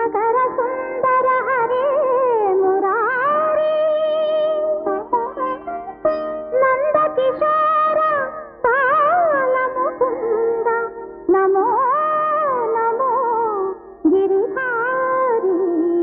ಸುಖಕರ ಸುಂದರ ಹರೇ ಮುರಾರಿ ನಂದ ಕಿಶೋರ ಬಾಲ ಮುಕುಂದ ನಮೋ ನಮೋ ಗಿರಿಧಾರಿ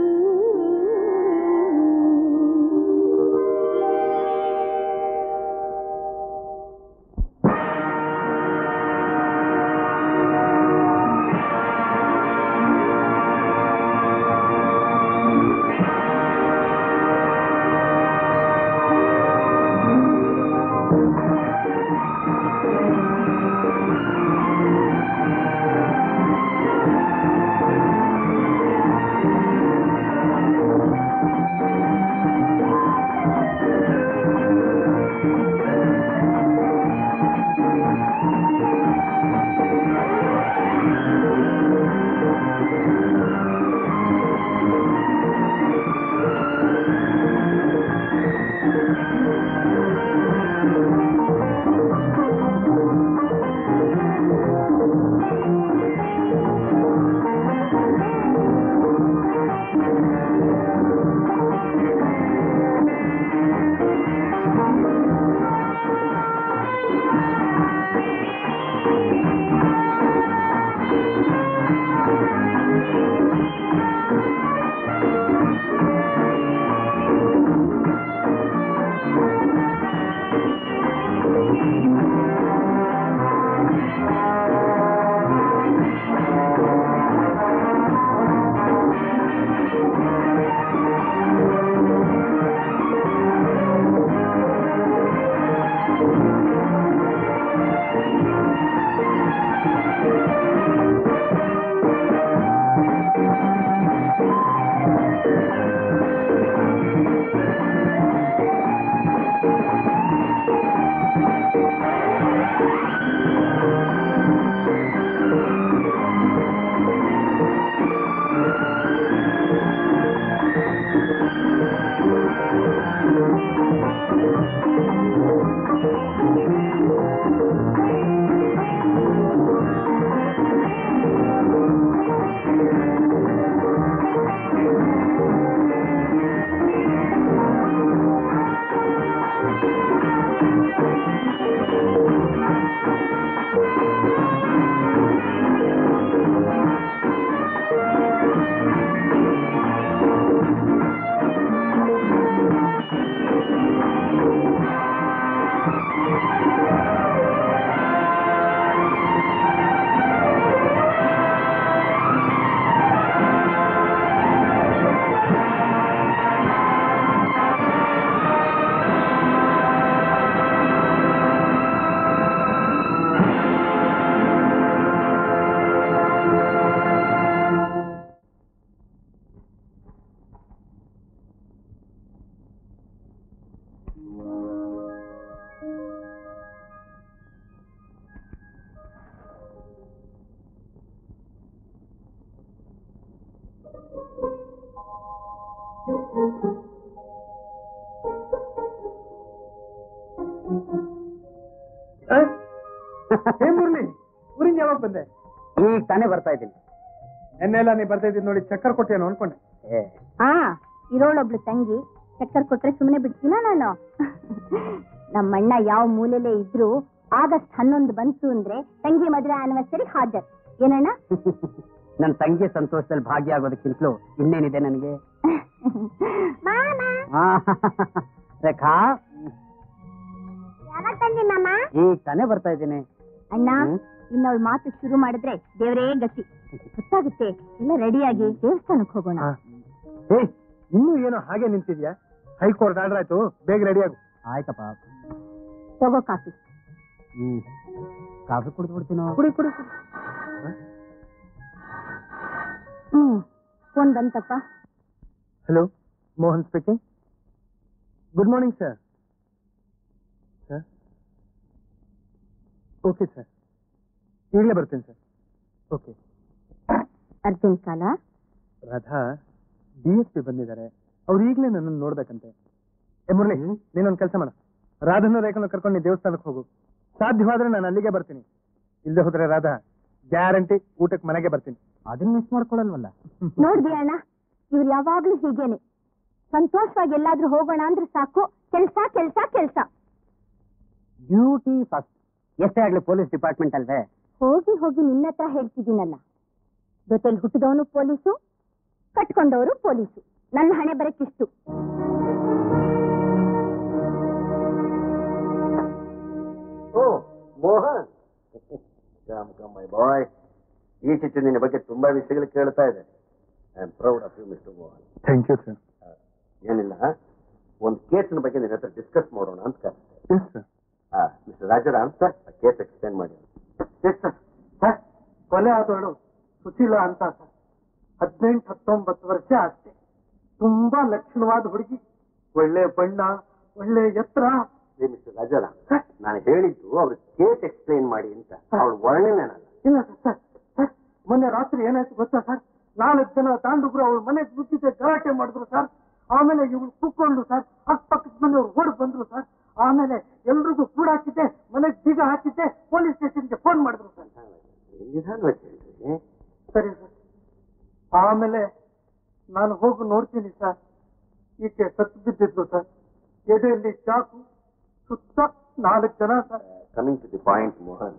ಏ ಮುರಳಿ ಊರಿಂದ ಯಾವಾಗ ಬಂದೆ ಈಗ ತಾನೇ ಬರ್ತಾ ಇದ್ದೀನಿ ನೆನ್ನೆಲ್ಲ ನೀ ಬರ್ತಾ ಇದ್ದೀನಿ ನೋಡಿ ಚಕ್ಕರ್ ಕೊಟ್ಟೇನು ಅನ್ಕೊಂಡೆ ಏ ಆ ಇರೋಳೊಬ್ಳು ತಂಗಿ ಚಕ್ಕರ್ ಕೊಟ್ರೆ ಸುಮ್ಮನೆ ಬಿಡ್ತೀನ ನಾನು ನಮ್ಮಣ್ಣ ಯಾವ ಮೂಲೆಲೇ ಇದ್ರು ಆಗಸ್ಟ್ ಹನ್ನೊಂದು ಬಂತು ಅಂದ್ರೆ ತಂಗಿ ಮದುವೆ ಆನಿವರ್ಸರಿ ಹಾಜರ್ ಏನಣ್ಣ ನನ್ನ ತಂಗಿ ಸಂತೋಷದಲ್ಲಿ ಭಾಗಿಯಾಗೋದಕ್ಕಿಂತಲೂ ಇನ್ನೇನಿದೆ ನನಗೆ ಮಾಮ ಆ, ರೇಖಾ ಯಾವಾಗ ತಂದಿ ಮಾಮ ಈಗ ತಾನೇ ಬರ್ತಾ ಇದ್ದೀನಿ ಅಣ್ಣ ಹ್ಮ್? ಇನ್ನವಳು ಮಾತು ಶುರು ಮಾಡಿದ್ರೆ ದೇವರೇ ಗತಿ ಗೊತ್ತಾಗುತ್ತೆ ಎಲ್ಲ ರೆಡಿಯಾಗಿ ದೇವಸ್ಥಾನಕ್ಕೆ ಹೋಗೋಣ ಏ ಇನ್ನೂ ಏನೋ ಹಾಗೆ ನಿಂತಿದ್ಯಾ ಹೈಕೋರ್ಟ್ ಆರ್ಡರ್ ಆಯ್ತು ಬೇಗ ರೆಡಿ ಆಗು ಆಯ್ತಪ್ಪ ತಗೋ ಕಾಫಿ ಹ್ಮ್ ಕಾಫಿ ಕುಡಿದು ಬಿಡ್ತೀನೋ ಕುಡಿ ಕುಡಿ ಕುಡಿ ಹ್ಮ್ ಫೋನ್ ಬಂತಪ್ಪ hello Mohan speaking good morning sir sir okay sir ಈಗಲೇ ಬರ್ತೀನಿ ಸರ್ ಓಕೆ ಅರ್ಜೆಂಟ್ ಕಾಲ ರಾಧಾ ಡಿ ಎಸ್ ಪಿ ಬಂದಿದ್ದಾರೆ ಅವ್ರು ಈಗಲೇ ನನ್ನನ್ನು ನೋಡ್ಬೇಕಂತೆ ಏ ಮುರಳಿ ನೀನೊಂದು ಕೆಲಸ ಮಾಡ ರಾಧನ ರೇಖನ ಕರ್ಕೊಂಡು ನೀ ದೇವಸ್ಥಾನಕ್ಕೆ ಹೋಗು ಸಾಧ್ಯವಾದ್ರೆ ನಾನು ಅಲ್ಲಿಗೆ ಬರ್ತೀನಿ ಇಲ್ಲದೆ ಹೋದ್ರೆ ರಾಧಾ ಗ್ಯಾರಂಟಿ ಊಟಕ್ಕೆ ಮನೆಗೆ ಬರ್ತೀನಿ ಅದನ್ನ ಮಿಸ್ ಮಾಡ್ಕೊಳಲ್ವಲ್ಲ ನೋಡ್ದಿ ಅಣ್ಣ ಇವ್ರು ಯಾವಾಗ್ಲೂ ಹೀಗೇನೆ ಸಂತೋಷವಾಗಿ ಎಲ್ಲಾದ್ರೂ ಹೋಗೋಣ ಅಂದ್ರೆ ಸಾಕು ಕೆಲ್ಸ ಕೆಲ್ಸ ಕೆಲ್ಸ ಡ್ಯೂಟಿ ಫಸ್ಟ್ ಎಷ್ಟೇ ಆಗ್ಲಿ ಪೊಲೀಸ್ ಡಿಪಾರ್ಟ್ಮೆಂಟ್ ಅಲ್ವೇ ಹೋಗಿ ಹೋಗಿ ನಿನ್ನ ಹತ್ರ ಹೇಳ್ತಿದ್ದೀನಲ್ಲ ಜೊತೆಲಿ ಹುಟ್ಟಿದವನು ಪೊಲೀಸು ಕಟ್ಕೊಂಡವರು ಪೊಲೀಸು ನನ್ನ ಹಣೆ ಬರಕ್ಕಿಷ್ಟು oh Mohan come come my boy ಈ ಚಿತ್ರ ನಿನ್ನ ಬಗ್ಗೆ ತುಂಬಾ ವಿಷಯಗಳು ಕೇಳ್ತಾ ಇದೆ I am proud of you mister Mohan thank you sir ಏನಿಲ್ಲ ಒಂದು ಕೇಸಿನ ಬಗ್ಗೆ ನಿನ್ನ ಹತ್ರ ಡಿಸ್ಕಸ್ ಮಾಡೋಣ ಅಂತ ಕರೆದೆ yes sir mister Rajaram sir case explain ಮಾಡಿ ಸರ್ ಕೊಲೆ ಆದವಳು ಸುಶೀಲ ಅಂತ ಸರ್ ಹದಿನೆಂಟು ಹತ್ತೊಂಬತ್ತು ವರ್ಷ ಅಷ್ಟೇ ತುಂಬಾ ಲಕ್ಷಣವಾದ ಹುಡುಗಿ ಒಳ್ಳೆ ಬಣ್ಣ ಒಳ್ಳೆ ಎತ್ತರ ಮಿಸ್ಟರ್ ರಾಜಾರಾಮ್ ನಾನು ಹೇಳಿದ್ದು ಅವ್ರ ಕೇಸ್ ಎಕ್ಸ್ಪ್ಲೇನ್ ಮಾಡಿ ಅಂತ ಅವಳ ವರ್ಣನೆ ಅಲ್ಲ ಇಲ್ಲ ಸರ್ ಸರ್ ಸರ್ ಮೊನ್ನೆ ರಾತ್ರಿ ಏನಾಯ್ತು ಗೊತ್ತಾ ಸರ್ ನಾಲ್ಕು ಜನ ತಾಂಡುಬ್ರು ಅವಳ ಮನೆಗೆ ಮುಚ್ಚಿದ್ದೆ ಗಲಾಟೆ ಮಾಡಿದ್ರು ಸರ್ ಆಮೇಲೆ ಇವಳು ಕೂತ್ಕೊಂಡು ಸರ್ ಅಕ್ಕಪಕ್ಕದ ಮನೆಯವ್ರು ಓಡ್ ಬಂದ್ರು ಸರ್ ಆಮೇಲೆ ಎಲ್ರಿಗೂ ಕೂಡ ಹಾಕಿದ್ದೆ ಮನೆಗೆ ಬೀಗ ಹಾಕಿದ್ದೆ ಪೊಲೀಸ್ ಸ್ಟೇಷನ್ಗೆ ಫೋನ್ ಮಾಡಿದ್ರು ಸರ್ ನಿಧಾನವಾಗಿ ಹೇಳ್ರಿ ಸರಿ ಸರ್ ಆಮೇಲೆ ನಾನು ಹೋಗಿ ನೋಡ್ತೀನಿ ಸರ್ ಈಕೆ ಸತ್ತು ಬಿದ್ದಿದ್ಲು ಸರ್ ಎದೆಯಲ್ಲಿ ಚಾಕು ಸುತ್ತ ನಾಲ್ಕು ಜನ sir coming to the point Mohan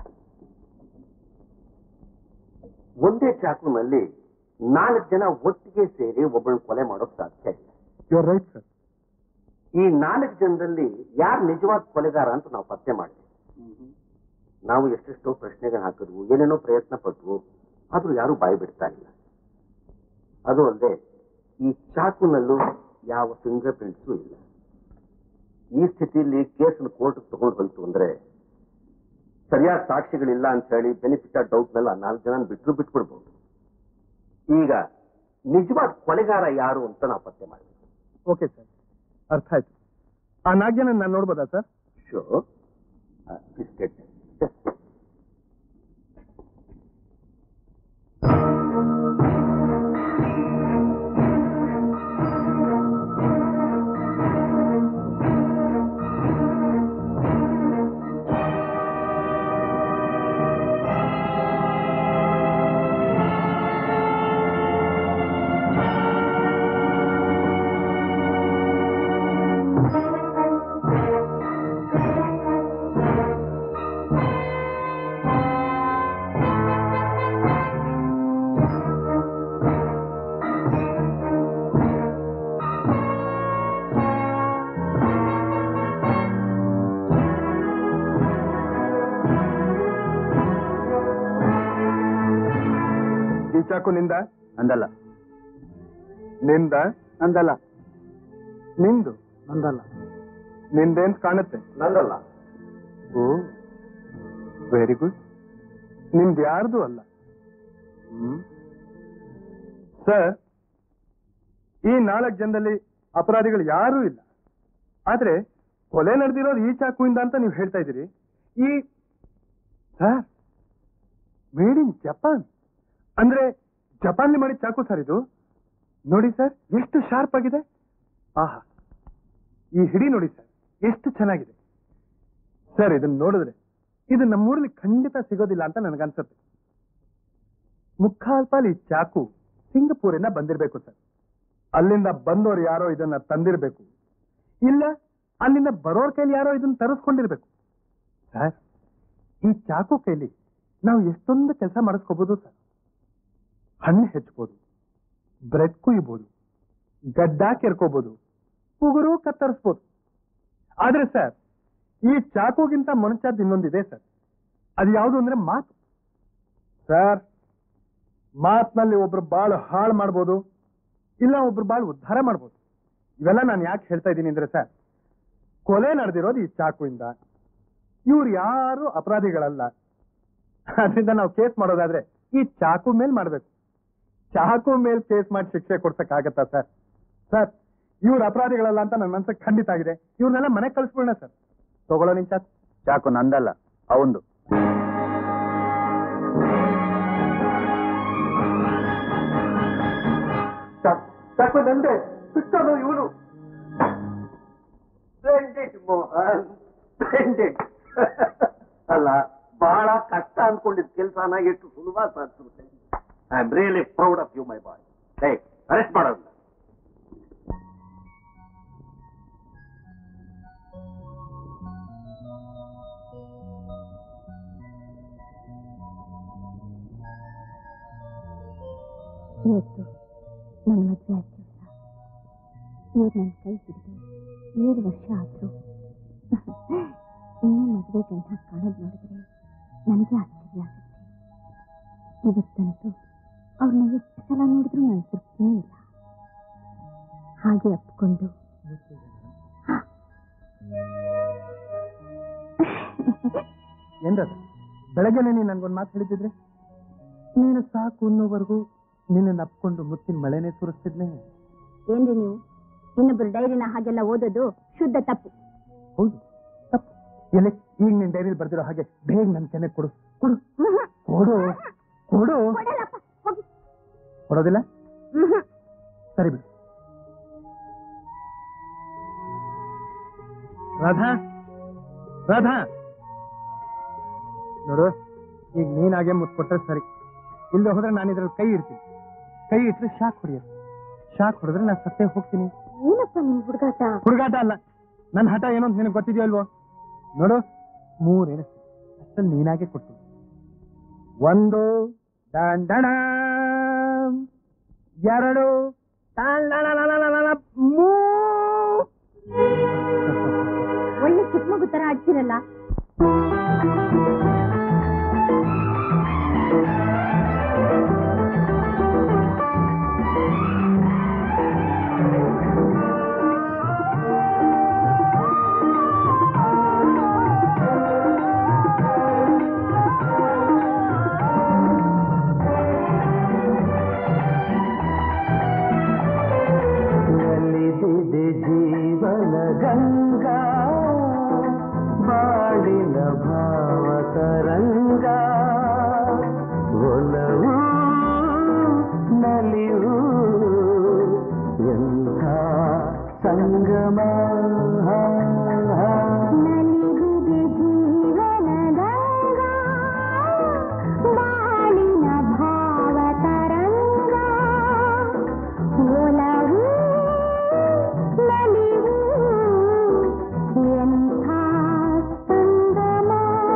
ಒಂದೇ ಚಾಕುನಲ್ಲಿ ನಾಲ್ಕು ಜನ ಒಟ್ಟಿಗೆ ಸೇರಿ ಒಬ್ಬಳನ್ನ ಕೊಲೆ ಮಾಡೋಕ್ ಸಾಧ್ಯ ಇಲ್ಲ ಯು ಆರ್ ರೈಟ್ ಸರ್ ಈ ನಾಲ್ಕು ಜನರಲ್ಲಿ ಯಾರು ನಿಜವಾದ ಕೊಲೆಗಾರ ಅಂತ ನಾವು ಪತ್ತೆ ಮಾಡಿದ್ವಿ ನಾವು ಎಷ್ಟೆಷ್ಟೋ ಪ್ರಶ್ನೆಗಳು ಹಾಕಿದ್ವು ಏನೇನೋ ಪ್ರಯತ್ನ ಪಟ್ವು ಆದ್ರೂ ಯಾರು ಬಾಯಿ ಬಿಡ್ತಾ ಇಲ್ಲ ಅದು ಅಲ್ಲದೆ ಈ ಚಾಕುನಲ್ಲೂ ಯಾವ ಫಿಂಗರ್ ಪ್ರಿಂಟ್ಸು ಇಲ್ಲ ಈ ಸ್ಥಿತಿಯಲ್ಲಿ ಕೇಸನ್ನು ಕೋರ್ಟ್ ತಗೊಂಡು ಹೋಯ್ತು ಅಂದ್ರೆ ಸರಿಯಾದ ಸಾಕ್ಷಿಗಳಿಲ್ಲ ಅಂತ ಹೇಳಿ ಬೆನಿಫಿಟ್ ಆಫ್ ಡೌಟ್ ಮೇಲೆ ಆ ನಾಲ್ಕು ಜನ ಬಿಟ್ಟರು ಬಿಟ್ಬಿಡ್ಬೋದು ಈಗ ನಿಜವಾದ ಕೊಲೆಗಾರ ಯಾರು ಅಂತ ನಾವು ಪತ್ತೆ ಮಾಡಿದ್ವಿ ಓಕೆ ಸರ್ ಅರ್ಥ ಆಯ್ತು ಆ ನಾಲ್ಕು ಜನ ನಾನು ನೋಡ್ಬೋದಾ ಸರ್ ಶೋ ಬಿಸ್ಕೆಟ್ ಈ ಚಾಕು ನಿಂದ ಅಂದಲ್ಲ ನಿಂದ ಅಂದಲ್ಲ ನಿಂದು ನಂದಲ್ಲ ನಿಂದೇನ್ ಕಾಣುತ್ತೆ ನಂದಲ್ಲ ಓ ವೆರಿ ಗುಡ್ ನಿಮ್ದು ಯಾರ್ದು ಅಲ್ಲ ಸರ್ ಈ ನಾಲ್ಕು ಜನದಲ್ಲಿ ಅಪರಾಧಿಗಳು ಯಾರೂ ಇಲ್ಲ ಆದ್ರೆ ಕೊಲೆ ನಡೆದಿರೋದು ಈ ಚಾಕುವಿಂದ ಅಂತ ನೀವು ಹೇಳ್ತಾ ಇದ್ದೀರಿ ಈ ಸರ್ ಮೇಡ್ ಇನ್ ಜಪಾನ್ ಅಂದ್ರೆ ಜಪಾನ್ ಮಾಡಿದ ಚಾಕು ಸರ್ ಇದು ನೋಡಿ ಸರ್ ಎಷ್ಟು ಶಾರ್ಪ್ ಆಗಿದೆ ಆಹಾ ಈ ಹಿಡಿ ನೋಡಿ ಸರ್ ಎಷ್ಟು ಚೆನ್ನಾಗಿದೆ ಸರ್ ಇದನ್ನ ನೋಡಿದ್ರೆ ಇದು ನಮ್ಮೂರಲ್ಲಿ ಖಂಡಿತ ಸಿಗೋದಿಲ್ಲ ಅಂತ ನನಗನ್ಸುತ್ತೆ ಮುಕ್ಕಾಲ್ಪಾಲ್ ಈ ಚಾಕು ಸಿಂಗಪೂರಿಂದ ಬಂದಿರಬೇಕು ಸರ್ ಅಲ್ಲಿಂದ ಬಂದವರು ಯಾರೋ ಇದನ್ನ ತಂದಿರಬೇಕು ಇಲ್ಲ ಅಲ್ಲಿಂದ ಬರೋರ್ ಕೈಲಿ ಯಾರೋ ಇದನ್ನ ತರಿಸ್ಕೊಂಡಿರ್ಬೇಕು ಸರ್ ಈ ಚಾಕು ಕೈಲಿ ನಾವು ಎಷ್ಟೊಂದು ಕೆಲಸ ಮಾಡಿಸ್ಕೋಬಹುದು ಸರ್ ಹಣ್ಣು ಹೆಚ್ಚಬಹುದು ಬ್ರೆಡ್ ಕುಯ್ಬೋದು ಗಡ್ಡ ಕೆರ್ಕೋಬಹುದು ಉಗುರು ಕತ್ತರಿಸ್ಬೋದು ಆದ್ರೆ ಸರ್ ಈ ಚಾಕುಗಿಂತ ಮನುಷ್ಯದ್ದು ಇನ್ನೊಂದಿದೆ ಸರ್ ಅದು ಯಾವುದು ಅಂದ್ರೆ ಮಾತು ಸರ್ ಮಾತಿನಲ್ಲಿ ಒಬ್ರು ಬಾಳು ಹಾಳು ಮಾಡ್ಬೋದು ಇಲ್ಲ ಒಬ್ರು ಬಾಳು ಉದ್ಧಾರ ಮಾಡ್ಬೋದು ಇವೆಲ್ಲ ನಾನು ಯಾಕೆ ಹೇಳ್ತಾ ಇದ್ದೀನಿ ಅಂದ್ರೆ ಸರ್ ಕೊಲೆ ನಡೆದಿರೋದು ಈ ಚಾಕುವಿಂದ ಇವ್ರು ಯಾರು ಅಪರಾಧಿಗಳಲ್ಲ ಅದರಿಂದ ನಾವು ಕೇಸ್ ಮಾಡೋದಾದ್ರೆ ಈ ಚಾಕು ಮೇಲ್ ಮಾಡ್ಬೇಕು ಚಾಕು ಮೇಲ್ ಕೇಸ್ ಮಾಡಿ ಶಿಕ್ಷೆ ಕೊಡ್ಸಕ್ಕಾಗತ್ತಾ ಸರ್ ಸರ್ ಇವ್ರು ಅಪರಾಧಿಗಳಲ್ಲ ಅಂತ ನನ್ನ ಮನಸ್ಸಿಗೆ ಖಂಡಿತ ಆಗಿದೆ ಇವ್ರನ್ನೆಲ್ಲ ಮನೆಗೆ ಕಳಿಸ್ಬಿಡೋಣ ಸರ್ ತಗೊಳ್ಳೋ ನಿನ್ ಚಾಕು ಚಾಕು ನಂದಲ್ಲ ಅವಂದು ಚಾಕು ನಂದೆ ಸುತ್ತದು ಇವನು ಸ್ಪ್ಲೆಂಡೆಡ್ ಮೋಹನ್ ಸ್ಪ್ಲೆಂಡೆಡ್ ಅಲ್ಲ ಬಹಳ ಕಷ್ಟ ಅನ್ಕೊಂಡಿದ್ ಕೆಲಸನ ಎಷ್ಟು ಸುಲಭ ಸಾಧಿಸುತ್ತೆ I am really proud of you my boy hey arrest ಮಾಡೋಣ ಇವತ್ತು ನನ್ನ ಮದುವೆ ಆದ ದಿವಸ ಇವ್ರು ನನ್ನ ಕೈ ಹಿಡಿದು ಏಳು ವರ್ಷ ಆದರೂ ಇನ್ನೂ ಮದುವೆ ಗಂಟ ಕಾಣೋದು ನೋಡಿದ್ರೆ ನನಗೆ ಆಶ್ಚರ್ಯ ಆಗುತ್ತೆ ಇವತ್ತಂತೂ ಅವ್ರನ್ನ ಎಷ್ಟು ಸಲ ನೋಡಿದ್ರೂ ನನ್ನ ತೃಪ್ತಿನೇ ಇಲ್ಲ ಹಾಗೆ ಅಪ್ಕೊಂಡು ಏನ್ರದ ಬೆಳಗ್ಗೆನೆ ನೀನು ನನ್ಗೊಂದು ಮಾತು ಹೇಳಿದ್ರೆ ನೀನು ಸಾಕು ಅನ್ನೋವರೆಗೂ ನಿನ್ನ ಅಪ್ಕೊಂಡು ಮುತ್ತಿನ ಮಳೆನೇ ಸುರಿಸ್ತಿದ್ನೆ ಏನ್ರಿ ನೀವು ಇನ್ನೊಬ್ರು ಡೈರಿನ ಹಾಗೆಲ್ಲ ಓದೋದು ಶುದ್ಧ ತಪ್ಪು ಹೌದು ತಪ್ಪು ಎಲ್ಲಿ ಈಗ ನಿನ್ ಡೈರಿಲಿ ಬರ್ದಿರೋ ಹಾಗೆ ಬೇಗ ನನ್ನ ಕೆನೆ ಕೊಡು ಕೊಡು ಕೊಡು ಕೊಡು ಕೊಡಲ್ಲಪ್ಪ, ಹೋಗಿ. ಕೊಡೋದಿಲ್ಲ ಮ್ಹೂ. ಸರಿ ಬಿಡು ರಾಧಾ ರಾಧಾ ನೋಡು ಈಗ ನೀನಾಗೆ ಮುತ್ತು ಕೊಟ್ಟರೆ ಸರಿ ಇಲ್ಲದೆ ಹೋದ್ರೆ ನಾನು ಇದ್ರಲ್ಲಿ ಕೈ ಇಡ್ತೀನಿ ಕೈ ಇಟ್ಟರೆ ಶಾಕ್ ಹೊಡಿಯೋದು ಶಾಕ್ ಹೊಡೆದ್ರೆ ನಾನು ಸತ್ತೇ ಹೋಗ್ತೀನಿ ಏನಪ್ಪ ನಿಮ್ ಹುಡುಗಾಟ ಹುಡುಗಾಟ ಅಲ್ಲ ನನ್ನ ಹಠ ಏನು ಅಂತ ನಿನಗೆ ಗೊತ್ತಿದೆಯೋ ಇಲ್ವೋ ನೋಡು ಮೂರು ಎಣಿಸ್ತೀನಿ ಅಷ್ಟಲ್ಲಿ ನೀನಾಗೆ ಕೊಟ್ಟು ಒಂದು ಡಾನ್ ಡಣಾಮ್. ಎರಡು ಡಾನ್ ಡಣಣಣಣಣಣ. ಮೂರು ಒಳ್ಳೆ ಚಿಕ್ಕ ಮಗು ತರ ಆಡ್ತಿರಲ್ಲ ನಲಿದಿದೆ ಜೀವನ ಗಂಗಾ ಬಾಳಿನ ಭಾವ ತರಂಗ ಒಲವು ನಲಿವು ಎಂಥ ಸಂಗಮ ನಲಿದಿದೆ ಜೀವನದಂಗ ಬಾಳಿನ ಭಾವ ತರಂಗ ಒಲವು ನಲಿವು ಎಂಥ ಸಂಗಮ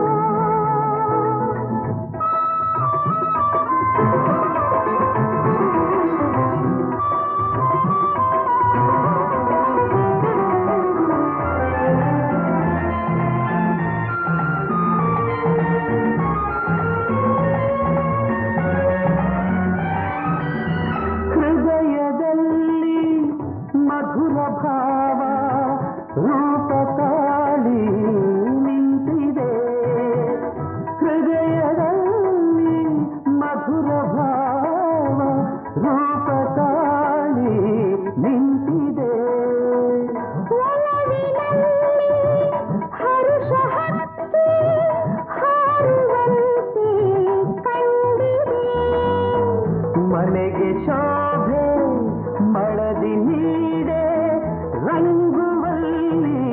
ಹೃದಯದಲ್ಲಿ ಮಧುರ ಭಾವ ರೂಪ ತಾಳಿ ನಿಂತಿದೆ ಹೃದಯದಲ್ಲಿ ಮಧುರ ಭಾವ ರೂಪ ತಾಳಿ ನಿಂತಿದೆ ಹರುಷ ಹಕ್ಕಿ ಹಾರುವಂತೆ ಕಂಡಿದೆ ಮನೆಗೆ ಶೋಭೆ ಮಳದಿ ನೀಡೆ ರಂಗುವಲ್ಲಿ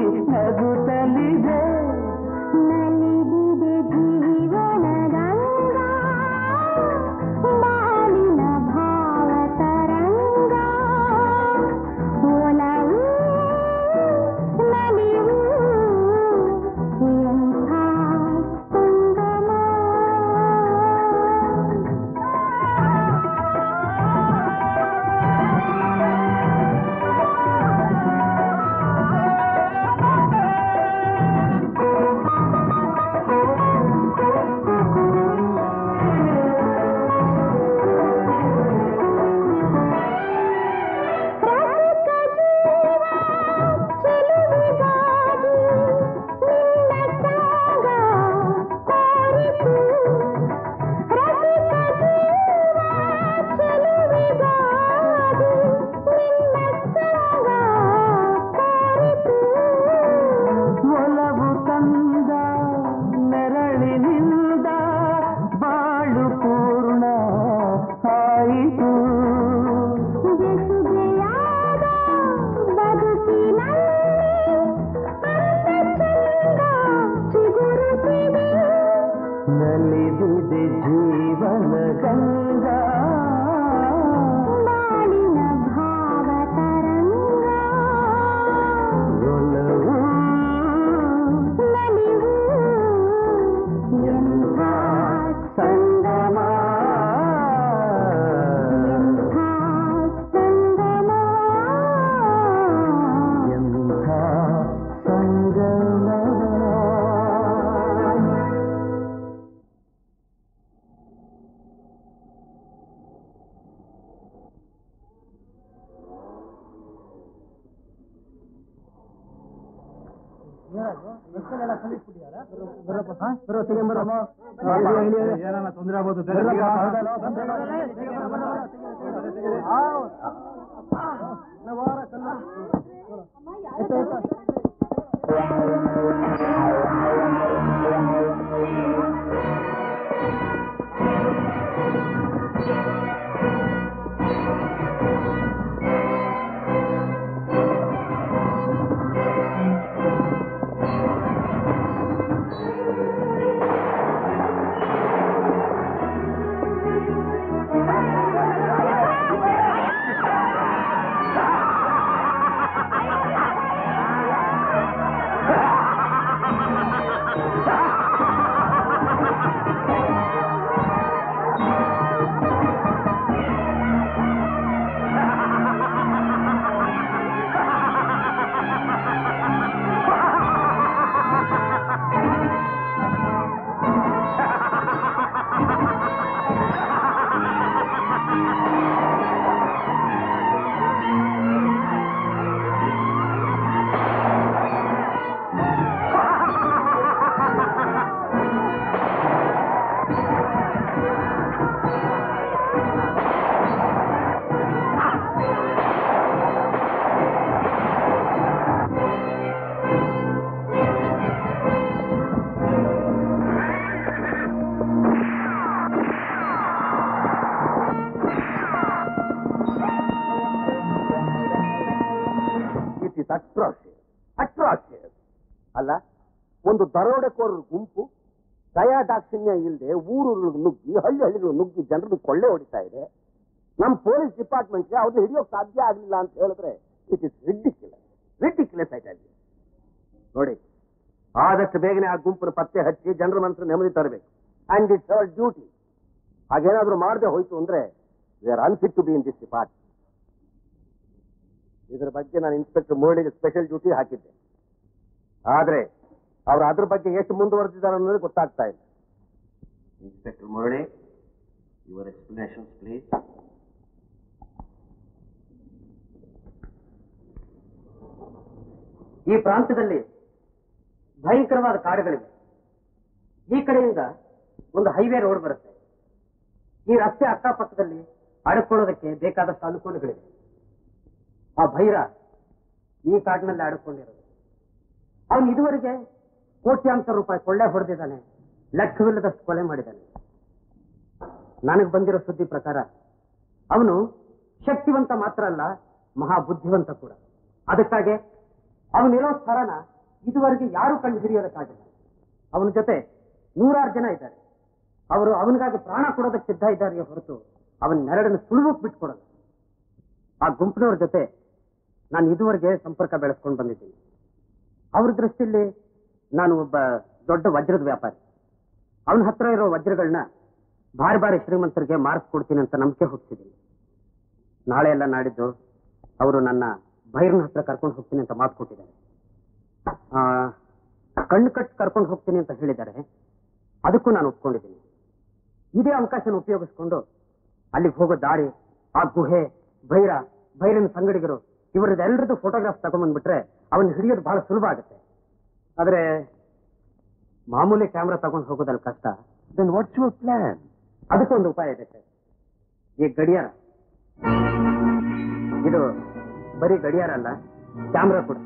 ಏನಾನ ತೊಂದರೆ ಆಗ್ಬೋದು ಇಟ್ ಇಸ್ ಅಟ್ರಾಸಿಯಸ್ ಅಟ್ರಾಸಿಯಸ್ ಅಲ್ಲ ಒಂದು ದರೋಡೆಕೋರರ ಗುಂಪು ದಯಾದಾಕ್ಷಿಣ್ಯ ಇಲ್ಲದೆ ಊರೂರು ನುಗ್ಗಿ ಹಳ್ಳಿ ಹಳ್ಳಿಗಳು ನುಗ್ಗಿ ಜನರನ್ನು ಕೊಳ್ಳೆ ಹೊಡಿತಾ ಇದೆ ನಮ್ಮ ಪೊಲೀಸ್ ಡಿಪಾರ್ಟ್ಮೆಂಟ್ಗೆ ಅವ್ರನ್ನ ಹಿಡಿಯೋಕ್ ಸಾಧ್ಯ ಆಗಲಿಲ್ಲ ಅಂತ ಹೇಳಿದ್ರೆ ಇಟ್ ಇಸ್ ರಿಡಿಕ್ಯುಲಸ್ ರಿಡಿಕ್ಯುಲಸ್ ಆಯ್ತಾ ಇದೆ ನೋಡಿ ಆದಷ್ಟು ಬೇಗನೆ ಆ ಗುಂಪನ್ನು ಪತ್ತೆ ಹಚ್ಚಿ ಜನರ ಮನಸ್ಸು ನೆಮ್ಮದಿ ತರಬೇಕು ಅಂಡ್ ಇಟ್ಸ್ ಅವರ್ ಡ್ಯೂಟಿ ಹಾಗೇನಾದ್ರೂ ಮಾಡದೆ ಹೋಯ್ತು ಅಂದ್ರೆ we are unfit to be in this department ಇದರ ಬಗ್ಗೆ ನಾನು ಇನ್ಸ್ಪೆಕ್ಟರ್ ಮುರಳಿಗೆ ಸ್ಪೆಷಲ್ ಡ್ಯೂಟಿ ಹಾಕಿದ್ದೆ ಆದ್ರೆ ಅವರು ಅದ್ರ ಬಗ್ಗೆ ಎಷ್ಟು ಮುಂದುವರೆದಿದ್ದಾರೆ ಅನ್ನೋದು ಗೊತ್ತಾಗ್ತಾ ಇಲ್ಲ inspector Murali your explanations please ಈ ಪ್ರಾಂತ್ಯದಲ್ಲಿ ಭಯಂಕರವಾದ ಕಾಡುಗಳಿವೆ ಈ ಕಡೆಯಿಂದ ಒಂದು ಹೈವೇ ರೋಡ್ ಬರುತ್ತೆ ಈ ರಸ್ತೆ ಅಕ್ಕಪಕ್ಕದಲ್ಲಿ ಅಡ್ಕೊಳ್ಳೋದಕ್ಕೆ ಬೇಕಾದಷ್ಟು ಅನುಕೂಲಗಳಿವೆ ಆ ಭೈರ ಈ ಕಾಡಿನಲ್ಲಿ ಅಡ್ಕೊಂಡಿರೋದು ಅವನು ಇದುವರೆಗೆ ಕೋಟ್ಯಾಂತರ ರೂಪಾಯಿ ಕೊಳ್ಳೆ ಹೊಡೆದಿದ್ದಾನೆ ಲೆಕ್ಕವಿಲ್ಲದಷ್ಟು ಕೊಲೆ ಮಾಡಿದ್ದಾನೆ ನನಗೆ ಬಂದಿರೋ ಸುದ್ದಿ ಪ್ರಕಾರ ಅವನು ಶಕ್ತಿವಂತ ಮಾತ್ರ ಅಲ್ಲ ಮಹಾ ಬುದ್ಧಿವಂತ ಕೂಡ ಅದಕ್ಕಾಗಿ ಅವನಿರೋ ಸ್ಥಳನ ಇದುವರೆಗೆ ಯಾರು ಕಂಡು ಹಿಡಿಯೋದಕ್ಕಾಗಿಲ್ಲ ಅವನ ಜೊತೆ ನೂರಾರು ಜನ ಇದ್ದಾರೆ ಅವರು ಅವನಿಗಾಗಿ ಪ್ರಾಣ ಕೊಡೋದಕ್ಕೆ ಸಿದ್ಧ ಇದ್ದಾರೆ ಹೊರತು ಅವನ ನೆರಳನ್ನು ಸುಳುವಕ್ಕೆ ಬಿಟ್ಕೊಡಲ್ಲ ಆ ಗುಂಪಿನವ್ರ ಜೊತೆ ನಾನು ಇದುವರೆಗೆ ಸಂಪರ್ಕ ಬೆಳೆಸ್ಕೊಂಡು ಬಂದಿದ್ದೀನಿ ಅವ್ರ ದೃಷ್ಟಿಯಲ್ಲಿ ನಾನು ಒಬ್ಬ ದೊಡ್ಡ ವಜ್ರದ ವ್ಯಾಪಾರಿ ಅವನ ಹತ್ರ ಇರೋ ವಜ್ರಗಳನ್ನ ಭಾರಿ ಭಾರಿ ಶ್ರೀಮಂತರಿಗೆ ಮಾರಿಸ್ಕೊಡ್ತೀನಿ ಅಂತ ನಂಬಿಕೆ ಹುಟ್ಟಿಸಿದ್ದೀನಿ ನಾಳೆ ಎಲ್ಲ ನಾಡಿದ್ದು ಅವರು ನನ್ನ ಭೈರನ ಹತ್ರ ಕರ್ಕೊಂಡು ಹೋಗ್ತೀನಿ ಅಂತ ಮಾತು ಕೊಟ್ಟಿದ್ದಾರೆ ಆ, ಕಣ್ಣು ಕಟ್ಟು ಕರ್ಕೊಂಡು ಹೋಗ್ತೀನಿ ಅಂತ ಹೇಳಿದ್ದಾರೆ ಅದಕ್ಕೂ ನಾನು ಒಪ್ಕೊಂಡಿದ್ದೀನಿ ಇದೇ ಅವಕಾಶನ ಉಪಯೋಗಿಸ್ಕೊಂಡು ಅಲ್ಲಿಗೆ ಹೋಗೋ ದಾರಿ ಆ ಗುಹೆ ಭೈರ ಭೈರನ ಸಂಗಡಿಗರು ಇವರದೆಲ್ಲರದ್ದು ಫೋಟೋಗ್ರಾಫ್ ತಗೊಂಡ್ಬಂದ್ಬಿಟ್ರೆ ಅವನ್ನ ಹಿಡಿಯೋದು ಬಹಳ ಸುಲಭ ಆಗುತ್ತೆ ಆದ್ರೆ ಮಾಮೂಲಿ ಕ್ಯಾಮ್ರಾ ತಗೊಂಡು ಹೋಗೋದಲ್ಲಿ ಕಷ್ಟ ದೆನ್ ವಾಟ್ಸ್ ಯುವರ್ ಪ್ಲಾನ್ ಅದಕ್ಕೊಂದು ಉಪಾಯ ಇದೆ ಸರ್ ಈ ಗಡಿಯಾರ ಇದು ಬರೀ ಗಡಿಯಾರ ಅಲ್ಲ ಕ್ಯಾಮ್ರಾ ಕೂಡ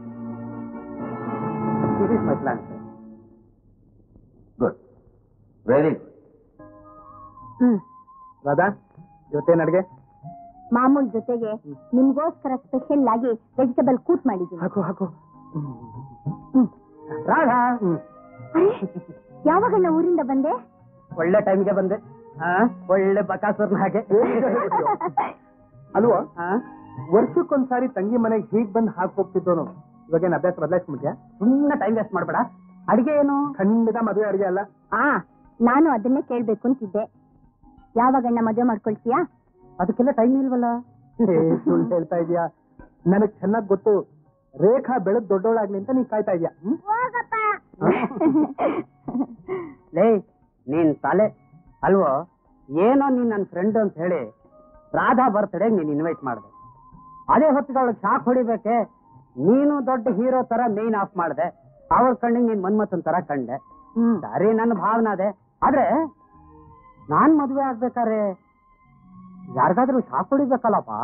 it is my plan sir good very good hmm Radha ಇವತ್ತೇನ್ ಅಡ್ಗೆ ಮಾಮೂಲ್ ಜೊತೆಗೆ ನಿಮ್ಗೋಸ್ಕರ ಸ್ಪೆಷಲ್ ಆಗಿ ವೆಜಿಟಬಲ್ ಕೂಟ್ ಮಾಡಿದ್ದೀನಿ ಹಾಕು ಹಾಕು ಹ್ಮ್. ರಾಧಾ ಅರೆ, ಯಾವಾಗಣ್ಣ ಊರಿಂದ ಬಂದೆ ಒಳ್ಳೆ ಟೈಮ್ಗೆ ಬಂದೆ ಆ, ಒಳ್ಳೆ ಬಕಾಸುರ್ನ ಹಾಗೆ ಅಲ್ವಾ ಆ, ವರ್ಷಕ್ಕೊಂದ್ಸಾರಿ ತಂಗಿ ಮನೆಗೆ ಹೀಗ್ ಬಂದ್ ಹಾಕ್ ಹೋಗ್ತಿದ್ದೋನು ಇವಾಗೇನ್ ಅಭ್ಯಾಸ ಬದಲಾಯಿಸ್ಬಿಟ್ಯಾ ಸುಮ್ಮನೆ ಟೈಮ್ ವೇಸ್ಟ್ ಮಾಡ್ಬೇಡ ಅಡಿಗೆ ಏನು ಖಂಡಿತ ಮದುವೆ ಅಡ್ಗೆ ಅಲ್ಲ ಆ ನಾನು ಅದನ್ನೇ ಕೇಳ್ಬೇಕು ಅಂತಿದ್ದೆ ಯಾವಾಗಣ್ಣ ಮದುವೆ ಮಾಡ್ಕೊಳ್ತೀಯಾ ಅದಕ್ಕೆಲ್ಲ ಟೈಮ್ ಇಲ್ವಲ್ಲ ಏ, ಸುಳ್ಳು ಹೇಳ್ತಾ ಇದೀಯಾ ನನಗ್ ಚೆನ್ನಾಗ್ ಗೊತ್ತು ರೇಖಾ ಬೆಳೆದ್ ದೊಡ್ಡವಳಾಗ್ಲಿ ಅಂತ ನೀ ಕಾಯ್ತಾ ಇದೀಯಾ ಹ್ಮ್? ಲೇ ನೀನ್ ತಲೆ ಅಲ್ವೋ ಏನೋ ನೀನ್ ನನ್ನ ಫ್ರೆಂಡ್ ಅಂತ ಹೇಳಿ ರಾಧಾ ಬರ್ತ್ಡೇ ನೀನ್ ಇನ್ವೈಟ್ ಮಾಡಿದೆ ಅದೇ ಹೊತ್ತಿಗೆ ಅವಳಿಗೆ ಶಾಕ್ ಹೊಡಿಬೇಕೆ ನೀನು ದೊಡ್ಡ ಹೀರೋ ತರ ಮೇನ್ ಆಫ್ ಮಾಡಿದೆ ಅವ್ರ ಕಣ್ಣಿಗೆ ನೀನ್ ಮನ್ಮತ್ತನ್ ತರ ಕಂಡೆ ಹ್ಮ್ ಸರಿ ನನ್ನ ಭಾವನ ಅದೇ ಆದ್ರೆ ನಾನ್ ಮದ್ವೆ ಆಗ್ಬೇಕಾರೆ ಯಾರಿಗಾದ್ರೂ ಶಾಕ್ ಹೊಡಿಬೇಕಲ್ಲಪ್ಪ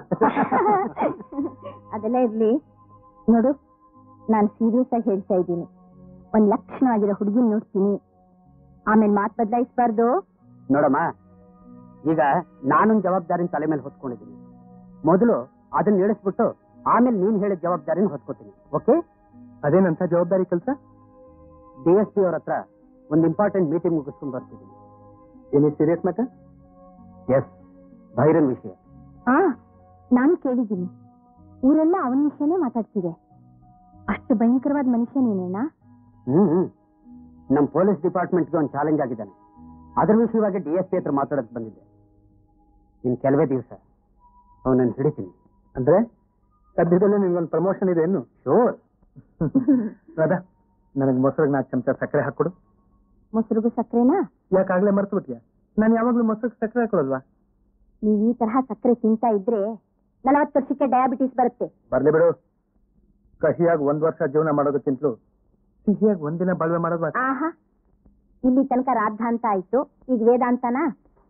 ಅದೆಲ್ಲ ಇರ್ಲಿ ನೋಡು ನಾನು ಸೀರಿಯಸ್ ಆಗಿ ಹೇಳ್ತಾ ಇದ್ದೀನಿ ಒಂದ್ ಲಕ್ಷಣವಾಗಿರೋ ಹುಡುಗಿನ ನೋಡ್ತೀನಿ ಆಮೇಲೆ ಮಾತ್ ಬದಲಾಯಿಸ್ಬಾರ್ದು ನೋಡಮ್ಮ ಈಗ ನಾನೊಂದ್ ಜವಾಬ್ದಾರಿನ ತಲೆ ಮೇಲೆ ಹೊತ್ಕೊಂಡಿದ್ದೀನಿ ಮೊದಲು ಅದನ್ನ ಇಳಿಸ್ಬಿಟ್ಟು ಆಮೇಲೆ ನೀನ್ ಹೇಳಿದ ಜವಾಬ್ದಾರಿನ ಹೊತ್ಕೋತೀನಿ ಓಕೆ ಅದೇನಂತ ಜವಾಬ್ದಾರಿ ಕೆಲಸ ಡಿ ಎಸ್ ಪಿ ಅವ್ರ ಹತ್ರ ಒಂದು ಇಂಪಾರ್ಟೆಂಟ್ ಮೀಟಿಂಗ್ ಮುಗಿಸ್ಕೊಂಡ್ ಬರ್ತಿದ್ದೀನಿ ಏನಿ ಸೀರಿಯಸ್ ಮ್ಯಾಟರ್ ಎಸ್ ಭೈರನ್ ವಿಷಯ ಆ ನಾನು ಕೇಳಿದ್ದೀನಿ ಊರೆಲ್ಲ ಅವನ ವಿಷಯನೇ ಮಾತಾಡ್ತಿದೆ ಅಷ್ಟು ಭಯಂಕರವಾದ ಮನುಷ್ಯನೇನಣ್ಣ ಹ್ಮ್ ಹ್ಮ್. ನಮ್ ಪೊಲೀಸ್ ಡಿಪಾರ್ಟ್ಮೆಂಟ್ಗೆ ಒಂದು ಚಾಲೆಂಜ್ ಆಗಿದ್ದಾನೆ ಅದ್ರ ವಿಷಯವಾಗಿ ಡಿ ಎಸ್ ಪಿ ಹತ್ರ ಮಾತಾಡಕ್ ಬಂದಿದ್ದೆ ಇನ್ ಕೆಲವೇ ದಿವಸ ಅವನನ್ನು ಹಿಡಿತೀನಿ ಅಂದ್ರೆ ಸದ್ಯದಲ್ಲೇ ನಿನ್ಗೊಂದು ಪ್ರಮೋಷನ್ ಇದೆ ಇನ್ನು ಶೋರ್ ರಾಧಾ ನನಗೆ ಮೊಸರಿಗೆ ನಾಲ್ಕು ಚಮಚ ಸಕ್ಕರೆ ಹಾಕೊಡು ಮೊಸರುಗು ಸಕ್ಕರೆನಾ ಯಾಕಾಗ್ಲೇ ಮರ್ತು ಬಿಟ್ಯಾ ನಾನು ಯಾವಾಗ್ಲೂ ಮೊಸರಿಗೆ ಸಕ್ಕರೆ ಹಾಕೊಳಲ್ವಾ ನೀವ್ ಈ ತರಹ ಸಕ್ಕರೆ ತಿಂತಾ ಇದ್ರೆ ನಲವತ್ತು ವರ್ಷಕ್ಕೆ ಡಯಾಬಿಟಿಸ್ ಬರುತ್ತೆ ಬರ್ಲಿ ಬಿಡು ಕಹಿಯಾಗಿ ಒಂದ್ ವರ್ಷ ಜೀವನ ಮಾಡೋದಕ್ಕಿಂತಲೂ ಸಿಹಿಯಾಗಿ ಒಂದಿನ ಬಾಳ್ವೆ ಮಾಡೋದು ವಾಸಿ. ಆಹಾ ಇಲ್ಲಿ ತನಕ ರಾದ್ಧಾಂತ ಆಯ್ತು ಈಗ ವೇದಾಂತನಾ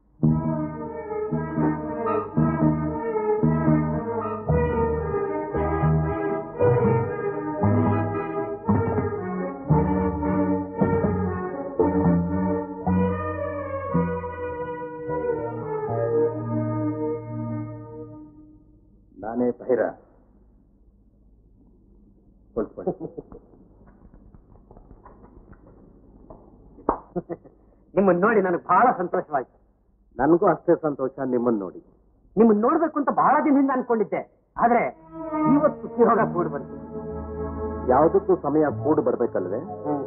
ನಾನೇ ಭೈರ ಕುಳಿತುಕೊಳ್ಳಿ ನಿಮ್ಮನ್ನ ನೋಡಿ ನನಗೆ ಬಹಳ ಸಂತೋಷವಾಯ್ತು ನನಗೂ ಅಷ್ಟೇ ಸಂತೋಷ ನಿಮ್ಮನ್ನ ನೋಡಿ ನಿಮ್ಮನ್ನ ನೋಡ್ಬೇಕು ಅಂತ ಬಹಳ ದಿನದಿಂದ ಅನ್ಕೊಂಡಿದ್ದೆ ಆದ್ರೆ ಇವತ್ತು ಸಿರೋಗ ಕೂಡ್ ಬಂತು ಯಾವುದಕ್ಕೂ ಸಮಯ ಕೂಡು ಬರ್ಬೇಕಲ್ವೇ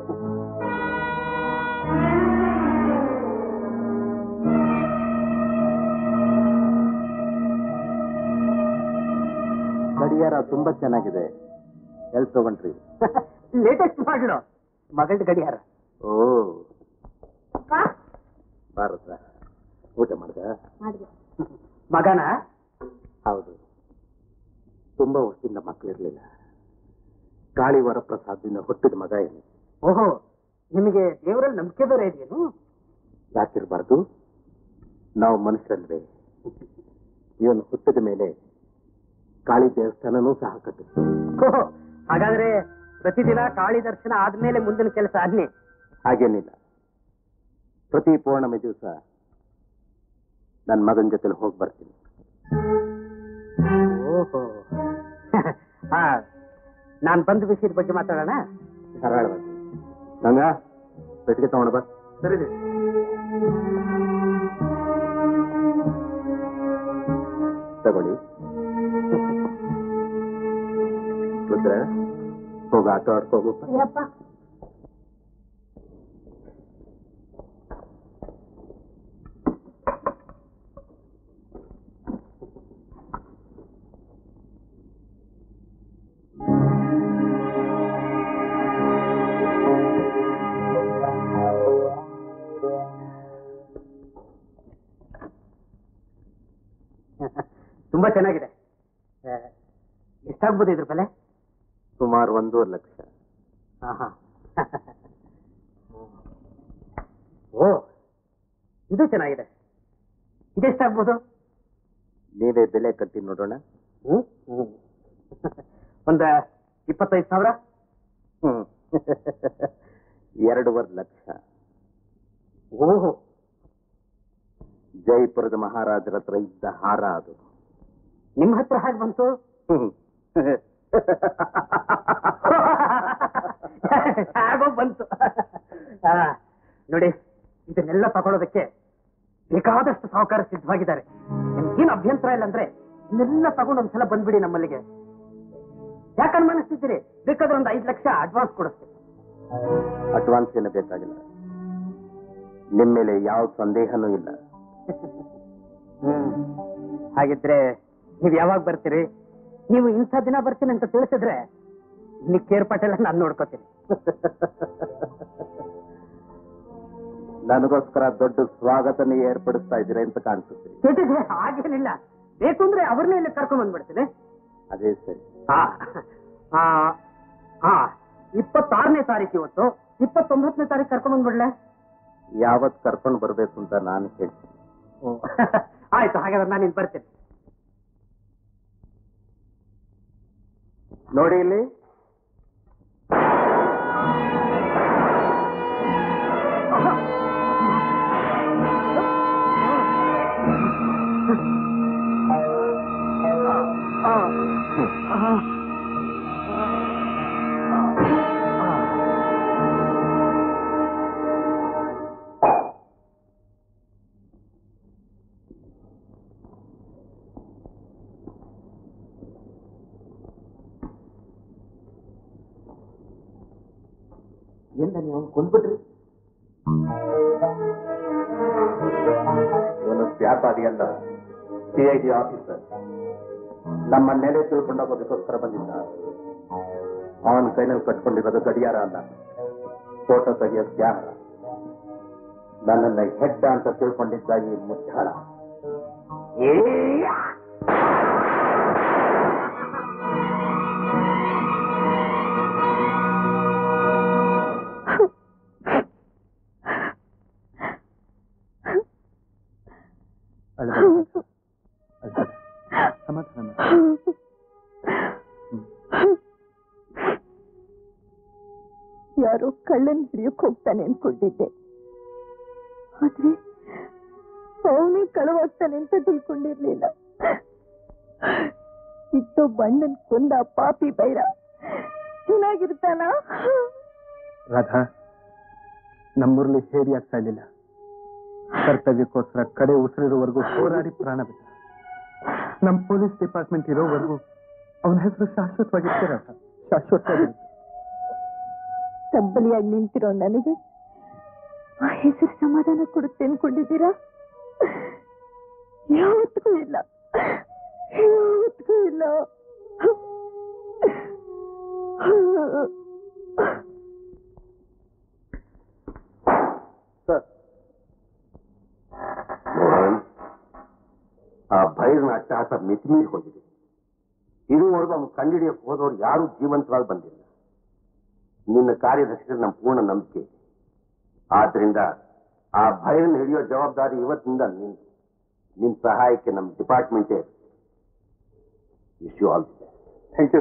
ಗಡಿಯಾರ ತುಂಬಾ ಚೆನ್ನಾಗಿದೆ ಎಲ್ ತಗೊಂಡ್ರಿ ಲೇಟೆಸ್ಟ್ ಮಾಡ್ಲು ಮಗಳ ಗಡಿಯಾರ ಓ ಭಾರತ ಊಟ ಮಾಡ್ದ ಮಾಡಿದೆ ಮಗನ ಹೌದು ತುಂಬಾ ವರ್ಷದಿಂದ ಮಕ್ಕಳಿರ್ಲಿಲ್ಲ ಕಾಳಿ ವರಪ್ರಸಾದ್ದಿಂದ ಹುಟ್ಟಿದ ಮಗ ಏನು ಓಹೋ ನಿಮಗೆ ದೇವರಲ್ಲಿ ನಂಬಿಕೆ ಬೇರೆ ಇದೆಯೇನು ಯಾಕಿರ್ಬಾರ್ದು ನಾವು ಮನುಷ್ಯರಲ್ವೇ ಇವನು ಹುಟ್ಟಿದ ಮೇಲೆ ಕಾಳಿ ದೇವಸ್ಥಾನನೂ ಸಹ ಕಟ್ಟಿಸ್ತು ಓಹೋ ಹಾಗಾದ್ರೆ ಪ್ರತಿದಿನ ಕಾಳಿ ದರ್ಶನ ಆದ್ಮೇಲೆ ಮುಂದಿನ ಕೆಲಸ ಅನ್ನಿ ಹಾಗೇನಿಲ್ಲ ಪ್ರತಿ ಪೌರ್ಣಮಿ ದಿವಸ ನನ್ನ ಮಗನ ಜೊತೆಲಿ ಹೋಗಿ ಬರ್ತೀನಿ ಓಹೋ ಹಾ ನಾನ್ ಬಂದ ವಿಷಯದ ಬಗ್ಗೆ ಮಾತಾಡೋಣ ಧಾರಾಳವಾಗಿ ಗಂಗ ಪೆಟ್ಟಿಗೆ ತಗೊಂಡು ಬಾ ಸರಿ ತಗೊಳ್ಳಿ ರುದ್ರ ಹೋಗ ಆಟೋ ಆಡ್ಕೋಗಪ್ಪ ಇರಪ್ಪ ತುಂಬಾ ಚೆನ್ನಾಗಿದೆ ಆ, ಎಷ್ಟಾಗ್ಬೋದು ಇದ್ರ ಬೆಲೆ ಸುಮಾರು ಒಂದೂವರೆ ಲಕ್ಷ ಆಹಾ. ಓ ಇದು ಚೆನ್ನಾಗಿದೆ ಇದೆಷ್ಟಾಗ್ಬೋದು ನೀವೇ ಬೆಲೆ ಕಟ್ಟಿ ನೋಡೋಣ ಹ್ಮ್ ಹ್ಮ್. ಒಂದ ಇಪ್ಪತ್ತೈದು ಸಾವಿರ ಹ್ಮ್ ಎರಡೂವರೆ ಲಕ್ಷ ಓಹೋ ಜೈಪುರದ ಮಹಾರಾಜರ ಹತ್ರ ಇದ್ದ ಹಾರ ಅದು ನಿಮ್ಮ ಹತ್ರ ಹೇಗೆ ಬಂತು ಹ್ಮ್. ಹೇಗೋ ಬಂತು ಆ, ನೋಡಿ ಇದನ್ನೆಲ್ಲ ತಗೊಳ್ಳೋದಕ್ಕೆ ಬೇಕಾದಷ್ಟು ಸಾಹುಕಾರ ಸಿದ್ಧವಾಗಿದ್ದಾರೆ ನಿಮ್ಗೇನು ಅಭ್ಯಂತರ ಇಲ್ಲ ಅಂದ್ರೆ ಇದನ್ನೆಲ್ಲ ತಗೊಂಡು ಒಂದ್ಸಲ ಬಂದ್ಬಿಡಿ ನಮ್ಮಲ್ಲಿಗೆ ಯಾಕೆ ಅನುಮಾನಿಸ್ತಿದ್ದೀರಿ ಬೇಕಾದ್ರೆ ಒಂದು ಐದು ಲಕ್ಷ ಅಡ್ವಾನ್ಸ್ ಕೊಡಿಸ್ತೀನಿ ಅಡ್ವಾನ್ಸ್ ಏನು ಬೇಕಾಗಿಲ್ಲ ನಿಮ್ಮ ಮೇಲೆ ಯಾವ ಸಂದೇಹನೂ ಇಲ್ಲ ಹ್ಮ್ ಹಾಗಿದ್ರೆ ನೀವ್ ಯಾವಾಗ ಬರ್ತೀರಿ ನೀವು ಇಂಥ ದಿನ ಬರ್ತೀನಿ ಅಂತ ತಿಳಿಸಿದ್ರೆ ನಿಕ್ಕೇರ್ ಪಟೇಲ ನಾನು ನೋಡ್ಕೋತೀನಿ ನನಗೋಸ್ಕರ ದೊಡ್ಡ ಸ್ವಾಗತನೇ ಏರ್ಪಡಿಸ್ತಾ ಇದ್ದೀರಾ ಅಂತ ಕಾಣಿಸುತ್ತೆ ಛೆ, ಛೆ, ಛೆ, ಹಾಗೇನಿಲ್ಲ ಬೇಕು ಅಂದ್ರೆ ಅವ್ರನ್ನೇ ಇಲ್ಲಿ ಕರ್ಕೊಂಡ್ ಬಂದ್ಬಿಡ್ತೀನಿ ಅದೇ ಸರಿ ಹಾ ಹಾ ಹಾ ಇಪ್ಪತ್ತಾರನೇ ತಾರೀಕು ಇವತ್ತು ಇಪ್ಪತ್ತೊಂಬತ್ತನೇ ತಾರೀಕು ಕರ್ಕೊಂಡ್ ಬಂದ್ಬಿಡ್ಲೆ ಯಾವತ್ ಕರ್ಕೊಂಡು ಬರ್ಬೇಕು ಅಂತ ನಾನು ಹೇಳ್ತೀನಿ ಆಯ್ತು ಹಾಗಾದ್ರೆ ನಾನು ಇಲ್ಲಿ ಬರ್ತೇನೆ ನೋಡಿ ಇಲ್ಲಿ ಎಲ್ಲ ನೀವು ಕೊಂದ್ಬಿಟ್ರಿ ಇವನು ವ್ಯಾಪಾರಿ ಅಲ್ಲ ಸಿ ಐ ಡಿ ಆಫೀಸರ್ ನಮ್ಮ ನೆಲೆ ತಿಳ್ಕೊಂಡೋಗೋದಕ್ಕೋಸ್ಕರ ಬಂದಿದ್ದ ಅವನ ಕೈನಲ್ಲಿ ಕಟ್ಕೊಂಡಿರೋದು ಗಡಿಯಾರ ಅಲ್ಲ ಫೋಟೋ ತೆಗೆಯೋ ಕ್ಯಾಮ್ರಾ ನನ್ನನ್ನ ಹೆಡ್ಡ ಅಂತ ತಿಳ್ಕೊಂಡಿದ್ದ ಈ ಮುಚ್ಚಾಳ ಅಳ್ಬೇಡ. ಅಳ್ಬೇಡ. ಸಮಾಧಾನ ಮಾಡು. ಹ್ಮ್. ಯಾರೋ ಕಳ್ಳನ್ ಹಿಡಿಯಕ್ ಹೋಗ್ತಾನೆ ಅನ್ಕೊಂಡಿದ್ದೆ ಆದ್ರೆ ಅವನೇ ಕಳವಾಗ್ತಾನೆ ಅಂತ ತಿಳ್ಕೊಂಡಿರ್ಲಿಲ್ಲ ಇತ್ತು ಬಣ್ಣನ್ ಕೊಂದ ಪಾಪಿ ಬೈರ ಚೆನ್ನಾಗಿರ್ತಾನ ರಾಧಾ ನಮ್ಮೂರ್ಲಿ ಹೇರಿ ಆಗ್ತಾ ಇರ್ಲಿಲ್ಲ ಕರ್ತವ್ಯಕ್ಕೋಸ್ಕರ ಕಡೆ ಉಸಿರಿರೋವರೆಗೂ ಹೋರಾಡಿ ಪ್ರಾಣ ಬಿಟ್ಟ ನಮ್ಮ ಪೊಲೀಸ್ ಡಿಪಾರ್ಟ್ಮೆಂಟ್ ಇರೋವರೆಗೂ ಅವನ ಹೆಸರು ಶಾಶ್ವತವಾಗಿರುತ್ತೆ ರಾಧಾ ಶಾಶ್ವತವಾಗಿರುತ್ತೆ ತಬ್ಬಲಿಯಾಗಿ ನಿಂತಿರೋ ನನಗೆ ಆ ಹೆಸರು ಸಮಾಧಾನ ಕೊಡುತ್ತೆ ಅನ್ಕೊಂಡಿದ್ದೀರಾ ಯಾವತ್ತಿಗೂ ಇಲ್ಲ ಯಾವತ್ತಿಗೂ ಇಲ್ಲ ಸರ್ ಮೋಹನ್ ಆ ಭೈರನ ಅಟ್ಟಹಾಸ ಮಿತಿಮೀರಿ ಹೋಗಿದೆ ಇದುವರೆಗೂ ಅವನು ಕಂಡಿಡಿಯಕ್ಕೆ ಹೋದವರು ಯಾರೂ ಜೀವಂತವಾಗಿ ಬಂದಿಲ್ಲ ನಿನ್ನ ಕಾರ್ಯದರ್ಶಿಗೆ ನಮ್ಮ ಪೂರ್ಣ ನಂಬಿಕೆ ಇದೆ ಆದ್ರಿಂದ ಆ ಭೈರನ್ ಹಿಡಿಯೋ ಜವಾಬ್ದಾರಿ ಇವತ್ತಿನಿಂದ ನಿನ್ ನಿನ್ ಸಹಾಯಕ್ಕೆ ನಮ್ಮ ಡಿಪಾರ್ಟ್ಮೆಂಟೇ wish you all the thank you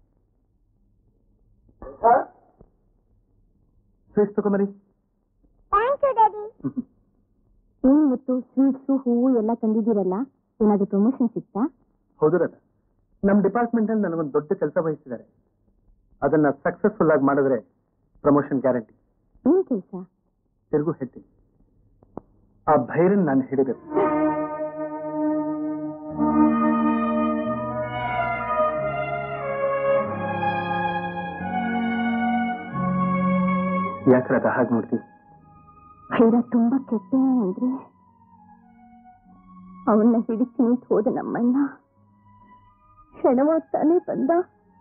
sir sweets ತಗೊಂಬರಿ ಥ್ಯಾಂಕ್ ಯು ಡ್ಯಾಡಿ ಏನ್ ಇವತ್ತು ಸ್ವೀಟ್ಸು ಹೂವು ಎಲ್ಲ ತಂದಿದ್ದೀರಲ್ಲ ಏನಾದ್ರು ಪ್ರಮೋಷನ್ ಸಿಗ್ತಾ ಹೌದು ರಾಧಾ ನಮ್ಮ ಡಿಪಾರ್ಟ್ಮೆಂಟ್ ಅಲ್ಲಿ ನನಗೊಂದು ದೊಡ್ಡ ಕೆಲಸ ವಹಿಸಿದ್ದಾರೆ ಅದನ್ನ ಸಕ್ಸಸ್ಫುಲ್ ಆಗಿ ಮಾಡಿದ್ರೆ ಪ್ರಮೋಷನ್ ಗ್ಯಾರಂಟಿ ಏನ್ ಕೆಲಸ ತಿರುಗು ಹೇಳ್ತೀನಿ ಆ ಭೈರನ್ ನಾನು ಹಿಡಿಬೇಕು ಯಾಕೆ ರಾಧಾ ಹಾಗೆ ನೋಡ್ತೀವಿ ಭೈರ ತುಂಬಾ ಕೆಟ್ಟ ಅಂದ್ರೆ ಅವನ್ನ ಹಿಡಿಸಿ ನಿಂತು ಹೋದ ನಮ್ಮಣ್ಣ ಕ್ಷಣವಾಗ್ತಾನೆ ಬಂದ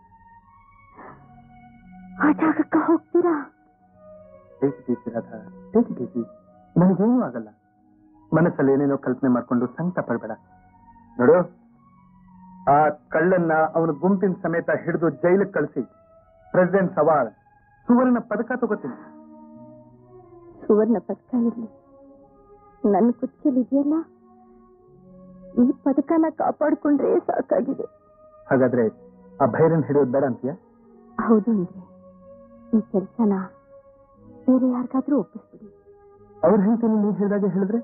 ಆ ಜಾಗಕ್ಕ ಹೋಗ್ತೀರಾ take it easy Radha take it easy ನನಗೇನೂ ಆಗಲ್ಲ ಮನಸ್ಸಲ್ಲಿ ಏನೇನೋ ಕಲ್ಪನೆ ಮಾಡ್ಕೊಂಡು ಸಂಕಟ ಪಡಬೇಡ ನೋಡು ಆ ಕಳ್ಳನ್ನ ಅವನ ಗುಂಪಿನ ಸಮೇತ ಹಿಡಿದು ಜೈಲಿಗೆ ಕಳಿಸಿ ಪ್ರೆಸಿಡೆಂಟ್ ಸವಾಲ್ ಸುವರ್ಣ ಪದಕ ತಗೋತೀನಿ ಸುವರ್ಣ ಪದಕ ಇರ್ಲಿ ನನ್ನ ಕುತ್ತಿಗೆಲಿದೆಯಲ್ಲ ಈ ಪದಕನ ಕಾಪಾಡ್ಕೊಂಡ್ರೆ ಸಾಕಾಗಿದೆ ಹಾಗಾದ್ರೆ ಆ ಭೈರನ್ ಹಿಡಿಯೋದು ಬೇಡ ಅಂತೀಯ ಹೌದು ಅಂದ್ರೆ ಈ ಕೆಲಸನ ಬೇರೆ ಯಾರಿಗಾದ್ರೂ ಒಪ್ಪಿಸ್ಬಿಡಿ ಅವ್ರ ಹೇಳ್ತೀನಿ ನೀವು ಹೇಳಿದಾಗೆ ಹೇಳಿದ್ರೆ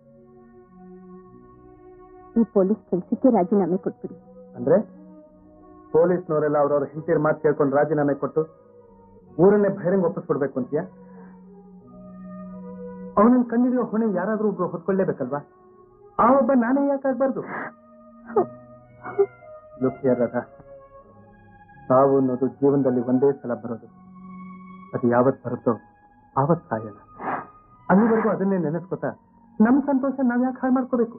ಈ ಪೊಲೀಸ್ ಕೆಲಸಕ್ಕೆ ರಾಜೀನಾಮೆ ಕೊಟ್ಬಿಡಿ ಅಂದ್ರೆ ಪೊಲೀಸ್ನವರೆಲ್ಲ ಅವ್ರವ್ರ ಹಿಂತಿರ್ ಮಾತು ಕೇಳ್ಕೊಂಡು ರಾಜೀನಾಮೆ ಕೊಟ್ಟು ಊರನ್ನೇ ಭೈರಂಗ್ ಒಪ್ಪಿಸ್ಬಿಡ್ಬೇಕು ಅಂತೀಯ ಅವನನ್ನ ಕಂಡಿಡಿಯೋ ಹೊಣೆ ಯಾರಾದ್ರೂ ಒಬ್ರು ಹೊತ್ಕೊಳ್ಳೇಬೇಕಲ್ವಾ ಆ ಒಬ್ಬ ನಾನೇ ಯಾಕಾಗ್ಬಾರ್ದು ಲುಕ್ಯಾರದ ಸಾವು ಅನ್ನೋದು ಜೀವನದಲ್ಲಿ ಒಂದೇ ಸಲ ಬರೋದು ಅದು ಯಾವತ್ ಬರುತ್ತೋ ಆವತ್ ಸಾಯಲ್ಲ ಅಲ್ಲಿವರೆಗೂ ಅದನ್ನೇ ನೆನೆಸ್ಕೊತಾ ನಮ್ ಸಂತೋಷ ನಾವ್ ಯಾಕೆ ಹಾಳು ಮಾಡ್ಕೋಬೇಕು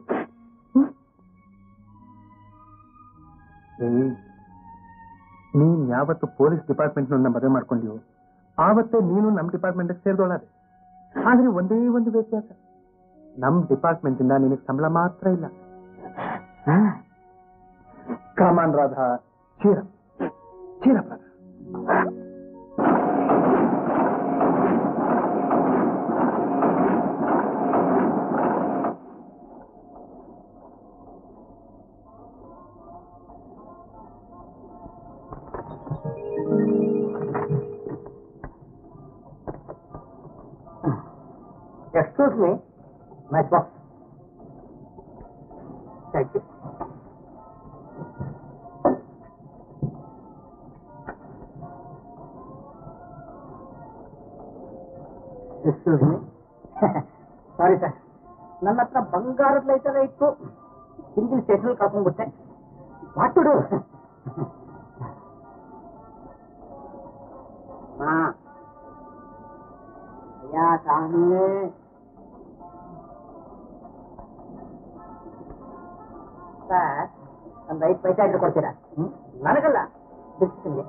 ಏಯ್, ನೀನ್ ಯಾವತ್ತು ಪೊಲೀಸ್ ಡಿಪಾರ್ಟ್ಮೆಂಟ್ ನನ್ನ ಮದುವೆ ಮಾಡ್ಕೊಂಡಿವು ಆವತ್ತೇ ನೀನು ನಮ್ ಡಿಪಾರ್ಟ್ಮೆಂಟ್ ಸೇರ್ದೋಳಾದೆ ಆದ್ರೆ ಒಂದೇ ಒಂದು ವ್ಯತ್ಯಾಸ ನಮ್ ಡಿಪಾರ್ಟ್ಮೆಂಟ್ ಇಂದ ನಿನಗೆ ಸಂಬಳ ಮಾತ್ರ ಇಲ್ಲ ಕಾಮಾನ್ ರಾಧಾ ಚೀರ ಚೀರ Radha excuse me match box thank you excuse me sorry sir ನನ್ನ ಹತ್ರ ಬಂಗಾರದ ಲೈಟರೇ ಇತ್ತು ಹಿಂದಿನ ಸ್ಟೇಷನ್ ಕರ್ಕೊಂಡ್ಬಿಟ್ಟೆ ಮಾತಾಡು ಯಾ ಸ್ವಾಮಿ ಸರ್ ಒಂದು ಐದು ಪೈಸೆ ಇಟ್ಟು ಕೊಡ್ತೀರಾ ನನಗಲ್ಲ ಬಿಸ್ಕಿಟ್ಗೆ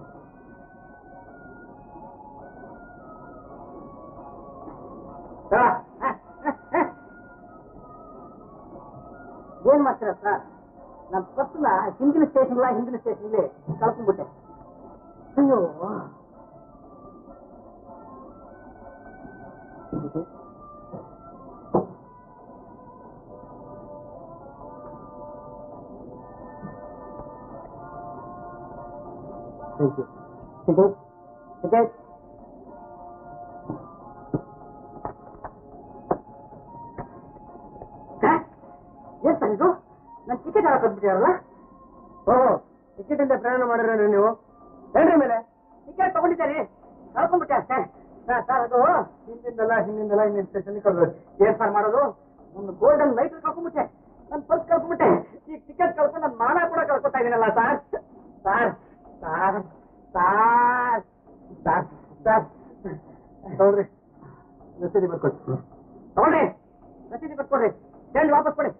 ಏನ್ ಮಾಡ್ತೀರಾ ಸರ್ ನನ್ನ ಪರ್ಸನ ಹಿಂದಿನ ಸ್ಟೇಷನ್ ಹಿಂದಿನ ಸ್ಟೇಷನ್ಗೆ ಕಳ್ಕೊಂಡ್ಬಿಟ್ಟೆ ಅಯ್ಯೋ ಟಿಕೆಟ್ ಟಿಕೆಟ್ ಏನ್ ಸರ್ ಇದು ನನ್ನ ಟಿಕೆಟ್ ಯಾರು ಕೊಟ್ಬಿಟ್ಟಿರಲ್ಲ ಓಹೋ ಟಿಕೆಟ್ ಇಂದ ಪ್ರಯಾಣ ಮಾಡಿದ್ರೆ ನೀವು ಹೇಳ್ರಿ ಮೇಲೆ ಟಿಕೆಟ್ ತಗೊಂಡಿದ್ದಾರೆ ಕಳ್ಕೊಂಡ್ಬಿಟ್ಟೆ ಅಷ್ಟೇ ಸರ್ ಸರ್ ಅದು ಹಿಂದಿಂದಲ್ಲ ಹಿಂದಿಂದಲ್ಲ ಹಿಂದಿನ ಸ್ಟೇಷನ್ ಕಳ್ಬೇಕು ಏನ್ ಸರ್ ಮಾಡೋದು ಒಂದು ಗೋಲ್ಡನ್ ಲೈಟ್ ಕಳ್ಕೊಂಡ್ಬಿಟ್ಟೆ ನನ್ನ ಪರ್ಸ್ ಕಳ್ಕೊಂಡ್ಬಿಟ್ಟೆ ಈ ಟಿಕೆಟ್ ಕಳ್ಕೊಂಡು ನನ್ನ ಮಾನ ಕೂಡ ಕಳ್ಕೊತಾ ಇದೀನಲ್ಲ sir sir sir sir sir sir ನೋಡ್ರಿ ರಸೀದಿ ಬರ್ಕೊಟ್ಟು ತಗೊಳ್ರಿ ರಸೀದಿ ಬರ್ಕೊಡ್ರಿ ಹೇಳಿ ವಾಪಸ್ ಕೊಡಿ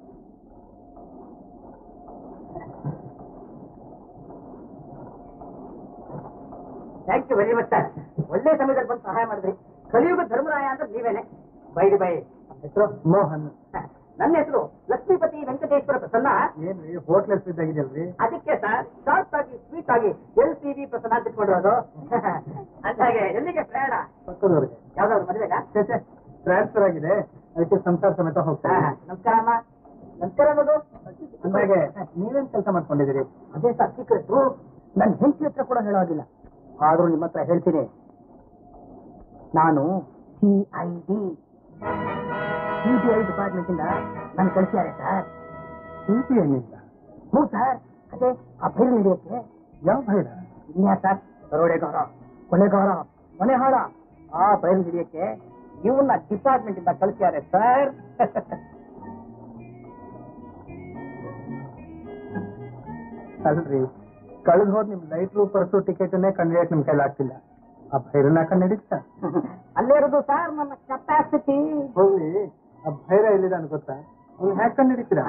thank you very much sir ಒಳ್ಳೆ ಸಮಯದಲ್ಲಿ ಬಂದು ಸಹಾಯ ಮಾಡಿದ್ರಿ ಕಲಿಯುಗ ಧರ್ಮರಾಯ ಅಂದ್ರೆ ನೀವೇನೆ ಬೈಡಿ ಬೈ ಹೆಸರು ಮೋಹನ್ ನನ್ನ ಹೆಸರು ಲಕ್ಷ್ಮೀಪತಿ ವೆಂಕಟೇಶ್ವರ ಪ್ರಸನ್ನ ಏನ್ರಿ ಹೋಟ್ಲ್ ಇದ್ದಾಗಿದೆಯಲ್ರಿ ಅದಕ್ಕೆ ಸರ್ ಶಾರ್ಟ್ ಆಗಿ ಸ್ವೀಟ್ ಆಗಿ ಎಲ್ ಸಿ ವಿ ಪ್ರಸನ್ನ ಅಂತ ಇಟ್ಕೊಂಡಿರೋದು ಅಂದಾಗೆ ಎಲ್ಲಿಗೆ ಪ್ರಯಾಣ ಪಕ್ಕದವ್ರಿಗೆ ಯಾವ್ದಾದ್ರು ಮದುವೆಗಾ ಟ್ರಾನ್ಸ್ಫರ್ ಆಗಿದೆ ಅದಕ್ಕೆ ಸಂಸಾರ ಸಮೇತ ಹಾ, ಹೋಗ್ತಾರೆ ನಮಸ್ಕಾರ ಅಮ್ಮ ನಮಸ್ಕಾರ ಅನ್ನೋದು ಅಂದಾಗೆ ನೀವೇನ್ ಕೆಲಸ ಮಾಡ್ಕೊಂಡಿದ್ದೀರಿ ಅದೇ ಸರ್ ಸೀಕ್ರೆಟ್ ನನ್ನ ಹೆಂಡತಿ ಹತ್ರ ಕೂಡ ಹೇಳೋದಿಲ್ಲ ಆದ್ರೂ ನಿಮ್ಮ ಹತ್ರ ಹೇಳ್ತೀನಿ ನಾನು C I D C B I department ಇಂದ ನಾನು ಕಳಿಸಿದ್ದಾರೆ ಸರ್ ಚಿಂತೆ ಏನಿಲ್ಲ ಹ್ಞೂ ಸರ್ ಅದೇ ಆ ಬೈರು ಹಿಡಿಯೋಕ್ಕೆ ಯಾವ ಭೈರ ಇನ್ಯಾ ಸರ್ ದರೋಡೆಗಾರ ಕೊಲೆಗಾರ ಕೊನೆಹಾಳ ಆ ಬೈರು ಹಿಡಿಯಕ್ಕೆ ಇವನ್ನ ಡಿಪಾರ್ಟ್ಮೆಂಟ್ ಇಂದ ಕಳಿಸಿದ್ದಾರೆ ಸರ್ ಅಲ್ರಿ ಕಳೆದ್ ಹೋದ್ ನಿಮ್ ಲೈಟ್ ರೂ ಪರ್ಸು ಟಿಕೆಟ್ ಅನ್ನೇ ಕಂಡಿಡಿಯಕ್ ನಿಮ್ ಕೈಲಿ ಆಗ್ತಿಲ್ಲ ಆ ಭೈರನ ಕಂಡಿಡಿತ ಅಲ್ಲೇ ಇರೋದು ಸರ್ ನನ್ನ ಕೆಪಾಸಿಟಿ ಹೋಗ್ಲಿ ಆ ಭೈರ ಎಲ್ಲಿದೆ ಅಂತ ಗೊತ್ತಾ ಅವ್ನು ಹ್ಯಾಕ್ ಕಂಡಿಡಿತೀರಾ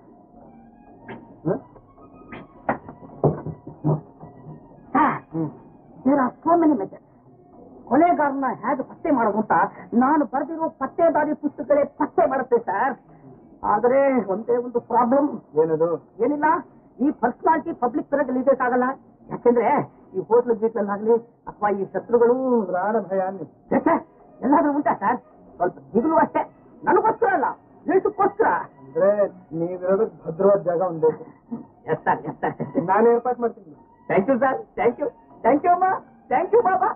hmm there are so many method ಕೊಲೆಗಾರನ ಹೇಗೆ ಪತ್ತೆ ಮಾಡೋದು ಅಂತ ನಾನು ಬರೆದಿರೋ ಪತ್ತೆದಾರಿ ಪುಸ್ತಕಗಳೇ ಪತ್ತೆ ಮಾಡುತ್ತೆ ಸರ್ ಆದರೆ ಒಂದೇ ಒಂದು ಪ್ರಾಬ್ಲಮ್ ಏನದು ಏನಿಲ್ಲ ಈ ಪರ್ಸನಾಲಿಟಿ ಪಬ್ಲಿಕ್ ತರ ರಿಲೀಸ್ ಆಗಲ್ಲ ಯಾಕೆಂದ್ರೆ ಈ ಹೋಟ್ಲ್ ಗೀಟ್ಲಲ್ಲಾಗ್ಲಿ ಅಥವಾ ಈ ಶತ್ರುಗಳು ಪ್ರಾಣ ಭಯ ಅನ್ನಿ ಛೆ, ಛೆ, ಎಲ್ಲಾದ್ರೂ ಉಂಟಾ ಸರ್ ಸ್ವಲ್ಪ ದಿಗುಲು ಅಷ್ಟೇ ನನಗೋಸ್ಕರ ಅಲ್ಲ ದೇಶಕ್ಕೋಸ್ಕರ ಅಂದ್ರೆ ನೀವಿರೋದಕ್ಕೆ ಭದ್ರವಾದ ಜಾಗ ಒಂದ್ ಬೇಕು ಎಸ್ ಸರ್ ಎಸ್ ಸರ್ ನಾನು ಏರ್ಪಾಟ್ ಮಾಡ್ತೀನಿ thank you sir thank you thank you ಅಮ್ಮ ಥ್ಯಾಂಕ್ ಯು ಬಾಬಾ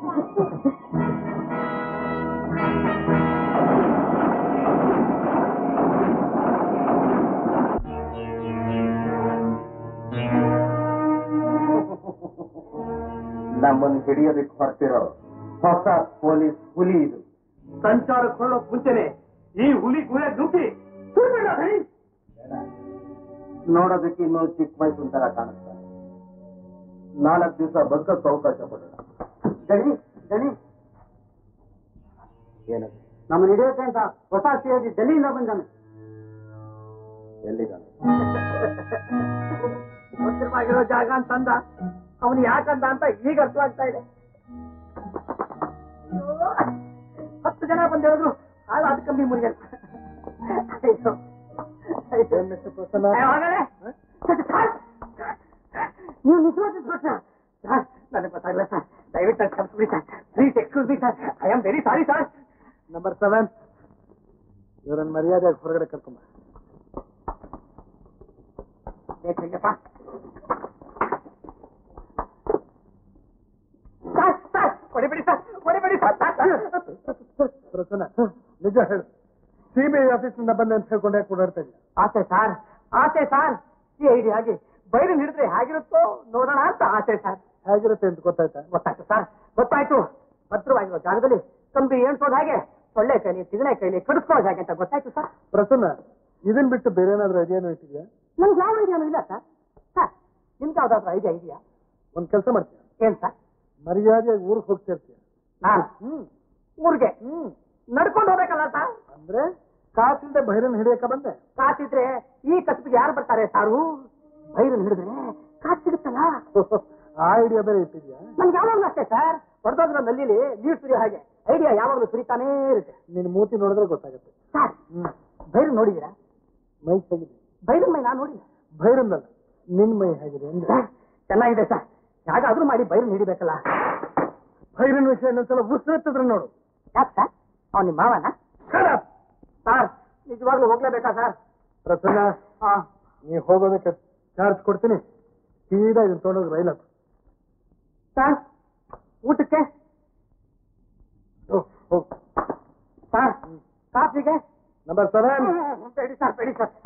ನಮ್ಮನ್ನು ಹಿಡಿಯೋದಕ್ಕೆ ಹೊರಟಿರೋ ಹೊಸ ಪೊಲೀಸ್ ಹುಲಿ ಇದು ಸಂಚಾರಕ್ಕೆ ಹೊರಡೋಕ್ ಮುಂಚೆನೆ ಈ ಹುಲಿ ಗುಳೆ ನುಗ್ಗಿ ಸುಡ್ಬೇಡ ಹರಿ. ನೋಡೋದಕ್ಕೆ ಇನ್ನೂ ಚಿಕ್ಕ ವಯಸ್ಸಿನ ತರ ಕಾಣಿಸ್ತಾರೆ ನಾಲ್ಕು ದಿವಸ ಬದುಕಕ್ಕೆ ಅವಕಾಶ ಕೊಡೋಣ ಗಣಿ ಗಣಿ ಏನದು ನಮ್ಮ ಹಿಡಿಯೋಕೆ ಅಂತ ಹೊಸ ಸಿಯೋಗಿ ಡೆಲ್ಲಿಯಿಂದ ಬಂದಾನೆ ಎಲ್ಲಿದ್ದಾನೆ ಭದ್ರವಾಗಿರೋ ಜಾಗ ಅಂತಂದ ಅವನು ಯಾಕಂದ ಅಂತ ಈಗ ಅರ್ಥವಾಗ್ತಾ ಇದೆ ಅಯ್ಯೋ, ಹತ್ತು ಜನ ಬಂದು ಹೇಳಿದ್ರು ಹಾಳು ಅದು ಕಮ್ಮಿ ಮುರಿಯಲ್ಲ ಅಯ್ಯೋ. ಅಯ್ಯೋ. ಏನ್ ಮಿಸ್ಟರ್ ಪ್ರಸನ್ನ ಅಯ್ಯೋ, ಹೋಗಲೇ. ಸರ್, ನೀವು ನಿಜವಾದ ದೋಷ ಸರ್ ನನಗೆ ಗೊತ್ತಾಗಲ್ಲ ಸರ್ ದಯವಿಟ್ಟು ನನ್ನ ಕ್ಷಮಿಸ್ಬಿಡಿ sir please excuse me sir I am very sorry sir number seven ಇವರನ್ನ ಮರ್ಯಾದೆಯಾಗಿ ಹೊರಗಡೆ ಕರ್ಕೊಂಬ ಬೇಕಪ್ಪ ಸರ್ ಸರ್ ಹೊಡಿಬೇಡಿ ಸರ್ ಹೊಡಿಬೇಡಿ ಸರ್ ಸರ್, ಸರ್ ಪ್ರಸನ್ನ ನಿಜ ನಿಜ ಹೇಳು ಸಿಬಿಐ ಆಫೀಸ್ನಿಂದ ಬಂದೆ ಅಂತ ಹೇಳ್ಕೊಂಡೆ ಓಡಾಡ್ತಾ ಇದ್ದೆ ಆಸೆ ಸಾರ್ ಆಸೆ ಸಾರ್ ಸಿ ಐ ಡಿ ಆಗಿ ಬೈರನ್ ಹಿಡಿದ್ರೆ ಹೇಗಿರುತ್ತೋ ನೋಡೋಣ ಅಂತ ಆಸೆ ಸಾರ್ ಹೇಗಿರುತ್ತೆ ಅಂತ ಗೊತ್ತಾಯ್ತಾ ಗೊತ್ತಾಯ್ತು ಸರ್ ಗೊತ್ತಾಯ್ತು ಭದ್ರವಾಗಿರೋ ಜಾಗದಲ್ಲಿ ಕಂಬಿ ಏನ್ಸೋದ್ ಹಾಗೆ ಸೊಳ್ಳೆ ಕೈಲಿ ತಿಗಣೆ ಕೈಲಿ ಕಡಿಸ್ಕೊಳ್ಳೋದು ಹಾಗೆ ಅಂತ ಗೊತ್ತಾಯ್ತು ಸರ್ ಪ್ರಸನ್ನ ಇದನ್ ಬಿಟ್ಟು ಬೇರೆ ಏನಾದ್ರೂ ಐಡಿಯಾನು ಇಟ್ಟಿದ್ಯಾ ನಮ್ಗೆ ಯಾವ ಐಡಿಯಾನು ಇಲ್ಲ ಸರ್ ಸರ್ ನಿಮ್ಗೆ ಯಾವ್ದಾದ್ರು ಐಡಿಯಾ ಇದೆಯಾ ಒಂದ್ ಕೆಲಸ ಮಾಡ್ತೀಯ ಏನ್ ಸರ್ ಮರ್ಯಾದೆಯಾಗಿ ಊರಿಗೆ ಹೋಗ್ತಿರ್ತೀಯ ನಾನು ಹ್ಮ್ ಊರಿಗೆ ಹ್ಮ್ ನಡ್ಕೊಂಡು ಹೋಗ್ಬೇಕಲ್ಲ ಸರ್ ಅಂದ್ರೆ ಕಾಸಿಲ್ದೆ ಭೈರನ್ ಹಿಡಿಯಕ ಬಂದೆ ಕಾಸಿದ್ರೆ ಈ ಕಸಬಿಗೆ ಯಾರು ಬರ್ತಾರೆ ಸಾರು ಬೈರನ್ ಹಿಡಿದ್ರೆ ಕಾಸು ಸಿಗುತ್ತಲ್ಲ ಆ ಐಡಿಯಾ ಬೇರೆ ಇಟ್ಟಿದ್ಯಾ ನಮ್ಗೆ ಯಾವಾಗ್ಲೂ ಅಷ್ಟೇ ಸರ್ ಹೊಡೆದೋದ್ರ ನಲ್ಲಿಲಿ ನೀರು ಸುರಿಯೋ ಹಾಗೆ ಐಡಿಯಾ ಯಾವಾಗಲೂ ಸುರಿತಾನೇ ಇರುತ್ತೆ ನಿನ್ ಮೂತಿ ನೋಡಿದ್ರೆ ಗೊತ್ತಾಗುತ್ತೆ ಸರ್ ಹ್ಮ್ ಬೈರನ್ ನೋಡಿದ್ದೀರಾ ಮೈ ಹೇಗಿದೆ ಬೈರನ್ ಮೈ ನಾನು ನೋಡಿಲ್ಲ ಭೈರನ್ನಲ್ಲ ನಿನ್ ಮೈ ಹೇಗಿದೆ ಅಂದ್ರೆ ಸರ್, ಚೆನ್ನಾಗಿದೆ ಸರ್ ಯಾಗಾದ್ರೂ ಮಾಡಿ ಬೈರನ್ ಹಿಡಿಬೇಕಲ್ಲ ಭೈರನ್ ವಿಷಯ ಇನ್ನೊಂದ್ಸಲ ಉಸಿರೆತ್ತಿದ್ರೆ ನೋಡು ಯಾಕೆ ಸರ್ ಅವ್ನು ನಿಮ್ಮ ಮಾವನ ಸರ್ ನಿಜವಾಗ್ಲೂ ಹೋಗ್ಲೇಬೇಕಾ ಸರ್ ಪ್ರಸನ್ನ ಹಾ ನೀ ಹೋಗೋದಕ್ಕೆ ಚಾರ್ಜ್ ಕೊಡ್ತೀನಿ ಸೀದಾ ಇದನ್ನ ತೊಗೊಂಡೋಗಿ ರೈಲ್ ಹತ್ತು ಸರ್ ಊಟಕ್ಕೆ ಹೋಗ್, ಹೋಗ್ ಸರ್ ಕಾಫಿಗೆ ನಂಬರ್ ಸೆವೆನ್ ಬೇಡಿ ಸರ್ ಬೇಡಿ ಸರ್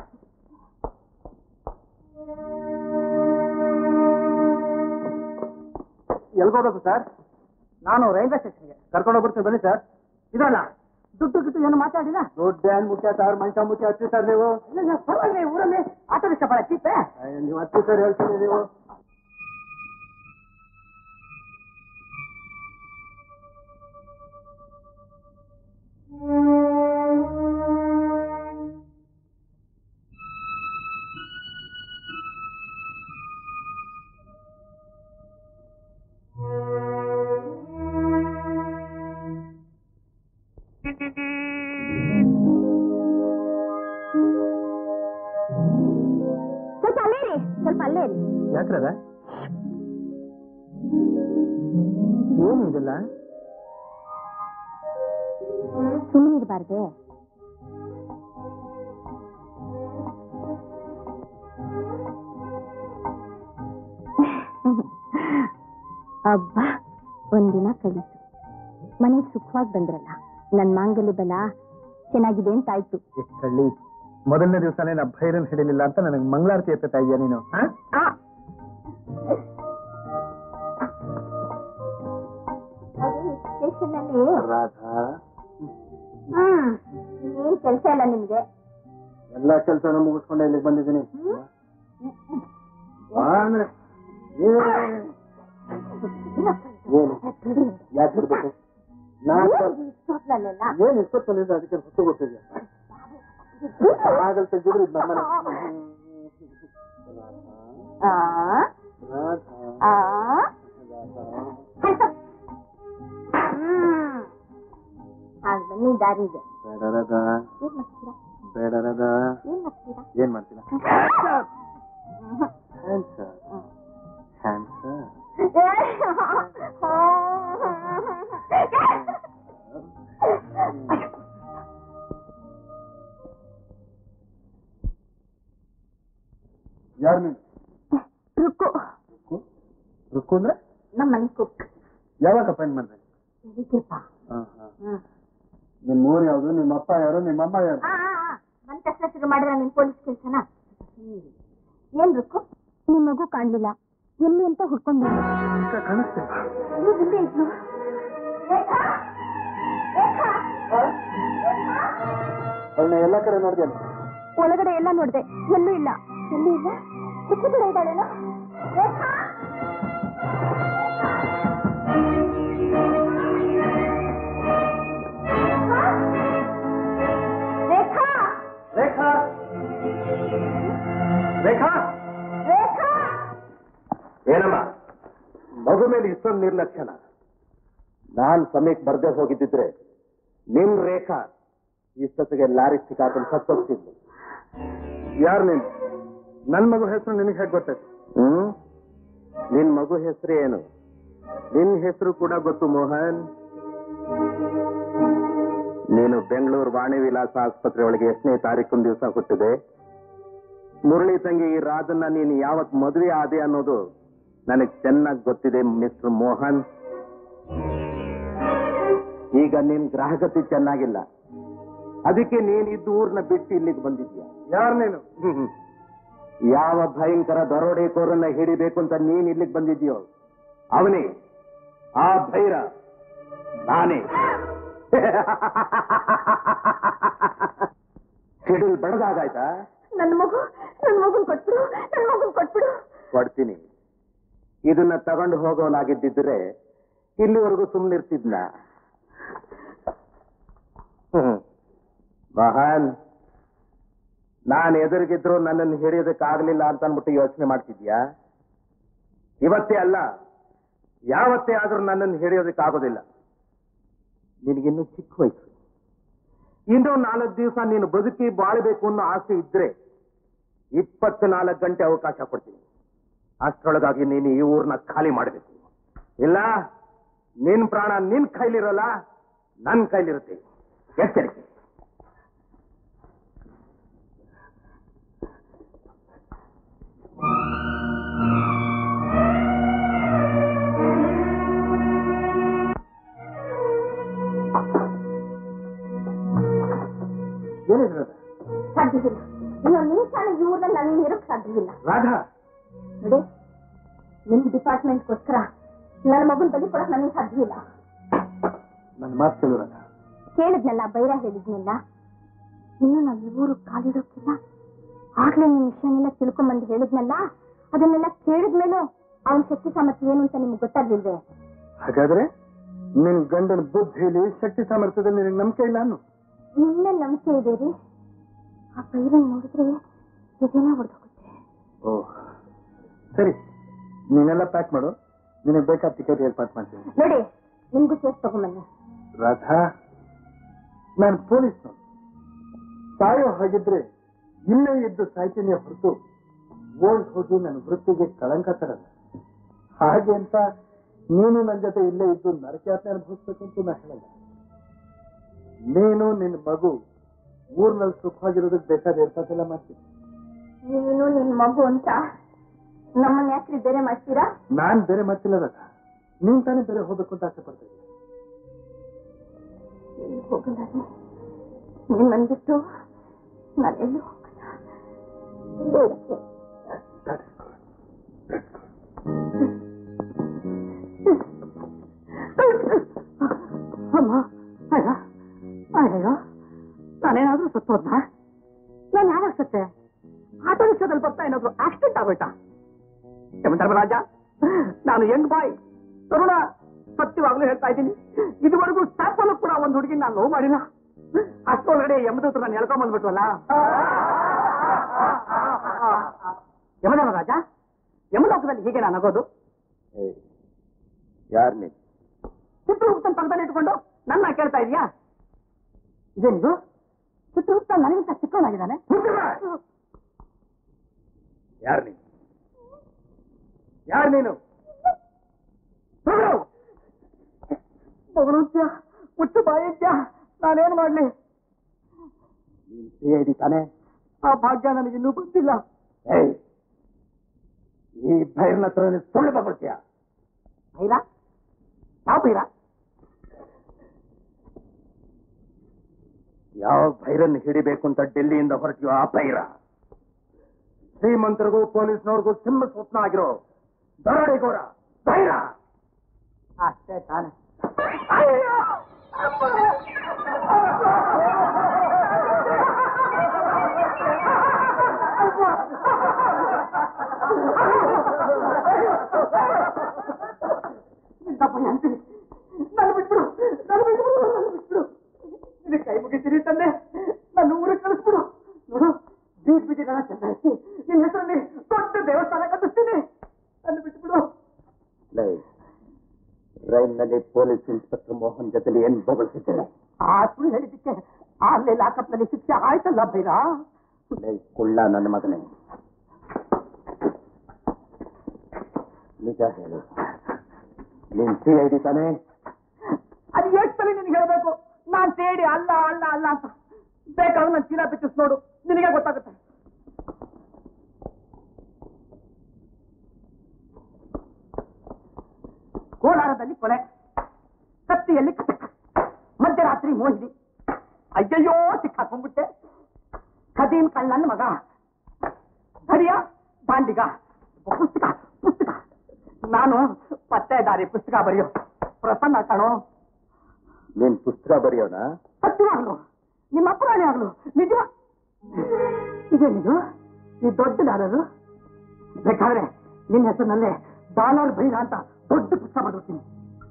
ಎಲ್ಗೋಬೇಕು ಸರ್ ನಾನು ರೈಲ್ವೆ ಸ್ಟೇಷನ್ಗೆ ಕರ್ಕೊಂಡು ಹೋಗ್ಬಿಡ್ತೀನಿ ಬನ್ನಿ ಸರ್ ಇದಲ್ಲ ದುಡ್ಡು ಗಿಟ್ಟು ಏನು ಮಾತಾಡಿಲ್ಲ ದೊಡ್ಡ ಏನ್ ಮುಖ್ಯ ಸರ್ ಮಂಚ ಮುಖ್ಯ ಹತ್ತಿ ಸರ್ ನೀವು ಇಲ್ಲ, ಇಲ್ಲ, ಪರವಾಗಿಲ್ಲ ಈ ಊರಲ್ಲಿ ಆಟೋ ರಿಕ್ಷಾ ಬಹಳ ಚೀಪೆ ಅಯ್ಯ, ನೀವು ಹತ್ತಿ ಸರ್ ಹೇಳ್ತೀನಿ ನೀವು ಸ್ವಲ್ಪ ಅಲ್ಲೇ ರೀ ಸ್ವಲ್ಪ ಅಲ್ಲೇ ರೀ ಯಾಕ್ರದ ಏನು ಇದೆಲ್ಲ ಸುಮ್ಮನೆ ಇರಬಾರ್ದೆ ಅಬ್ಬಾ ಒಂದಿನ ಕಳೀತು ಮನೆಗೆ ಸುಖವಾಗಿ ಬಂದ್ರಲ್ಲ ನನ್ ಮಾಂಗಲ್ಯ ಬಲ ಚೆನ್ನಾಗಿದೆ ಅಂತ ಆಯ್ತು ಎಷ್ಟು ಕಳ್ಳಿ ಮೊದಲನೇ ದಿವಸನೇ ನಾ ಭೈರನ್ ಹಿಡಿಲಿಲ್ಲ ಅಂತ ನನಗೆ ಮಂಗಳಾರತಿ ಎತ್ತುತ್ತಾ ಇದೆಯಾ ನೀನು ಹಾ? ಸ್ಟೇಷನ್ ಅಲ್ಲಿ ರಾಧಾ ಹ್ಮ್ ಏನ್ ಕೆಲಸ ಇಲ್ಲ ನಿಮ್ಗೆ ಎಲ್ಲಾ ಕೆಲಸನೂ ಮುಗಿಸ್ಕೊಂಡೆ ಇಲ್ಲಿಗೆ ಬಂದಿದ್ದೀನಿ ಬಾ ಅಂದ್ರೆ ಏನು ಯಾಕೆ ಬಿಡ್ಬೇಕು ನಾನು ಇಷ್ಟೊತ್ನಲ್ಲೆಲ್ಲ ಏನ್ ಇಷ್ಟೊತ್ತಲ್ಲಿದೆ ಅದಕ್ಕೆ ಹೊತ್ತು ಗೊತ್ತಿದೆ ಆಗಲ್ ತೆಗೆದ್ರೆ ಇದು ನಮ್ಮನೆ ಆ ರಾಧಾ ಆ ರಾಧಾ ಹ್ಮ್ ಹಾಗ್ ಬನ್ನಿ ದಾರಿಗೆ ಬೇಡ ರಾಧಾ ಏನ್ ಮಾಡ್ತೀರಾ ಬೇಡ ರಾಧಾ ಏನ್ ಮಾಡ್ತೀರಾ ಏನ್ ಮಾಡ್ತೀನ ಹ್ಯಾಂಡ್ಸರ್ ಹ್ಯಾಂಡ್ಸರ್ ಯಾರು ನೀನು ರುಕ್ಕು ರುಕ್ಕು ರುಕ್ಕು ಅಂದ್ರೆ ನಮ್ಮ ಮನೆ ಕುಕ್ ಯಾವಾಗ ಅಪಾಯಿಂಟ್ ಮಾಡಿದೆ ಬೆಳಿಗ್ಗೆಪ್ಪ ಹಾ ಹಾ ಹ್ಮ್ ನಿಮ್ಮ ಊರು ಯಾವುದು ನಿಮ್ಮ ಅಪ್ಪ ಯಾರು ನಿಮ್ಮ ಅಮ್ಮ ಯಾರು ಆ, ಆ, ಆ. ಬಂದ ತಕ್ಷಣ ಶುರು ಮಾಡಿದ್ರ ನಿಮ್ ಪೊಲೀಸ್ ಕೆಲ್ಸನ ಏನ್ ರುಕ್ಕು ನಿಮ್ ಮಗು ಕಾಣ್ಲಿಲ್ಲ ಎಲ್ಲಿ ಅಂತ ಹುಡ್ಕೊಂಡು ಈಗ ಕಾಣಿಸ್ತೆ ಹಿಂದೆ ಇದ್ಲು ರೇಖಾ? ರೇಖಾ? ಅವಳನ್ನ ಎಲ್ಲ ಕಡೆ ನೋಡಿದೆ ಒಳಗಡೆ ಎಲ್ಲ ನೋಡ್ದೆ ಎಲ್ಲೂ ಇಲ್ಲ ಎಲ್ಲೂ ಇಲ್ಲ ಚಿಕ್ಕ ಕಡೆ ಇದ್ದಾಳೇನೋ ರೇಖಾ? ರೇಖಾ ರೇಖಾ ರೇಖಾ ರೇಖಾ ಏನಮ್ಮ ಮಗು ಮೇಲೆ ಇಷ್ಟೊಂದು ನಿರ್ಲಕ್ಷ್ಯನ ನಾನ್ ಸಮಯಕ್ಕೆ ಬರ್ದೇ ಹೋಗಿದ್ದಿದ್ರೆ ನಿಮ್ ರೇಖಾ ಇಷ್ಟೊತ್ತಿಗೆ ಲಾರಿ ಸಿಕ್ಕಾಕೊಂಡು ಸತ್ತೋಗ್ತಿದ್ಲು ಯಾರು ನೀನು ನನ್ನ ಮಗು ಹೆಸರು ನಿನಗೆ ಹೇಗೆ ಗೊತ್ತಾಯ್ತು ಹ್ಮ್ ನಿನ್ ಮಗು ಹೆಸರು ಏನು ನಿನ್ ಹೆಸರು ಕೂಡ ಗೊತ್ತು ಮೋಹನ್ ನೀನು ಬೆಂಗಳೂರು ವಾಣಿ ವಿಲಾಸ ಆಸ್ಪತ್ರೆ ಒಳಗೆ ಎಷ್ಟನೇ ತಾರೀಕಿನ ದಿವಸ ಹುಟ್ಟಿದೆ ಮುರಳಿ ತಂಗಿ ಈ ರಾಜನ್ನ ನೀನು ಯಾವತ್ ಮದುವೆ ಆದೆ ಅನ್ನೋದು ನನಗೆ ಚೆನ್ನಾಗಿ ಗೊತ್ತಿದೆ ಮಿಸ್ಟರ್ ಮೋಹನ್ ಈಗ ನಿನ್ ಗ್ರಾಹಕತೆ ಚೆನ್ನಾಗಿಲ್ಲ ಅದಕ್ಕೆ ನೀನ್ ಇದ್ದು ಊರ್ನ ಬಿಟ್ಟು ಇಲ್ಲಿಗೆ ಬಂದಿದ್ಯಾ ಯಾರು ನೀನು ಯಾವ ಭಯಂಕರ ದರೋಡೆಕೋರನ್ನ ಹಿಡಿಬೇಕು ಅಂತ ನೀನ್ ಇಲ್ಲಿಗೆ ಬಂದಿದ್ಯೋ ಅವನೇ ಆ ಭೈರ ನಾನೇ ಸಿಡಿಲ್ ಬಡದಾಗಾಯ್ತಾ ನನ್ನ ಮಗು ನನ್ನ ಮಗುನ್ ಕೊಟ್ಬಿಡು ನನ್ನ ಮಗುನ್ ಕೊಟ್ಬಿಡು ಕೊಡ್ತೀನಿ ಇದನ್ನ ತಗೊಂಡು ಹೋಗೋನಾಗಿದ್ದಿದ್ರೆ ಇಲ್ಲಿವರೆಗೂ ಸುಮ್ಮನಿರ್ತಿದ್ನ ಮಹಾನ್ ನಾನು ಎದುರಿಗಿದ್ರು ನನ್ನನ್ನು ಹಿಡಿಯೋದಕ್ಕಾಗಲಿಲ್ಲ ಅಂತ ಅಂದ್ಬಿಟ್ಟು ಯೋಚನೆ ಮಾಡ್ತಿದ್ಯಾ ಇವತ್ತೇ ಅಲ್ಲ ಯಾವತ್ತೇ ಆದ್ರೂ ನನ್ನನ್ನು ಹಿಡಿಯೋದಕ್ಕಾಗೋದಿಲ್ಲ ನಿನಗಿನ್ನೂ ಚಿಕ್ಕ ವಯಸ್ಸು ಇನ್ನೂ ನಾಲ್ಕು ದಿವಸ ನೀನು ಬದುಕಿ ಬಾಳಬೇಕು ಅನ್ನೋ ಆಸೆ ಇದ್ರೆ ಇಪ್ಪತ್ನಾಲ್ಕು ಗಂಟೆ ಅವಕಾಶ ಕೊಡ್ತೀನಿ ಅಷ್ಟರೊಳಗಾಗಿ ನೀನು ಈ ಊರ್ನ ಖಾಲಿ ಮಾಡಬೇಕು ಇಲ್ಲ ನಿನ್ ಪ್ರಾಣ ನಿನ್ ಕೈಲಿರೋಲ್ಲ ನನ್ನ ಕೈಲಿರುತ್ತೆ ಎಚ್ಚರಿಕೆ ಏನಿದೆ ಸಾಧ್ಯವಿಲ್ಲ ಇನ್ನೊಂದು ನಿಮಿಷ ಈ ಊರಲ್ಲಿ ನಾನು ಇರಕ್ ಸಾಧ್ಯವಿಲ್ಲ ರಾಧಾ ನೋಡಿ ನಿಮ್ ಡಿಪಾರ್ಟ್ಮೆಂಟ್ಗೋಸ್ಕರ ನನ್ನ ಮಗನ್ ಬಲಿ ಕೊಡಕ್ ನನಗೆ ಸಾಧ್ಯವಿಲ್ಲ ನನ್ನ ಮಾತು ಕೇಳು ರಾಧಾ ಕೇಳಿದ್ನಲ್ಲ ಬೈರ ಹೇಳಿದ್ನಲ್ಲ ಇನ್ನು ನಾವು ಈ ಊರು ಕಾಲಿಡೋಕಿಲ್ಲ ಆಗ್ಲೇ ನಿಮ್ ವಿಷಯನೆಲ್ಲ ತಿಳ್ಕೊಂಬಂದು ಹೇಳಿದ್ನಲ್ಲ ಅದನ್ನೆಲ್ಲ ಕೇಳಿದ್ಮೇಲೂ ಅವನ ಶಕ್ತಿ ಸಾಮರ್ಥ್ಯ ಏನು ಅಂತ ನಿಮ್ಗೆ ಗೊತ್ತಾಗ್ಲಿಲ್ವೇ ಹಾಗಾದ್ರೆ ನಿನ್ ಗಂಡನ ಬುದ್ಧಿಲಿ ಶಕ್ತಿ ಸಾಮರ್ಥ್ಯದಲ್ಲಿ ನಿನಗೆ ನಂಬಿಕೆ ಇಲ್ಲ ಅನ್ನು ನಿನ್ನೆ ನಂಬಿಕೆ ಇದೆ ರೀ ಆ ಬೈರನ್ ನೋಡಿದ್ರೆ ಎದೆನ ಹೊಡೆದೋಗುತ್ತೆ ಓ ಸರಿ ನೀನೆಲ್ಲ ಪ್ಯಾಕ್ ಮಾಡು ನಿನಗೆ ಬೇಕಾದ ಟಿಕೆಟ್ ಏರ್ಪಾಟ್ ಮಾಡ್ತೀನಿ ನೋಡಿ ನಿಮ್ಗೂ ಸೇರ್ಸ್ ತಗೊಂಬನ್ನಿ ರಾಧಾ ನಾನು ಪೊಲೀಸ್ ಸಾಯೋ ಹಾಗಿದ್ರೆ ಇಲ್ಲೇ ಇದ್ದು ಸಾಯ್ತೀನಿ ಹೊರತು ಓಡ್ ಹೋಗಿ ನನ್ನ ವೃತ್ತಿಗೆ ಕಳಂಕ ತರಲ್ಲ ಹಾಗೆ ಅಂತ ನೀನು ನನ್ನ ಜೊತೆ ಇಲ್ಲೇ ಇದ್ದು ನರಕ್ಯಾತನೆ ಅನುಭವಿಸ್ಬೇಕು ಅಂತ ನಾ ಹೇಳಲ್ಲ ನೀನು ನಿನ್ನ ಮಗು ಊರ್ನಲ್ಲಿ ಸುಖವಾಗಿರೋದಕ್ಕೆ ಬೇಕಾದ ಏರ್ಪಾಟೆಲ್ಲ ಮಾಡ್ತೀನಿ ನೀನು ನಿನ್ ಮಗು ಅಂತ ನಮ್ಮನ್ನ ಯಾಕ್ರಿ ಬೇರೆ ಮಾಡ್ತೀರಾ ನಾನ್ ಬೇರೆ ಮಾಡ್ತಿಲ್ಲ ರಾಧಾ ನೀನ್ ತಾನೇ ಬೇರೆ ಹೋಗ್ಬೇಕು ಅಂತ ಆಸೆ ಪಡ್ತಾ ಇದ್ದೀನಿ ಎಲ್ಲಿ ಹೋಗಲ್ಲ ರೀ ನಿಮ್ಮನ್ ಬಿಟ್ಟು ನಾನೆಲ್ಲೂ ಹೋಗಲ್ಲ That is good. That's good. ಅಮ್ಮ ಅಯ್ಯೋ ಅಯ್ಯೋ ನಾನೇನಾದ್ರೂ ಸತ್ತೋದ್ನ ನಾನು ಯಾವಾಗ ಸತ್ತೆ ಆಟೋ ರಿಕ್ಷಾದಲ್ಲಿ ಬರ್ತಾ ಏನಾದ್ರು ಆಕ್ಸಿಡೆಂಟ್ ಆಗೋಯ್ತಾ ಧರ್ಮರಾಜ ನಾನು ಯಂಗ್ ಬಾಯ್ ತರುಣ ಸತ್ಯವಾಗ್ಲೂ ಹೇಳ್ತಾ ಇದ್ದೀನಿ ಇದುವರೆಗೂ ಸ್ಟಾಪಲ್ಲೂ ಕೂಡ ಒಂದು ಹುಡುಗಿ ನಾನು ಲವ್ ಮಾಡಿಲ್ಲ ಅಷ್ಟೊಳಗಡೆ ಯಮದೂತ್ರ ನಾನು ಎಳ್ಕೊಂಡ್ ಬಂದ್ಬಿಟ್ವಲ್ಲ ಯಮಧರ್ಮರಾಜ ಯಮಲೋಕದಲ್ಲಿ ಹೀಗೆ ನಾನು ಆಗೋದು ಯಾರು ನೀನು ಚಿತ್ರಗುಪ್ತನ ಪಕ್ಕದಲ್ಲಿ ಇಟ್ಕೊಂಡು ನನ್ನ ಕೇಳ್ತಾ ಇದೀಯಾ ಇದೇನಿದು ಚಿತ್ರಗುಪ್ತ ನನಗಿಂತ ಚಿಕ್ಕವನಾಗಿದ್ದಾನೆ ಯಾರು ನೀನು ಯಾರು ನೀನು ಮಗನುತ್ಯ ಹುಟ್ಟು ಬಾಯಿತ್ಯ ನಾನೇನ್ ಮಾಡ್ಲಿ ನೀನ್ ಸಿ ಐ ಡಿ ತಾನೆ ಆ ಭಾಗ್ಯ ನನಗಿನ್ನೂ ಬಂದಿಲ್ಲ ಏಯ್ ಈ ಭೈರನ ಹತ್ರ ನೀನ್ ಸುಳ್ಳು ಬಗ್ಬಿಡ್ತೀಯ ಭೈರ ಯಾವ ಭೈರ ಯಾವ ಭೈರನ್ ಹಿಡಿಬೇಕು ಅಂತ ಡೆಲ್ಲಿಯಿಂದ ಹೊರಟಿಯೋ ಆ ಭೈರ ಶ್ರೀಮಂತರಿಗೂ ಪೊಲೀಸ್ನವ್ರಿಗೂ ಸಿಂಹ ಸ್ವಪ್ನ ಆಗಿರೋ ದರೋಡೆಗೋರ ಭೈರ ಅಷ್ಟೇ ತಾನೆ ಅಂತೀನಿ ನಾನು ಬಿಟ್ಬಿಡು ನಾನು ಬಿಟ್ಬಿಡು ನಾನು ಬಿಟ್ಬಿಡು ನಿನ್ನ ಕೈ ಮುಗಿತೀನಿ ತಂದೆ ನನ್ನ ಊರಿಗೆ ಕಳಿಸ್ಬಿಡು ನೋಡು ಬೀಟ್ ಬೀಟಿಗಳನ್ನ ಚೆನ್ನಾಗಿ ನಿನ್ನ ಹೆಸರಲ್ಲಿ ದೊಡ್ಡ ದೇವಸ್ಥಾನ ಕಟ್ಟಿಸ್ತೀನಿ ನನ್ನ ಬಿಟ್ಬಿಡು ಲೈ ರೈಲ್ನಲ್ಲಿ ಪೊಲೀಸ್ ಇನ್ಸ್ಪೆಕ್ಟರ್ ಮೋಹನ್ ಜೊತೆಲಿ ಏನ್ ಬೊಗಳಿಸಿದ್ದೇನೆ ಆ ಸುಳ್ಳು ಹೇಳಿದ್ದಕ್ಕೆ ಆಗ್ಲೇ ಲಾಕಪ್ನಲ್ಲಿ ಶಿಕ್ಷೆ ಆಯ್ತಲ್ಲ ಭೈರ ಲೈ ಕುಳ್ಳ ನನ್ನ ಮಗನೇ ನಿಜ ಹೇಳು ನೀನ್ ಸಿ ಐ ಡಿ ತಾನೇ ಅದು ಎಷ್ಟು ಸಲ ನಿನಗೆ ಹೇಳ್ಬೇಕು ನಾನ್ ಸೇಡಿ ಅಲ್ಲ ಅಲ್ಲ ಅಲ್ಲ ಅಂತ ಬೇಕಾದ್ರೆ ನಾನು ಚೀಲ ಬಿಚ್ಚಿಸ್ ನೋಡು ನಿನಗೆ ಗೊತ್ತಾಗುತ್ತೆ ಕೋಲಾರದಲ್ಲಿ ಕೊಲೆ ಕತ್ತಿಯಲ್ಲಿ ಕಟಕ ಮಧ್ಯರಾತ್ರಿ ಮೋಹಿನಿ ಅಯ್ಯಯ್ಯೋ ಸಿಕ್ಕಾಕೊಂಡ್ಬಿಟ್ಟೆ ಕದೀಮ್ ಕಳ್ಳನ್ ಮಗ ಧರಿಯ ದಾಂಡಿಗ ಪುಸ್ತಕ ಪುಸ್ತಕ ನಾನು ಪತ್ತೆದಾರಿ ಪುಸ್ತಕ ಬರೆಯೋ ಪ್ರಸನ್ನ ಕಣೋ ನೀನ್ ಪುಸ್ತಕ ಬರೆಯೋಣ ಸತ್ಯವಾಗ್ಲು ನಿಮ್ಮ ಅಪರಾಣಿ ಆಗ್ಲು ನಿಜ ಇದೇನಿದು ಈ ದೊಡ್ಡ ಡಾಲರು ಬೇಕಾದ್ರೆ ನಿನ್ನ ಹೆಸರಿನಲ್ಲೇ ಡಾಲರ್ ಬೈರ ಅಂತ ದೊಡ್ಡ ಪುಸ್ತಕ ಮಾಡಿರ್ತೀನಿ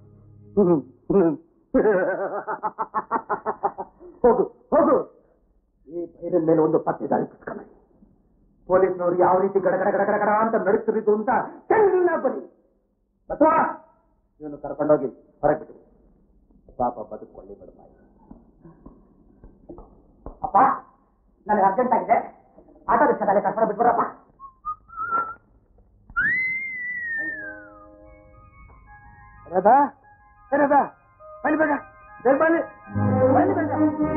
ಹೋಗು ಹೋಗು ಈ ಬೈರಿನ ಮೇಲೆ ಒಂದು ಪತ್ತೆದಾರಿ ಪುಸ್ತಕ ಬರಿ ಪೊಲೀಸ್ನವ್ರು ಯಾವ ರೀತಿ ಗಡಗಡ ಗಡಗಡ ಗಡ ಅಂತ ನಡುತ್ತಿರಿದ್ದು ಅಂತ ಚೆನ್ನಾಗಿ ಬರಿ ಅಥವಾ ಇವನು ಕರ್ಕೊಂಡೋಗಿ ಹೊರಗೆ ಬಿಟ್ಟು ಪಾಪ ಬದುಕೊಳ್ಳಿ ಬಿಡಬಾಯಿ ಅಪ್ಪ ನನಗೆ ಅರ್ಜೆಂಟ್ ಆಗಿದೆ ಆಟೋ ರಿಕ್ಷಾದಲ್ಲಿ ಕರ್ಕೊಂಡು ಬಿಟ್ಬಿಡಪ್ಪ ರಾಧಾ ಏ ರಾಧಾ ಬನ್ನಿ ಬೇಗ ಬೇಗ ಬನ್ನಿ ಬನ್ನಿ ಬೇಗ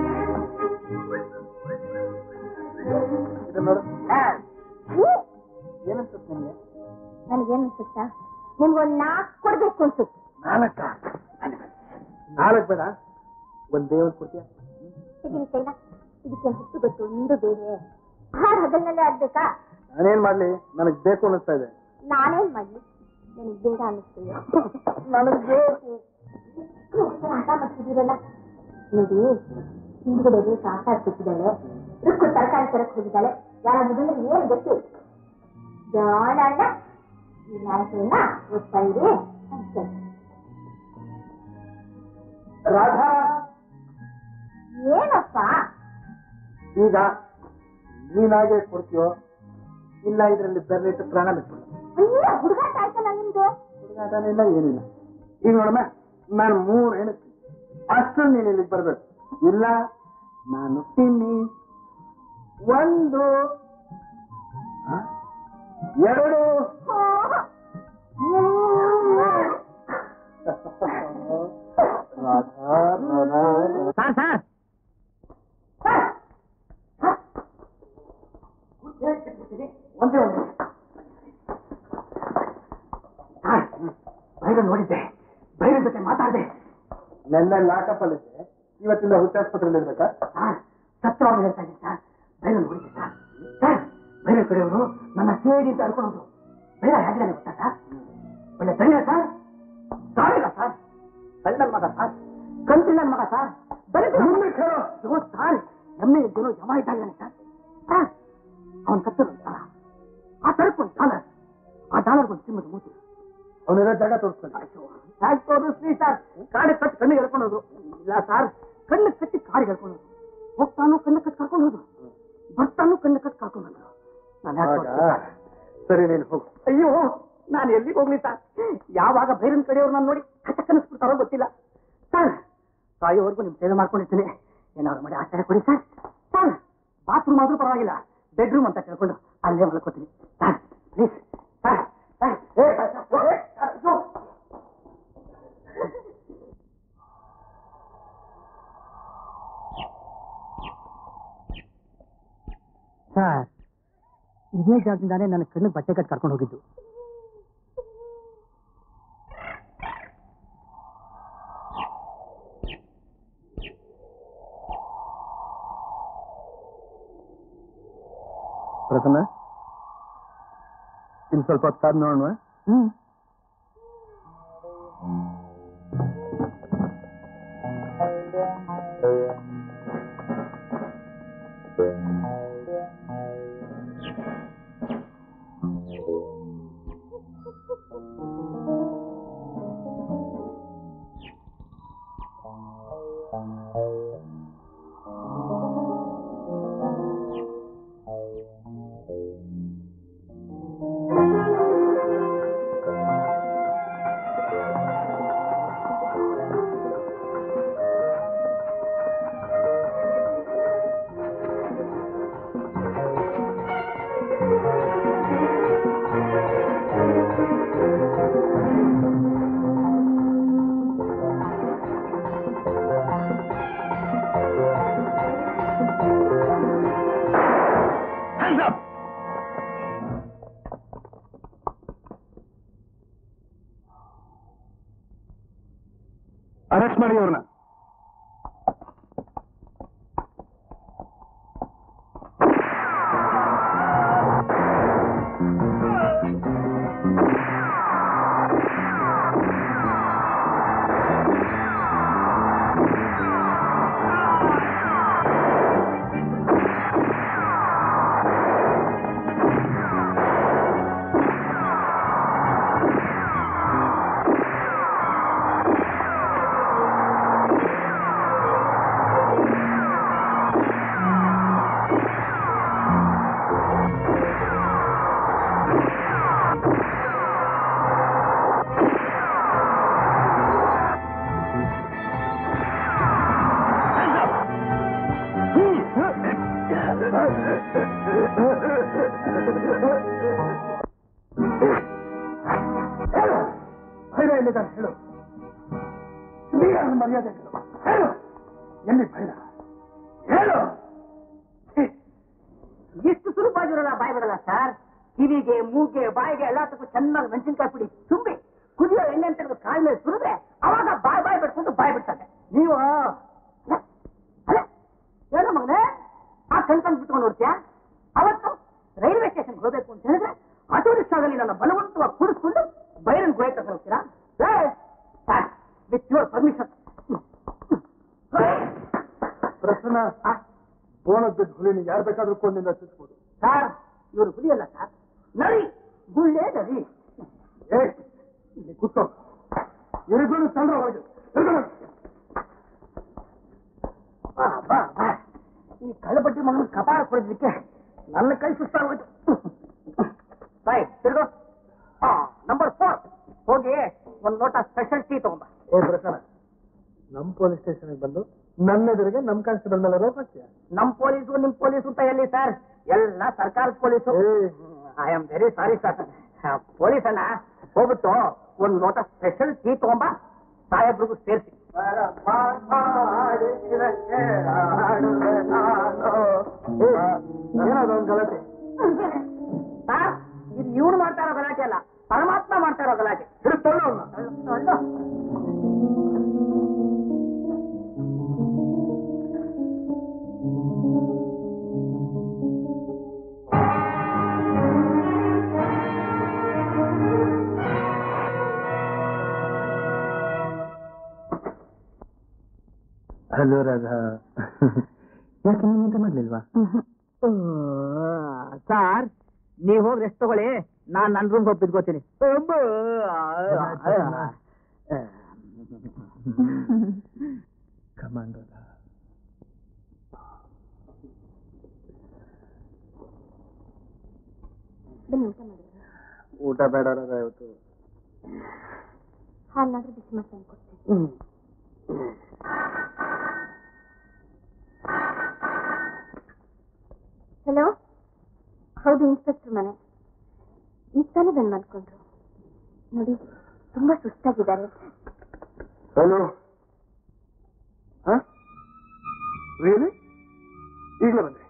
ಇದನ್ನ ನೋಡು ಏನನ್ಸುತ್ತೆ ನಿಮಗೆ ನನಗೇನು ಅನ್ಸುತ್ತಾ ನಿಮ್ಗೊಂದು ನಾಲ್ಕು ಕೊಡ್ಬೇಕು ಅನ್ಸುತ್ತೆ ನಾಲ್ಕ ನಾಲ್ಕು ಬೇಡ ಒಂದೇ ಒಂದು ಕೊಡ್ತೀಯ ತೆಗಿರಿ ಕೈಲ ಇದಕ್ಕೆ ಹೊತ್ತು ಗೊತ್ತು ಒಂದು ಬೇರೆ ಹಾಡು ಹಗಲ್ನಲ್ಲೇ ಆಡ್ಬೇಕಾ ನಾನೇನ್ ಮಾಡ್ಲಿ ನನಗ್ ಬೇಕು ಅನ್ನಿಸ್ತಾ ಇದೆ ನಾನೇನ್ ಮಾಡ್ಲಿ ನನಗೆ ಬೇಡ ಅನ್ನಿಸ್ತೀಯ ನನಗೆ ಬೇಕು ಆಟ ಮಾಡ್ತಿದ್ದೀರಲ್ಲ ನೋಡಿ ಹಿಂದ್ಗಡೆ ಆಟ ಆಡ್ತಿದ್ದಾಳೆ ರುಕ್ಕು ತರಕಾರಿ ತರಕ್ ಹೋಗಿದ್ದಾಳೆ ಯಾರಾದ್ರೂ ಬಂದ್ರೆ ಏನ್ ಗೊತ್ತು ಜಾಣ ಈ ನಾಯಕರನ್ನ ಓದ್ತಾ ಇರಿ ಅಂತ ರಾಧಾ ಏನಪ್ಪ ಈಗ ನೀನಾಗೆ ಕೊಡ್ತೀಯೋ ಇಲ್ಲ ಇದರಲ್ಲಿ ಬೆರಳಿಟ್ಟು ಪ್ರಾಣ ಬಿಟ್ಬಿಡು ಅಯ್ಯೋ ಹುಡುಗಾಟ ಆಯ್ತಲ್ಲ ನಿಮ್ದು ಹುಡುಗಾಟನಿಲ್ಲ ಏನಿಲ್ಲ ಈಗ ನೋಡಮ್ಮ ನಾನು ಮೂರು ಎಣಿಸ್ತೀನಿ ಅಷ್ಟು ನೀನು ಇಲ್ಲಿಗೆ ಬರ್ಬೇಕು ಇಲ್ಲ ನಾನು ತಿನ್ನಿ ಒಂದು ಹ? ಎರಡು ರಾಧಾ, ರಾಧಾ, ರಾಧಾ. ಒಂದೇ ಒಂದು ಬೈರ ನೋಡಿದ್ದೆ ಬೈರ ಜೊತೆ ಮಾತಾಡಿದೆ ನೆನ್ನೆ ಲಾಕಪ್ ಅಲ್ಲಿದ್ದೆ ಇವತ್ತಿಂದ ಹುಟ್ಟಾಸ್ಪತ್ರೆಯಲ್ಲಿ ಇರ್ಬೇಕಾ ಸರ್ ಸತ್ಯವಾಗಿ ಹೇಳ್ತಾ ಇದ್ದೀನಿ ಸರ್ ಬೈರ ನೋಡಿದ್ದೆ ಸರ್ ಸರ್ ಬೈರ ಕಡೆಯವರು ನನ್ನ ಸೇರಿ ಅಂತ ಅನ್ಕೊಳ್ಳೋದು ಬೈರ ಹೇಗಿದ್ದಾನೆ ಗೊತ್ತಾ ಸರ್ ಒಳ್ಳೆ ಧೈರ್ಯ ಸರ್ ಸಾವಿರ ಸರ್ ಕಳ್ಳನ ಮಗ ಸರ್ ಕಂತಿನ ಮಗ ಸರ್ ದರಿದ್ರ ಮಗ. ಅಯ್ಯೋ, ಸರ್ ಎಮ್ಮೆ ಇದ್ದೇನೋ ಜಮ ಇದ್ದಾಗಿದ್ದಾನೆ ಸರ್ ಸರ್ ಅವನ್ ಕತ್ತಿರೋ ಸರ ಆ ಸರಕ್ಕೆ ಒಂದು ಡಾಲರ್ ಆ ಡಾಲರ್ ಒಂದು ಸಿಮ್ಮದ ಮೂತಿ ಅವನಿರೋ ಜಾಗ ತೋರಿಸ್ತಾನೆ ಯಾಕೆ ತೋರಿಸ್ಲಿ ಸರ್ ಕಾಡಿ ಕಟ್ಟಿ ಕಣ್ಣಿಗೆ ಎಳ್ಕೊಂಡು ಹೋದ್ರು ಇಲ್ಲ ಸರ್ ಕಣ್ಣು ಕಟ್ಟಿ ಕಾಡಿಗೆ ಎಳ್ಕೊಂಡು ಹೋದ್ರು ಹೋಗ್ತಾನು ಕಣ್ಣು ಕಟ್ಟಿ ಕರ್ಕೊಂಡು ಹೋದ್ರು ಬರ್ತಾನು ಕಣ್ಣು ಕಟ್ಟಿ ಕರ್ಕೊಂಡು ಬಂದ್ರು ನಾನು ಯಾಕೆ ಆಗ ತೋರಿಸ್ಲಿ ಸರ್? ಸರಿ ನೀನು ಹೋಗು ಅಯ್ಯೋ ನಾನು ಎಲ್ಲಿಗೆ ಹೋಗ್ಲಿ ಸರ್ ಯಾವಾಗ ಬೇರಿನ ಕಡೆಯವ್ರು ನಾನು ನೋಡಿ ಕಟ್ಟ ಕನಸ್ಬಿಡ್ತಾರೋ ಗೊತ್ತಿಲ್ಲ ಸರ್ ಸಾಯೋವರೆಗೂ ನಿಮ್ ಸೇವೆ ಮಾಡ್ಕೊಂಡಿರ್ತೀನಿ ಏನಾದ್ರು ಮಾಡಿ ಆಶ್ರಯ ಕೊಡಿ ಸರ್ ಸರ್ ಬಾತ್ರೂಮ್ ಆದ್ರೂ ಪರವಾಗಿಲ್ಲ ಬೆಡ್ರೂಮ್ ಅಂತ ಕೇಳ್ಕೊಂಡು ಅಲ್ಲೇ ಮಲ್ಕೋತೀನಿ ಸರ್ ಪ್ಲೀಸ್ ಸರ್ ಸರ್ ಏ, ಸರ್, ಸರ್, ಏ, ಸರ್, ಅಯ್ಯೋ. ಸರ್ ಇದೇ ಜಾಗದಿಂದಾನೇ ನನ್ನ ಕಣ್ಣಿಗೆ ಬಟ್ಟೆ ಕಟ್ಟಿ ಕರ್ಕೊಂಡು ಹೋಗಿದ್ದು ಪ್ರಸನ್ನ ಇನ್ ಸ್ವಲ್ಪ ಹೊತ್ತು ಕಾದ್ ನೋಡೋಣ ಹ್ಮ್ ಅರೆಸ್ಟ್ ಮಾಡಿ ಅವ್ರನ್ನ ಎಲ್ಲಿದ್ದಾನೆ ಹೇಳು ಸ್ತ್ರೀಯರ ಮರ್ಯಾದೆ ಹೇಳು ಹೇಳು ಎಲ್ಲಿ ಭೈರ ಹೇಳು ಛೀ, ಎಷ್ಟು ಸುಲಭವಾಗಿರಲ್ಲ ಬಾಯ್ ಬಿಡಲ್ಲ ಸರ್ ಕಿವಿಗೆ ಮೂಗೆ ಬಾಯಿಗೆ ಎಲ್ಲದಕ್ಕೂ ಚೆನ್ನಾಗಿ ಮೆಣಸಿನ್ಕಾಯಿ ಪುಡಿ ತುಂಬಿ ಕುದಿಯೋ ಎಣ್ಣೆ ತೆಗೆದು ಕಾಲ್ ಮೇಲೆ ಸುರಿದ್ರೆ ಅವಾಗ ಬಾಯ್ ಬಾಯ್ ಬಿಟ್ಕೊಂಡು ಬಾಯ್ ಬಿಡ್ತಾರೆ ನೀವು ಅಲ್ಲ ಏನು ಮಗನೇ ಆ ಕಣ್ಕಂಡ್ ಬಿಟ್ಕೊಂಡು ನೋಡ್ತೀಯಾ ಅವತ್ತು ರೈಲ್ವೆ ಸ್ಟೇಷನ್ಗೆ ಹೋಗ್ಬೇಕು ಅಂತ ಹೇಳಿದ್ರೆ ಆಟೋ ರಿಕ್ಷಾದಲ್ಲಿ ನನ್ನ ಬಲವಂತವಾಗಿ ಕೂಡಿಸ್ಕೊಂಡು ಬೈರನ್ ಗೋಯ್ ಕರ್ಕೊಂಡು ಹೋಗ್ತೀರಾ ವಿತ್ ಯುವರ್ ಪರ್ಮಿಷನ್ ಪ್ರಶ್ನ ಬೋನಸ್ ಬಿದ್ದು ಹುಲಿನ ಯಾರು ಬೇಕಾದ್ರೂ ಕೊಂದಿಂದ ಚುಚ್ಬೋದು ಸರ್ ಇವರು ಹುಲಿಯಲ್ಲ ಸರ್ ನರಿ ಗುಳ್ಳೆ ನರಿ ಏ ಇಲ್ಲಿ ಕೂತ್ಕೋ ಇರಿಗೂ ತಂದ್ರ ಹೋಗಿ ಬಾ, ಬಾ, ಬಾ. ಈ ಕಳ್ಳಬಟ್ಟಿ ಮಗನ ಕಪಾಳ ಕೊಡೋದಕ್ಕೆ ನನ್ನ ಕೈ ಸುಸ್ತಾಗೋಯ್ತು ಬಾಯ್ ತಿರ್ಗೋ ಹಾ ನಂಬರ್ ಫೋರ್ ಹೋಗಿ ಒಂದ್ ಲೋಟ ಸ್ಪೆಷಲ್ ಟೀ ತಗೊಂಬ ಏ ಪ್ರಸನ್ನ ನಮ್ ಪೊಲೀಸ್ ಸ್ಟೇಷನ್ಗೆ ಬಂದು ನನ್ನ ಎದುರಿಗೆ ನಮ್ ಕಾನ್ಸ್ಟೇಬಲ್ ಮೇಲೆ ರೋಪ್ ಹಾಕ್ತೀಯ ನಮ್ ಪೊಲೀಸು ನಿಮ್ ಪೊಲೀಸು ಅಂತ ಎಲ್ಲಿ ಸರ್ ಎಲ್ಲ ಸರ್ಕಾರದ ಪೊಲೀಸು ಏ. I am very sorry sir police ಅಣ್ಣ ಹೋಗ್ಬಿಟ್ಟು ಒಂದ್ ಲೋಟ ಸ್ಪೆಷಲ್ ಟೀ ತಗೊಂಬ ಸಾಹೇಬ್ರಿಗೂ ಸೇರಿಸಿ ಏನದು ಒಂದು ಗಲಾಟೆ ಸರ್ ಇದು ಇವನು ಮಾಡ್ತಾ ಇರೋ ಗಲಾಟೆ ಅಲ್ಲ ಪರಮಾತ್ಮ ಮಾಡ್ತಾ ಇರೋ ಗಲಾಟೆ ಹಿಡಿದು ತಳ್ಳು ಅವ್ನ. ಹಲೋ ರಾಧಾ ಯಾಕೆ ನಿಮ್ಮಂತೆ ಮಾಡ್ಲಿಲ್ವಾ ಸರ್ ನೀವ್ ಹೋಗಿ ರೆಸ್ಟ್ ತಗೊಳ್ಳಿ ನಾನ್ ನನ್ ರೂಮ್ ಹೋಗಿ ಬಿದ್ಕೋತೀನಿ ಕಮಾಂಡ್ ರಾಧಾ ಬನ್ನಿ ಊಟ ಮಾಡಿದ್ರೆ ಊಟ ಬೇಡ ರಾಧಾ ಇವತ್ತು ಹಾಲ್ನಾದ್ರೂ ಬಿಸಿ ಮಾಡ್ಕೊಂಡು ಕೊಡ್ತೀನಿ ಹಲೋ ಹೌದು ಇನ್ಸ್ಪೆಕ್ಟರ್ ಮನೆ ಈಗ ತಾನೇ ಬಂದು ಮಾಡ್ಕೊಂಡ್ರು ನೋಡಿ ತುಂಬಾ ಸುಸ್ತಾಗಿದ್ದಾರೆ ಹಲೋ ರಿಯಲಿ ಈಗಲೇ ಬಂದೆ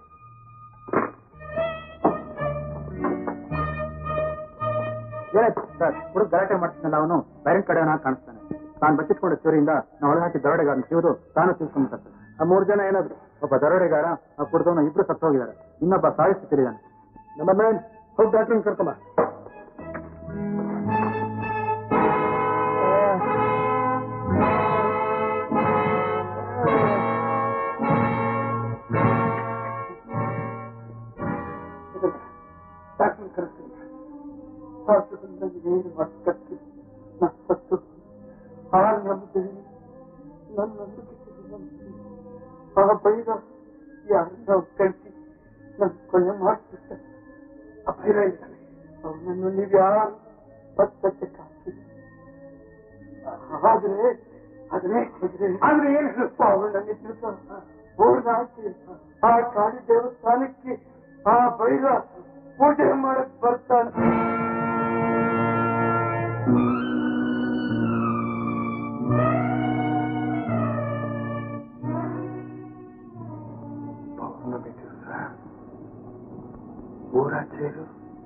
ಏನಾಯ್ತು ಸರ್ ಹುಡುಗ ಗಲಾಟೆ ಮಾಡ್ತಾನಲ್ಲ ಅವನು ಬೇರೆ ಕಡೆ ಕಾಣಿಸ್ತಾನೆ ತಾನು ಬಚ್ಚಿಟ್ಕೊಂಡ ಚೋರಿಯಿಂದ ನಾವು ಒಳಗೆ ಹಾಕಿ ದರೋಡೆಗಾರನ ಸಿಗೋದು ತಾನು ತಿಳ್ಕೊಂಡ್ಬಿಟ್ಟ ಸರ್ ಆ ಮೂರು ಜನ ಏನಾದ್ರು ಒಬ್ಬ ದರೋಡೆಗಾರ ಆ ಕುಡ್ದವನ ಇಬ್ರು ಸತ್ತು ಹೋಗಿದ್ದಾರೆ ಇನ್ನೊಬ್ಬ ಸಾಯಿ ಸ್ಥಿತಿಲಿದ್ದಾನೆ ನಮ್ಮ ಮ್ಯಾನ್ ಹೋಗಿ ಡಾಕ್ಟರ್ ಕರ್ಕೊಂಬ ಡಾಕ್ಟರ್ ಕರೆಸ್ತೀನಿ ಹಾಸ್ಪಿಟಲ್ನಲ್ಲಿ ಏನು ಮಾಡ್ಕತ್ತಿ ನಾನು ಸತ್ತು ಹಾಳು ನಂಬಿದೆ ನನ್ನ ನಂಬಿಕೆ ಆ ಬೈರ ಯಾರನ್ನ ಕಳಿಸಿ ನನ್ನ ಕೊನೆ ಮಾಡಿಬಿಟ್ಟ ಆ ಬೈರ ಇದ್ದಾನೆ ಅವನನ್ನು ನೀವು ಯಾರು ಪತ್ತಕ್ಕೆ ಹಾಕಿ ಆದ್ರೆ ಆದ್ರೆ ಆದ್ರೆ ಏನ್ ಹೇಳಪ್ಪ ಅವಳು ನನಗೆ ತಿಳಿಸ ಊರ್ನ ಹಾಕಿ ಆ ಕಾಳಿ ದೇವಸ್ಥಾನಕ್ಕೆ ಆ ಬೈರ ಪೂಜೆ ಮಾಡಕ್ ಬರ್ತಾನೆ ಪೌರ್ಣಮಿ ದಿವಸ ಊರಾಚೆರು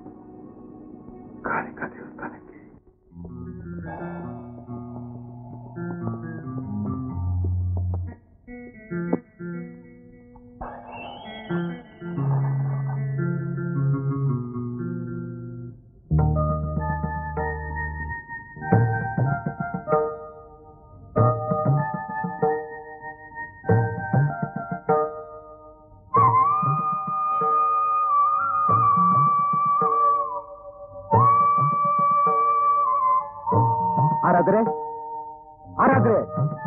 ಕಾಳಿಕಾ ದೇವಸ್ಥಾನಕ್ಕೆ ಆರಾದ್ರೆ ಆರಾದ್ರೆ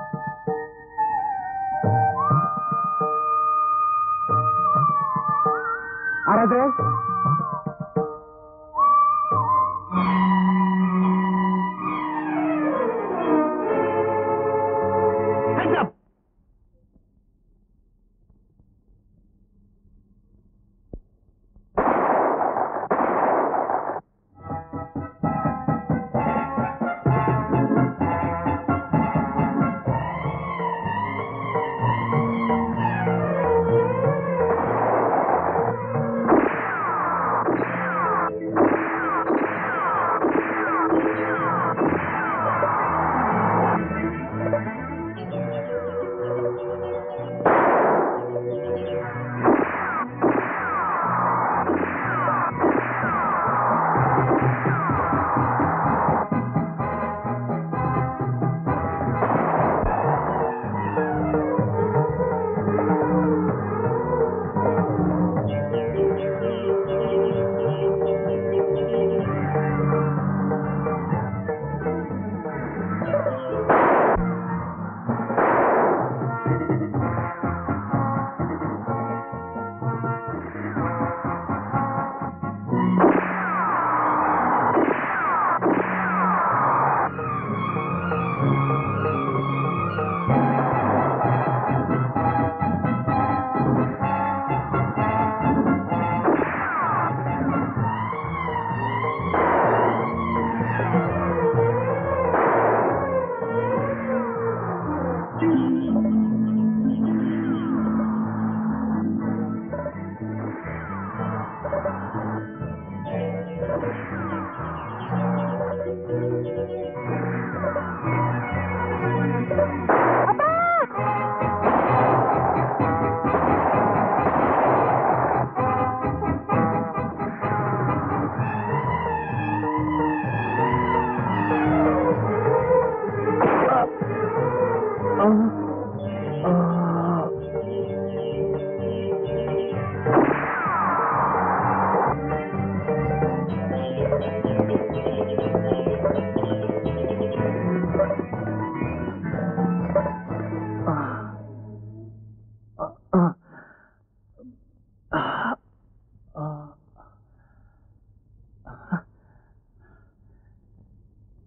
ಆರಾದ್ರೆ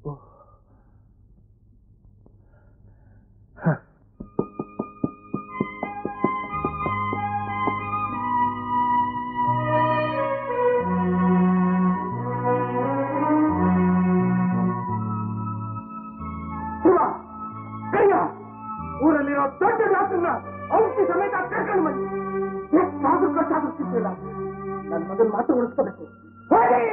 ಶಿವ ಕೈಯ ಊರಲ್ಲಿರೋ ದೊಡ್ಡ ಡಾಕ್ಟರ್ನ ಔಷಧಿ ಸಮೇತ ಕರ್ಕೊಂಡು ಬನ್ನಿ ಎಷ್ಟಾದ್ರೂ ಕಟ್ಟಾದ್ರೂ ಸಿಕ್ಕಿಲ್ಲ ನನ್ನ ಮಗನ ಮಾತು ಉಳಿಸ್ಕೋಬೇಕು ಹೋಗಿ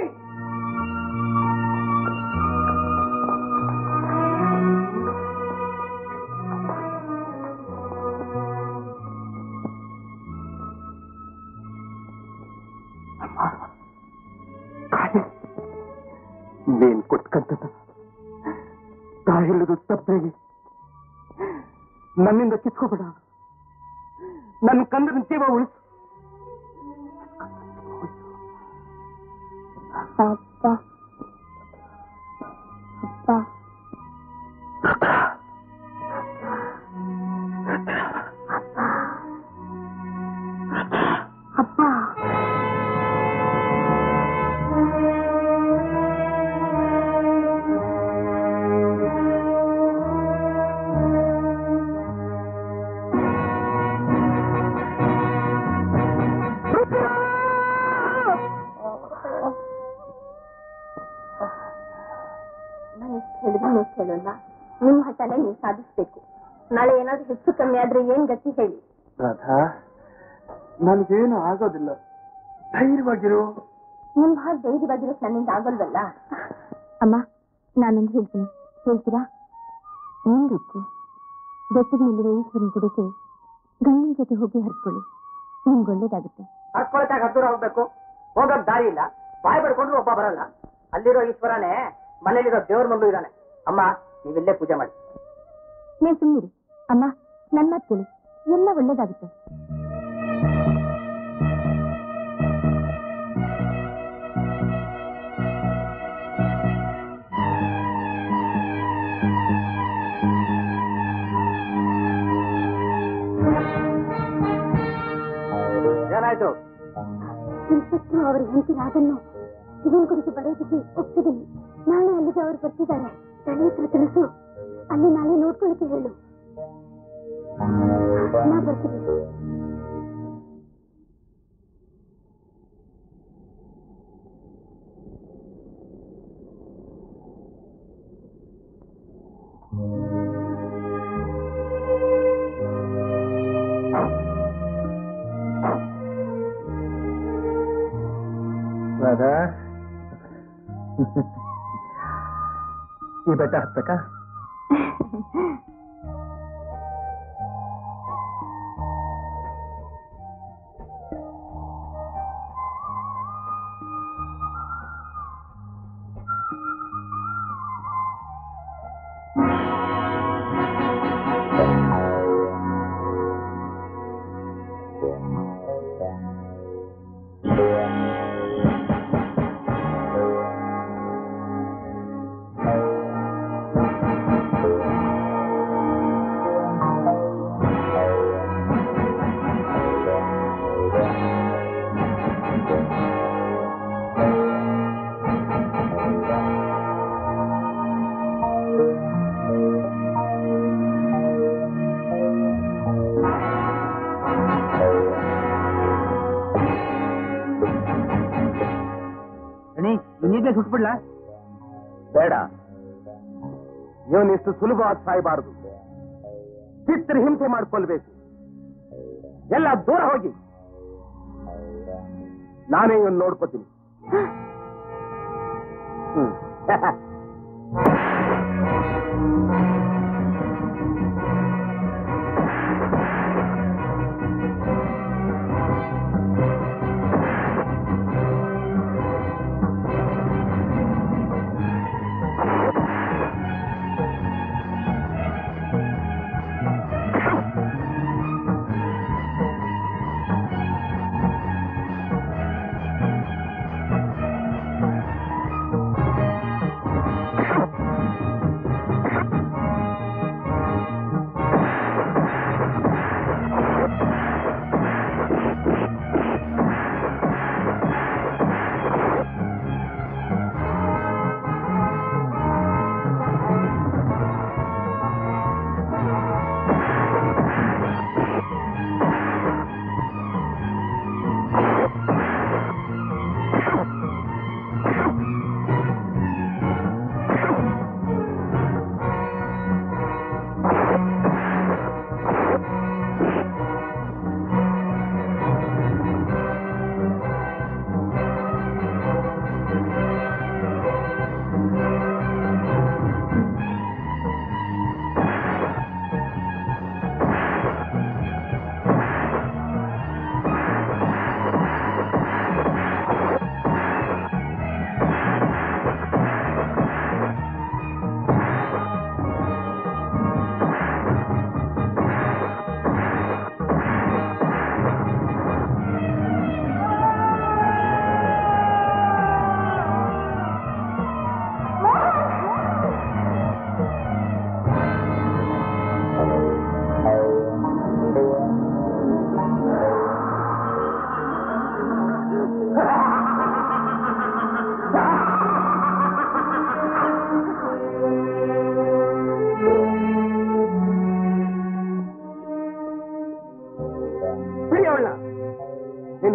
ನೀನ್ ಕೊಟ್ಕಂತ ತಾಯಿಲ್ಲದು ತಪ್ಪೆಗೆ ನನ್ನಿಂದ ಕಿತ್ಕೋಬೇಡ ನನ್ನ ಕಂದನ ಜೀವ ಉಳಿಸು ಅಪ್ಪ ಅಪ್ಪ ಅಪ್ಪ ನಾನು ಎಷ್ಟು ಹೇಳಿದ್ರು ನೀವು ಕೇಳೋಲ್ಲ ನಿಮ್ಮ ಹಠನೇ ನೀವು ಸಾಧಿಸ್ಬೇಕು ನಾಳೆ ಏನಾದ್ರೂ ಹೆಚ್ಚು ಕಮ್ಮಿ ಆದ್ರೆ ಏನ್ ಗತಿ ಹೇಳಿ ರಾಧಾ ನನಗೇನು ಆಗೋದಿಲ್ಲ ಧೈರ್ಯವಾಗಿರು ನಿಮ್ ಹಾಗೆ ಧೈರ್ಯವಾಗಿರೋಕ್ ನನ್ನಿಂದ ಆಗೋಲ್ವಲ್ಲ ಅಮ್ಮ ನಾನೊಂದು ಹೇಳ್ತೀನಿ ಹೇಳ್ತೀರಾ ಏನ್ ರುಕ್ಕು ಬೆಟ್ಟದ ಮೇಲಿರೋ ಈಶ್ವರನ ಗುಡಿಗೆ ಗಂಡನ ಜೊತೆ ಹೋಗಿ ಹರ್ಕೊಳ್ಳಿ ನಿಮ್ಗೆ ಒಳ್ಳೇದಾಗುತ್ತೆ ಹರ್ಕೊಳಕಾಗ ಹತ್ತಿರ ಹೋಗ್ಬೇಕು ಹೋಗಕ್ ದಾರಿ ಇಲ್ಲ ಬಾಯ್ ಬಡ್ಕೊಂಡ್ರು ಒಬ್ಬ ಬರಲ್ಲ ಅಲ್ಲಿರೋ ಈಶ್ವರನೇ ಮನೇಲಿರೋ ದೇವ್ರ ಮಲ್ಲು ಇದ್ದಾನೆ ಅಮ್ಮ ನೀವಿಲ್ಲೇ ಪೂಜೆ ಮಾಡಿ ನೀವು ಸುಮ್ಮನಿರಿ ಅಮ್ಮ ನನ್ನ ಮಾತು ಕೇಳಿ ಎಲ್ಲ ಒಳ್ಳೇದಾಗುತ್ತೆ ಏನಾಯ್ತು ಇನ್ಸ್ಪೆಕ್ಟರ್ ಅವರ ಹೆಂಡತಿ ರಾಗನ್ನು ಶಿವನ್ ಕುರಿತು ಬರೆಯೋದಕ್ಕೆ ಒಪ್ಪಿದ್ದೀನಿ ನಾಳೆ ಅಲ್ಲಿಗೆ ಅವರು ಬರ್ತಿದ್ದಾರೆ ತಲೆ ಹತ್ರ ತಿಳಿಸು ಅಲ್ಲಿ ನಾಳೆ ನೋಡ್ಕೊಳ್ಳಿಕ್ಕೆ ಹೇಳು ನಾ ಬರ್ತೀನಿ ರಾಧಾ ಈ ಬೆಟ್ಟ ಹತ್ತಕ್ಕ ನೀನೇ ಸುಟ್ಬಿಡ್ಲಾ ಬೇಡ ಇವನಿಷ್ಟು ಸುಲಭವಾಗಿ ಸಾಯಬಾರದು ಚಿತ್ರ ಹಿಂಸೆ ಮಾಡ್ಕೊಳ್ಬೇಕು ಎಲ್ಲ ದೂರ ಹೋಗಿ ನಾನೇ ಇವನ್ ನೋಡ್ಕೋತೀನಿ ಹ್ಮ್.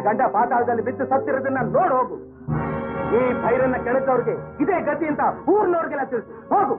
ಗಂಡ ಪಾತಾಳದಲ್ಲಿ ಬಿದ್ದು ಸತ್ತಿರೋದನ್ನ ನೋಡ್ ಹೋಗು ಈ ಭೈರನ್ನ ಕೆಳದವ್ರಿಗೆ ಇದೇ ಗತಿ ಅಂತ ಊರ್ನವ್ರಿಗೆಲ್ಲ ತಿಳಿಸು ಹೋಗು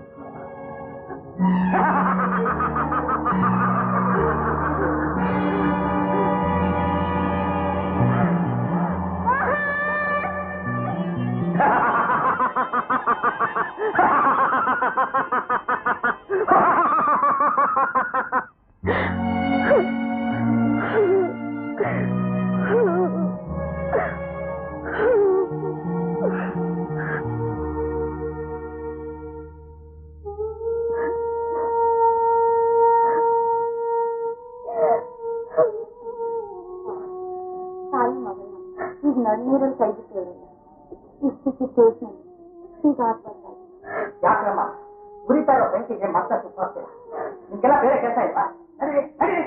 ಸಾರಿ ಮಗಳನ್ನ ಈಗ ನನ್ನೀರಲ್ಲಿ ಕೈ ಬಿಟ್ಟಿವ್ರಲ್ಲ ಇಷ್ಟು ಸಿಚುವೇಶನ್ ಹೀಗಾಗ್ಬಾರ್ದು ಯಾಕ್ರಮ್ಮ ಉರಿತಾ ಇರೋ ಬೆಂಕಿಗೆ ಮತ್ತೆ ಸುತ್ತಾಗ್ತೀರ ನಿಮ್ಗೆಲ್ಲ ಬೇರೆ ಕೆಲಸ ಇಲ್ವಾ ನಡೀರಿ ನಡೀರಿ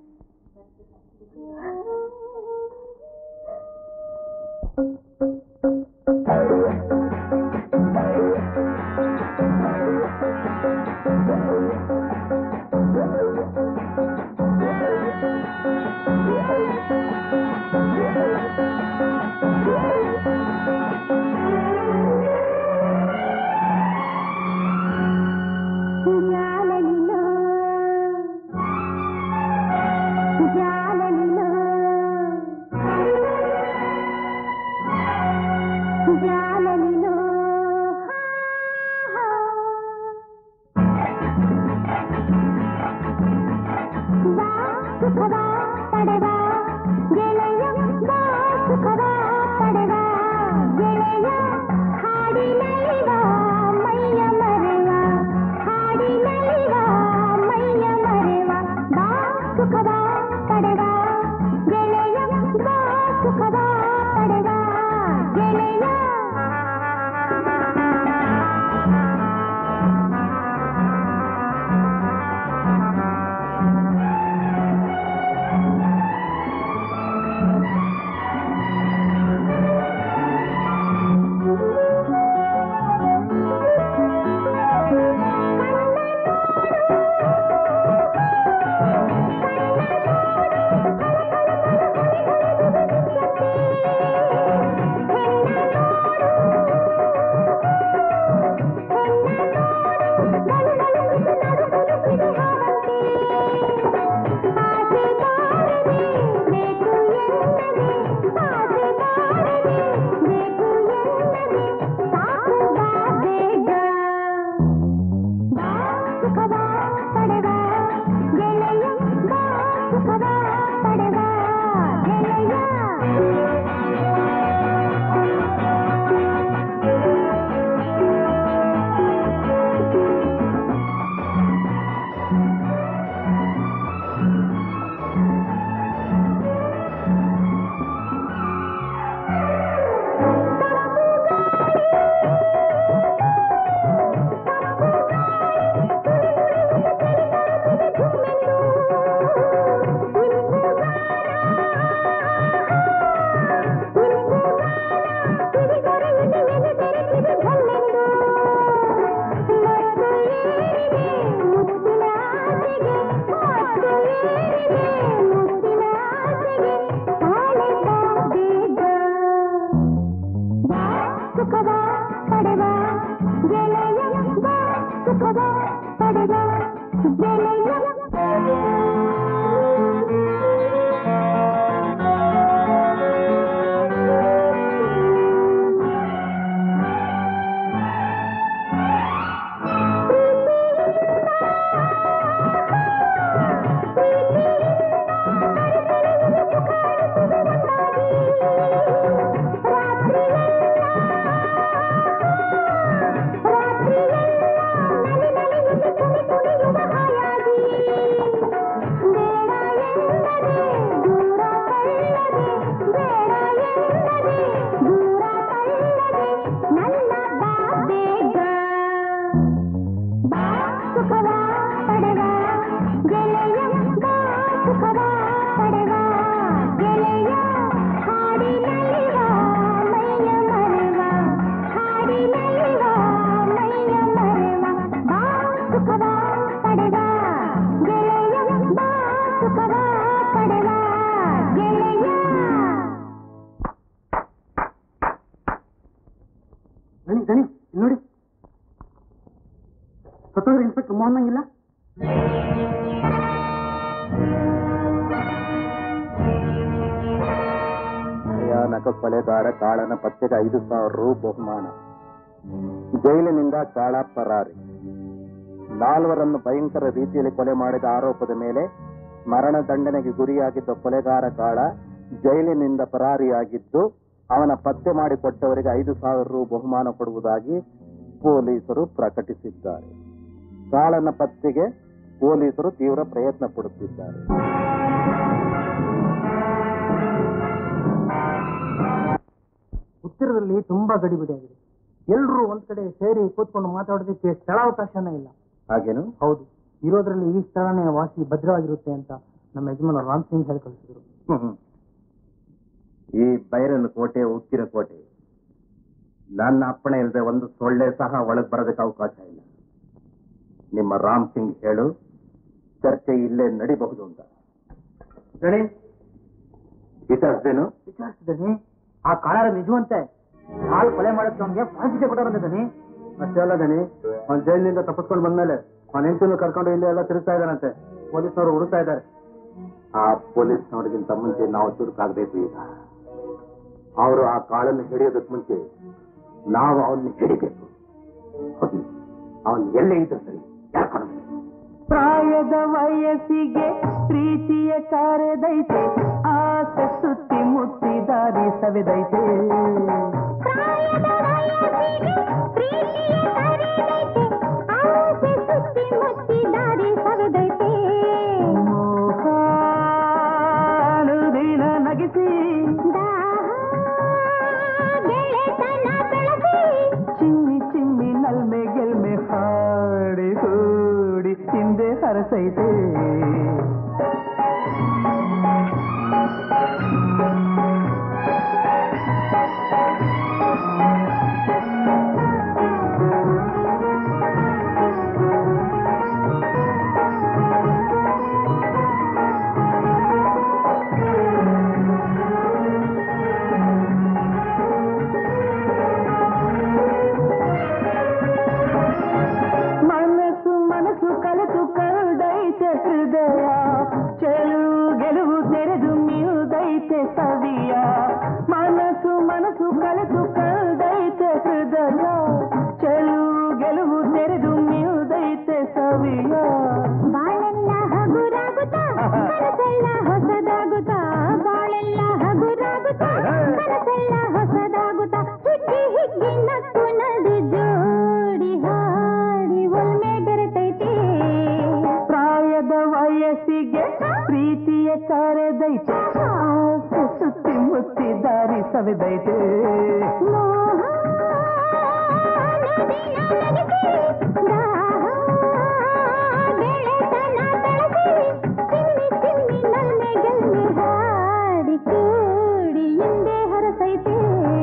ಜಾಲನಿಲೋ ಜಾಲನಿಲೋ ಜಾಲನಿಲೋ ಬಾ ಸುಖವ ಪಡೆವ ಗೆಳೆಯ ಬಾ ಸುಖವ ಪಡೆವ ಗೆಳೆಯ ಹಾಡಿನಲ್ಲಿವ ಮೈಯ ಮರೆವ ಹಾಡಿನಲ್ಲಿವ ಮೈಯ ಮರೆವ ಬಾ ಸುಖವ ಪಡೆವ ಗೆಳೆಯ ಬಾ ಸುಖವ ಪಡೆವ ಗೆಳೆಯ ಸುಖವ ಪಡೆವ ಗೆಳೆಯ ಬಾ ಸುಖವ ಪಡೆವ ಗೆಳೆಯ ಸುಖವ ಪಡೆವ ಗೆಳೆಯ ಬಾ ಸುಖವ ಪಡೆವ ಗೆಳೆಯ ಹಾಡಿನಲ್ಲಿವ ಮೈಯ ಮರೆವ ಹಾಡಿನಲ್ಲಿವ ಮೈಯ ಮರೆವ ಬಾ ಸುಖವ ಪಡೆವ ಗೆಳೆಯ ಬಾ ಸುಖವ ಪಡೆವ ಗೆಳೆಯ ನೋಡಿದ್ರೆ ಇನ್ಸ್ಪೆಕ್ಟರ್ ಮೋಹನ್ನಂಗಿಲ್ಲ ಭಯಾನಕ ಕೊಲೆಗಾರ ಕಾಳನ ಪತ್ತೆಗೆ ಐದು ಸಾವಿರ ರು ಬಹುಮಾನ ಜೈಲಿನಿಂದ ಕಾಳ ಪರಾರಿ ನಾಲ್ವರನ್ನು ಭಯಂಕರ ರೀತಿಯಲ್ಲಿ ಕೊಲೆ ಮಾಡಿದ ಆರೋಪದ ಮೇಲೆ ಮರಣ ದಂಡನೆಗೆ ಗುರಿಯಾಗಿದ್ದ ಕೊಲೆಗಾರ ಕಾಳ ಜೈಲಿನಿಂದ ಪರಾರಿಯಾಗಿದ್ದು ಅವನ ಪತ್ತೆ ಮಾಡಿಕೊಟ್ಟವರಿಗೆ ಐದು ಸಾವಿರ ರು ಬಹುಮಾನ ಕೊಡುವುದಾಗಿ ಪೊಲೀಸರು ಪ್ರಕಟಿಸಿದ್ದಾರೆ ಕಾಳನ ಪತ್ತೆಗೆ ಪೊಲೀಸರು ತೀವ್ರ ಪ್ರಯತ್ನ ಪಡುತ್ತಿದ್ದಾರೆ ಉತ್ತರದಲ್ಲಿ ತುಂಬಾ ಗಡಿಬಿಡಿಯಾಗಿದೆ ಎಲ್ಲರೂ ಒಂದ್ ಕಡೆ ಸೇರಿ ಕೂತ್ಕೊಂಡು ಮಾತಾಡೋದಕ್ಕೆ ಸ್ಥಳಾವಕಾಶನೇ ಇಲ್ಲ ಹಾಗೇನು ಹೌದು ಇರೋದ್ರಲ್ಲಿ ಈ ಸ್ಥಳನೇ ವಾಸಿ ಭದ್ರವಾಗಿರುತ್ತೆ ಅಂತ ನಮ್ಮ ಯಜಮಾನ ರಾಮ್ ಸಿಂಗ್ ಹೇಳಿ ಕಳಿಸಿದ್ರು ಹ್ಮ್. ಈ ಬೈರನ್ ಕೋಟೆ ಉಕ್ಕಿನ ಕೋಟೆ ನನ್ನ ಅಪ್ಪಣೆ ಇಲ್ಲದೆ ಒಂದು ಸೊಳ್ಳೆ ಸಹ ಒಳಗೆ ಬರೋದಕ್ಕೆ ಅವಕಾಶ ಇಲ್ಲ ನಿಮ್ಮ ರಾಮ್ ಸಿಂಗ್ ಹೇಳು ಚರ್ಚೆ ಇಲ್ಲೇ ನಡಿಬಹುದು ಅಂತ ಗಣಿ ವಿಚಾರಿಸಿದೇನು ವಿಚಾರಿಸಿದನಿ ಆ ಕಾಳರ ನಿಜವಂತೆ ಹಾಲು ಕೊಲೆ ಮಾಡಿದ್ ನಮ್ಗೆ ಪಾಸಿಟಿವ್ ಕೊಟ್ಟರಂತೆ ಅಷ್ಟೇ ಅಲ್ಲ ದನಿ ಅವ್ನ ಜೈಲಿನಿಂದ ತಪ್ಪಿಸ್ಕೊಂಡು ಬಂದ್ಮೇಲೆ ಅವ್ನ ಹೆಂಡತಿನ ಕರ್ಕೊಂಡು ಇಲ್ಲಿ ಎಲ್ಲ ತಿರುಗ್ತಾ ಇದ್ದಾನಂತೆ ಪೊಲೀಸ್ನವರು ಹುಡುಕ್ತಾ ಇದ್ದಾರೆ ಆ ಪೊಲೀಸ್ನವ್ರಿಗಿಂತ ಮುಂಚೆ ನಾವು ಚುರುಕಾಗಬೇಕು ಈಗ ಅವರು ಆ ಕಾಳನ್ನು ಹಿಡಿಯೋದಕ್ಕೆ ಮುಂಚೆ ನಾವು ಅವನ್ನ ಹಿಡಿಬೇಕು ಹೋಗಿ ಅವನ್ ಎಲ್ಲೇ ಇದ್ದ ಸರಿ ಯಾಕೆ ಪ್ರಾಯದ ವಯಸ್ಸಿಗೆ ಪ್ರೀತಿಯ ಕರೆದೈತೆ ಆಸೆ ಸುತ್ತಿ ಮುತ್ತಿ ದಾರಿ ಸವೆದೈತೆ ಪ್ರಾಯದ ವಯಸ್ಸಿಗೆ ಪ್ರೀತಿಯ ಕರೆದೈತೆ, ಆಸೆ ಸುತ್ತಿ ಮುತ್ತಿ ದಾರಿ ಸವೆದೈತೆ. ದಿನ ನಗಿಸಿ ದಾಹ ಗೆಳೆತನ ಬೆಳೆಸಿ, ಚಿಮ್ಮಿ ಚಿಮ್ಮಿ ನಲ್ಮೆ ಗೆಲ್ಮೆ ಹಾಡಿ ಕೂಡಿ ಹಿಂದೆ ಹರಸೈತೆ ಮನಸ್ಸು ಮನಸ್ಸು ಕಲೆತು ಕಳೆದೈತೆ ಹೃದಯ ಚೆಲುವು ಗೆಲುವು ತೆರೆದು ಮಿಯುದೈತೆ ಸವಿಯ ಮನಸ್ಸು ಮನಸ್ಸು ಕಲೆತು ಕಳೆದೈತೆ ಹೃದಯ ಚೆಲುವು ಗೆಲುವು ತೆರೆದು ಮಿಯುದೈತೆ ಸವಿಯ ಬಾಳೆಲ್ಲ ಹಗುರಾಗುತ್ತಾ ಕನಸೆಲ್ಲ ಹೊಸದಾಗುತ್ತಾ ಬಾಳೆಲ್ಲ ಹಗುರಾಗುತ್ತಾ ಕನಸೆಲ್ಲ ಹೊಸದಾಗುತ್ತಾ ಹಿಗ್ಗಿ ಹಿಗ್ಗಿ ನಕ್ಕು ನದು ಜೋಡಿ ಹಾಡಿ ಒಲ್ಮೆ ಬೆರೆತೈತೆ ಪ್ರಾಯದ ವಯಸ್ಸಿಗೆ ಪ್ರೀತಿಯ ಕರೆದೈತೆ ಆಸೆ ಸುತ್ತಿ ಮುತ್ತಿ ದಾರಿ ಸವೆದೈತೆ ಮೋಹ ನದಿನ ನಗಿಸಿ, ದಾಹ ಗೆಳೆತನ ಬೆಳೆಸಿ, ಚಿಮ್ಮಿ ಚಿಮ್ಮಿ ನಲ್ಮೆ ಗೆಲ್ಮೆ ಹಾಡಿ ಕೂಡಿ ಹಿಂದೆ ಹರಸೈತೆ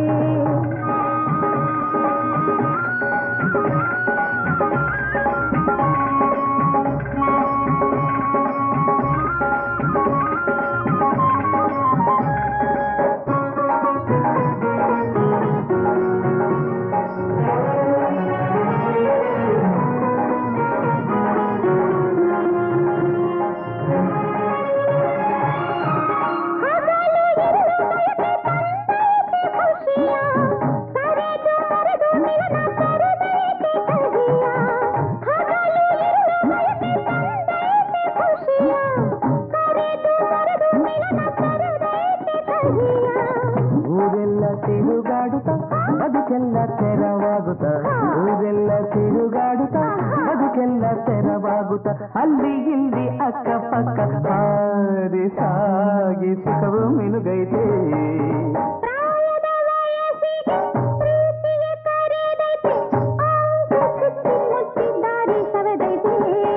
ಹಗಲು ಇರುಳು ಬಯಕೆ ತಂದೈತೆ ಖುಷಿಯ, ಕರೆದು ಮರೆದು ಮಿಲನ ತರದೈತೆ ಕಹಿಯ. ಹಗಲು ಇರುಳು ಬಯಕೆ ತಂದೈತೆ ಖುಷಿಯ, ಕರೆದು ಮರೆದು ಮಿಲನ ತರದೈತೆ ಕಹಿಯ. ಊರೆಲ್ಲ ತಿರುಗಾಡುತ್ತ ಬದುಕೆಲ್ಲ ತೆರವಾಗುತ್ತ ಊರೆಲ್ಲ ತಿರುಗಾಡುತ್ತ ಬದುಕೆಲ್ಲ ತೆರವಾಗುತ್ತ ಅಲ್ಲಿ ಇಲ್ಲಿ ಅಕ್ಕಪಕ್ಕ ಹಾರಿ ಸಾಗಿ ಸುಖವು ಮಿನುಗೈತೆ ಪ್ರಾಯದ ವಯಸ್ಸಿಗೆ ಪ್ರೀತಿಯ ಕರೆದೈತೆ, ಆಸೆ ಸುತ್ತಿ ಮುತ್ತಿ ದಾರಿ ಸವೆದೈತೆ.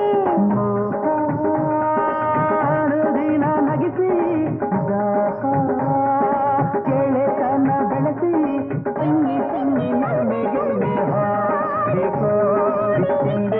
ದಿನ ನಗಿಸಿ ದಾಹ ಗೆಳೆತನ ಬೆಳೆಸಿ ಚಿಂಗಿ ಚಿಂಗಿ ನಲ್ಮೆ ಗೆಲ್ಮೆ ಹಾಡಿ ಕೋಡಿ ಹಿಂದೆ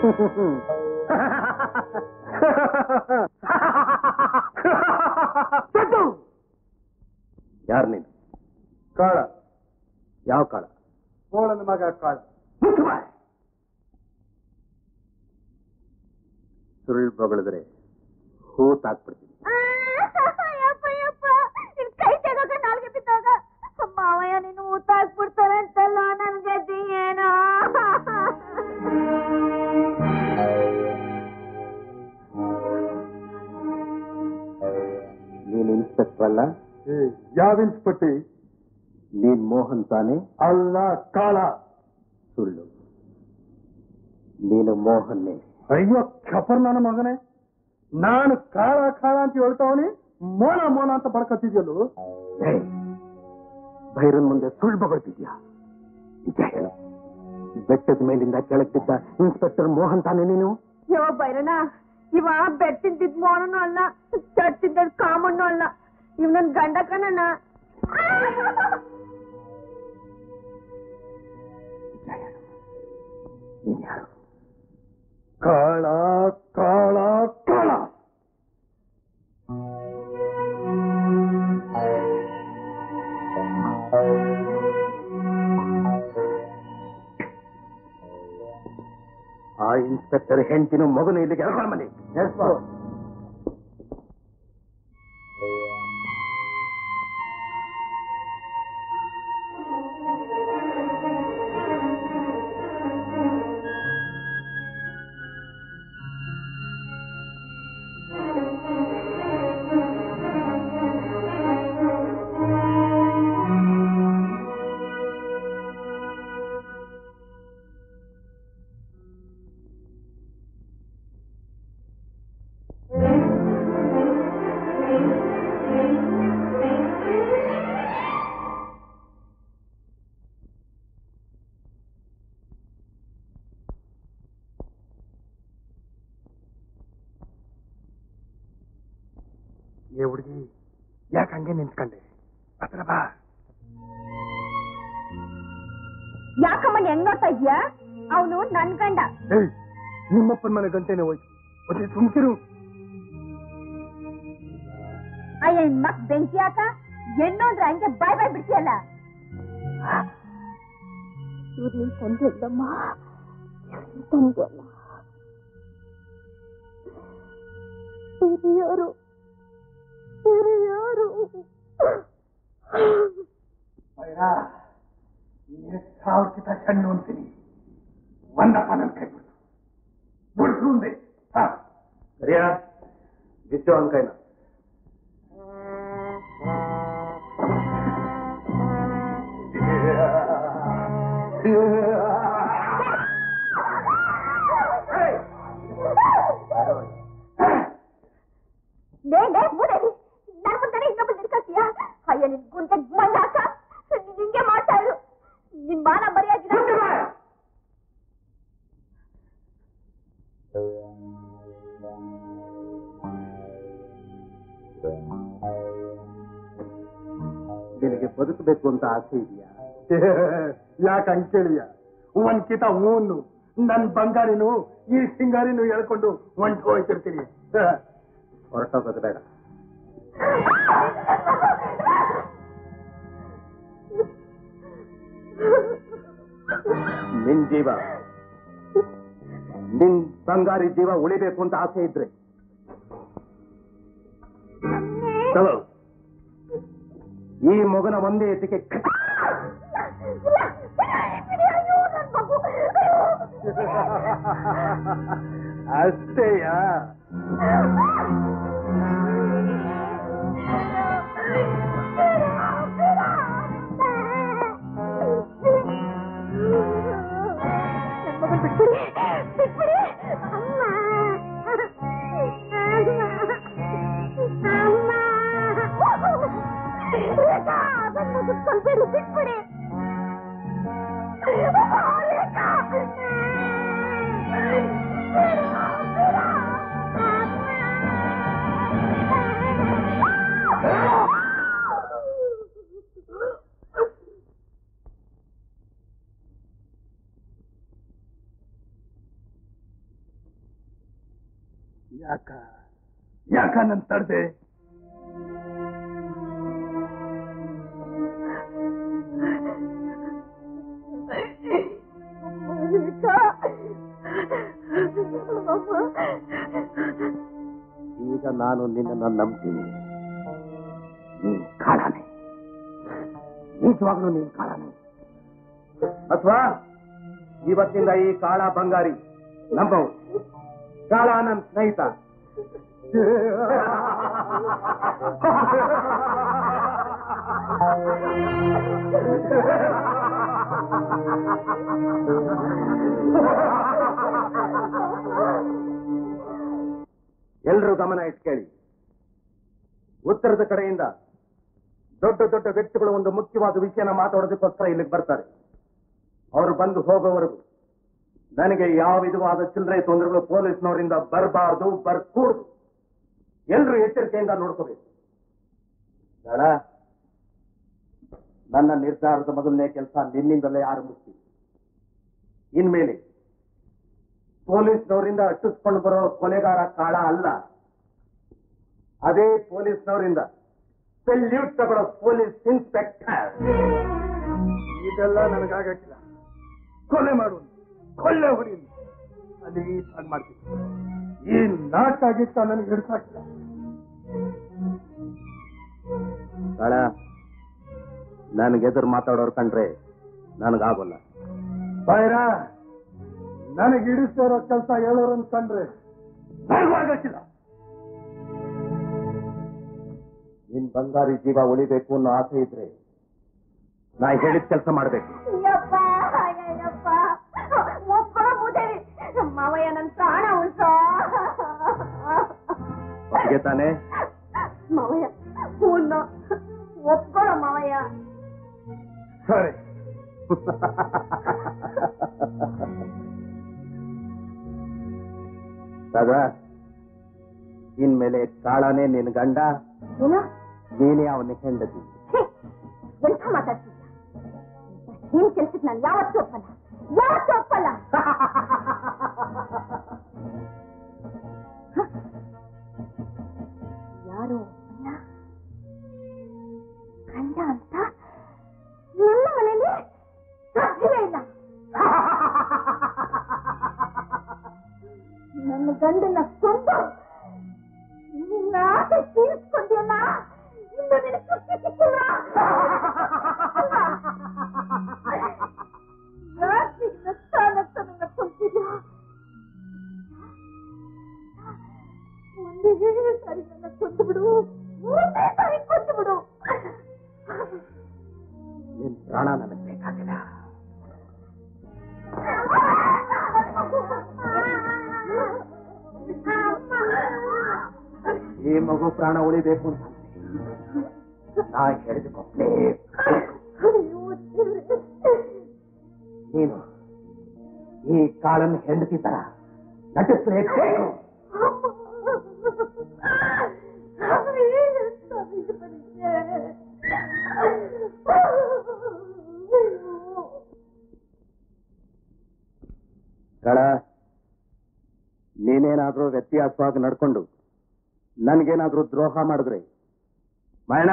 ಯಾರು ನೀನು ಕಾಳ ಯಾವ ಕಾಳ ಕೋಳನ ಮಗ ಕಾಳ ಸುಳ್ಳು ಬಗಳಿದ್ರೆ ಹೂ ತಾಕ್ಬಿಡ್ತೀನಿ ಯಪ್ಪ ಯಪ್ಪ ನಿನ್ ಕೈ ತೆಗೋಕ ನಾಲ್ಗೆ ಬಿದ್ದೋಗ ಮಾವಯ್ಯ ನೀನು ಊಟ ಹಾಕ್ಬಿಡ್ತಾರೆ ಅಂತಲ್ಲ ನನ್ ಗತಿ ಏನೋ ನೀನ್ ಇನ್ಸ್ಪೆಕ್ಟರ್ ಅಲ್ಲ ಯಾವ ಇನ್ಸ್ಪಟ್ಟಿ ನೀನ್ ಮೋಹನ್ ತಾನೆ ಅಲ್ಲ ಕಾಳ ಸುಳ್ಳು ನೀನು ಮೋಹನ್ನೇ ಅಯ್ಯೋ ಖಪರ್ ನನ್ನ ಮಗನೇ ನಾನು ಕಾಳ ಕಾಳ ಅಂತ ಹೇಳ್ತಾವನಿ ಮೋನ ಮೋನ ಅಂತ ಬಡ್ಕತ್ತಿದ್ಯಲ್ಲೂ ಏಯ್, ಭೈರನ್ ಮುಂದೆ ಸುಳ್ಳು ಬಗೊಳ್ತಿದ್ಯಾ ನಿಜ ಹೇಳು ಬೆಟ್ಟದ ಮೇಲಿಂದ ಕೆಳಗ್ ಬಿದ್ದ ಇನ್ಸ್ಪೆಕ್ಟರ್ ಮೋಹನ್ ತಾನೆ ನೀನು ಯವ ಬೈರಣ್ಣ ಇವ ಬೆಟ್ಟಿದ್ದಿದ್ ಮೋನನು ಅಲ್ಲ ಚಟ್ಟಿದ್ದ ಕಾಮಣ್ಣು ಅಲ್ಲ ಇವ್ ನನ್ ಗಂಡ ಕಣಣ್ಣ ನಿಜ ಹೇಳು ನೀನ್ ಯಾರು ಕಾಳ ಕಾಳ ಕಾಳ ಆ ಇನ್ಸ್ಪೆಕ್ಟರ್ ಹೆಂಡತಿನ ಮಗನು ಇಲ್ಲಿಗೆ ಎಳ್ಕೊಂಡು ಬನ್ನಿ ಏ ಹುಡುಗಿ ಯಾಕೆ ಹಂಗೆ ನಿಂತ್ಕೊಂಡೆ ಹತ್ರ ಬಾ ಯಾಕಮ್ಮ ಹೆಂಗ್ ನೋಡ್ತಾ ಇದ್ಯಾ ಅವನು ನನ್ ಗಂಡ ಏಯ್ ನಿಮ್ಮಪ್ಪನ ಮನೆ ಗಂಟೆನೆ ಹೋಯ್ತು ಮತ್ತೆ ಸುಮ್ಕಿರು ಅಯ್ಯ ನಿನ್ ಮಕ್ ಬೆಂಕಿ ಹಾಕ ಹೆಣ್ಣು ಅಂದ್ರೆ ಹಂಗೆ ಬಾಯ್ ಬಾಯ್ ಬಿಡ್ತೀಯಲ್ಲ ಇವ್ರು ನಿನ್ ತಂದೆ ಇದ್ದಮ್ಮ ತಂದೆ ಅಲ್ಲ ಹಿರಿಯರು ಹಿರಿಯರು ಸಾವಿರಕ್ಕಿಂತ ಸಣ್ಣ ಅಂತೀನಿ ಒಂದಪ್ಪ ನನ್ನ ಕೈ ಬಿಡ್ತು ಬಿಡ್ಸು ಅಂದೆ ಹಾ ಸರಿಯಾ ಬಿಚ್ಚು ಅಂಕೈನ ಲೇ ಲೇ ಮೂದೇವಿ ನನ್ ಮುಂದೆನೆ ಇನ್ನೊಬ್ಬ ನಿಲ್ಕತ್ತೀಯ ಅಯ್ಯ ನಿನ್ ಗುಂಟೆ ಮಂಡಾಕ ನಿಂಗೆ ಮಾಡ್ತಾ ಇರು ನಿನ್ ಮಾನ ಮರ್ಯಾದಿನ ನಿನಗೆ ಬದುಕಬೇಕು ಅಂತ ಆಸೆ ಇದೆಯಾ ಯಾಕೆ ಅಂಕೇಳಿಯ ಒಂದ್ ಕಿತ ಹೂನು ನನ್ ಬಂಗಾರಿನು ಈ ಸಿಂಗಾರಿನು ಹೇಳ್ಕೊಂಡು ಒಂಟು ಹೋಯ್ತಿರ್ತೀನಿ ಹ. ಹೊರಟೋಗೋದು ಬೇಡ ನಿನ್ ಜೀವ ನಿನ್ ಬಂಗಾರಿ ಜೀವ ಉಳಿಬೇಕು ಅಂತ ಆಸೆ ಇದ್ರೆ ತಗೋ. ಈ ಮಗನ ಒಂದೇ ಎತ್ತಿಗೆ ಕಟ್- ಅಷ್ಟೇಯಾ ಬಿಟ್ಬಿಡಿ ಯಾಕ ಯಾಕ ನನ್ ತಡ್ದೆ ಈಗ ನಾನು ನಿನ್ನನ್ನು ನಂಬ್ತೀನಿ ನೀನ್ ಕಾಳಾನೆ ನಿಜವಾಗ್ಲೂ ನೀನ್ ಕಾಳಾನೆ ಅಥವಾ ಇವತ್ತಿಂದ ಈ ಕಾಳ ಬಂಗಾರಿ ನಂಬವು ಕಾಳ ನನ್ನ ಸ್ನೇಹಿತ ಎಲ್ರೂ ಗಮನ ಇಟ್ಟು ಕೇಳಿ ಉತ್ತರದ ಕಡೆಯಿಂದ ದೊಡ್ಡ ದೊಡ್ಡ ವ್ಯಕ್ತಿಗಳು ಒಂದು ಮುಖ್ಯವಾದ ವಿಷಯನ ಮಾತಾಡೋದಕ್ಕೋಸ್ಕರ ಇಲ್ಲಿಗೆ ಬರ್ತಾರೆ ಅವರು ಬಂದು ಹೋಗೋವರೆಗೂ ನನಗೆ ಯಾವ ವಿಧವಾದ ಚಿಲ್ಲರೆ ತೊಂದರೆಗಳು ಪೊಲೀಸ್ನವರಿಂದ ಬರಬಾರ್ದು ಬರ್ಕೂಡ್ದು ಎಲ್ರೂ ಎಚ್ಚರಿಕೆಯಿಂದ ನೋಡ್ಕೋಬೇಕು ಬೇಡ ನನ್ನ ನಿರ್ಧಾರದ ಮೊದಲನೇ ಕೆಲಸ ನಿನ್ನಿಂದಲೇ ಆರಂಭಿಸ್ತೀನಿ ಇನ್ಮೇಲೆ ಪೊಲೀಸ್ನವರಿಂದ ಅಟ್ಟಿಸ್ಕೊಂಡು ಬರೋ ಕೊಲೆಗಾರ ಕಾಳ ಅಲ್ಲ ಅದೇ ಪೊಲೀಸ್ನವರಿಂದ ಸೆಲ್ಯೂಟ್ ತಗೊಳ್ಳೋ ಪೊಲೀಸ್ ಇನ್ಸ್ಪೆಕ್ಟರ್ ಇದೆಲ್ಲ ನನಗಾಗಕ್ಕಿಲ್ಲ ಕೊಲೆ ಮಾಡು ಕೊಳ್ಳೆ ಹೊಡಿ ಅಲ್ಲಿ ಹಾಗೆ ಮಾಡ್ತೀನಿ ಈ ನಾಟಕ ಆಗಿತ್ತ ನನಗೆ ಹಿಡ್ಸಾಕಿಲ್ಲ ಬೇಡ ನನಗೆದುರು ಮಾತಾಡೋರು ಕಂಡ್ರೆ ನನಗಾಗೋಲ್ಲ ಬಾಯ್ರ ನನಗೆ ಹಿಡಿಸ್ತಾ ಇರೋ ಕೆಲಸ ಹೇಳೋರನ್ ಕಂಡ್ರೆ ನನಗೂ ಆಗಕ್ಕಿಲ್ಲ ನಿನ್ ಬಂಗಾರಿ ಜೀವ ಉಳಿಬೇಕು ಅನ್ನೋ ಆಸೆ ಇದ್ರೆ ನಾ ಹೇಳಿದ ಕೆಲಸ ಮಾಡ್ಬೇಕು ಯಪ್ಪ ಅಯ್ಯಪ್ಪ ಒಬ್ಬರ ಮುದೇವಿ ಮಾವಯ್ಯ ನನ್ ಪ್ರಾಣ ಉಳ್ಸೋ ಒಪ್ಪಿಗೆ ತಾನೆ ಮಾವಯ್ಯ ಹೂನ್ನ ಒಪ್ಕೊಳ್ಳೋ ಮಾವಯ್ಯ ಸರಿ ಸದಾ ಇನ್ಮೇಲೆ ಕಾಳನೇ ನಿನ್ ಗಂಡ ಏನು ನೀನೇ ಅವನ ಹೆಂಡತಿ ಛೀ, ಎಂಥ ಮಾತಾಡ್ತಿದ್ಯ ನಿನ್ ಕೆಲ್ಸಕ್ಕೆ ನಾನು ಯಾವತ್ತೂ ಒಪ್ಪಲ್ಲ ಯಾವತ್ತೂ ಒಪ್ಪಲ್ಲ ಹ? ಯಾರು ಒಪ್ಪಲ್ಲ ಗಂಡ ಅಂತ ನನ್ನ ಮನೇಲಿ ಸಾಧ್ಯವೇ ಇಲ್ಲ ನನ್ನ ಗಂಡನ ಕೊಂದು ನಿನ್ನ ಆಸೆ ತೀರಿಸ್ಕೊಂಡಿಯಲ್ಲ ಇನ್ನು ನಿನಗೆ ತೃಪ್ತಿ ಸಿಕ್ಕಿಲ್ಲ ಯಾಕೆ ನಗ್ತಾ ನಗ್ತಾ ನನ್ನ ಕೊಂತಿದ್ಯಾ ಒಂದೇ ಸಾರಿ ನನ್ನ ಕೊಂದು ಬಿಡು ಒಂದೇ ಸಾರಿ ಕೊಂದು ಬಿಡು ನಿನ್ ಪ್ರಾಣ ನನಗೆ ಬೇಕಾಗಿಲ್ಲ ಈ ಮಗು ಪ್ರಾಣ ಉಳಿಬೇಕು ಅಂತ ನಾ ಹೇಳಿದುಕೊಪ್ಲೇ ಅಯ್ಯೋ ದೇವ್ರೇ. ನೀನು ಈ ಕಾಳನ್ನು ಹೆಂಡತಿ ತರ ನಟಿಸಲೇಬೇಕು ಕಳ ನೀನೇನಾದ್ರೂ ವ್ಯತ್ಯಾಸವಾಗಿ ನಡ್ಕೊಂಡು ನನ್ಗೇನಾದ್ರೂ ದ್ರೋಹ ಮಾಡಿದ್ರೆ ಮಯಣ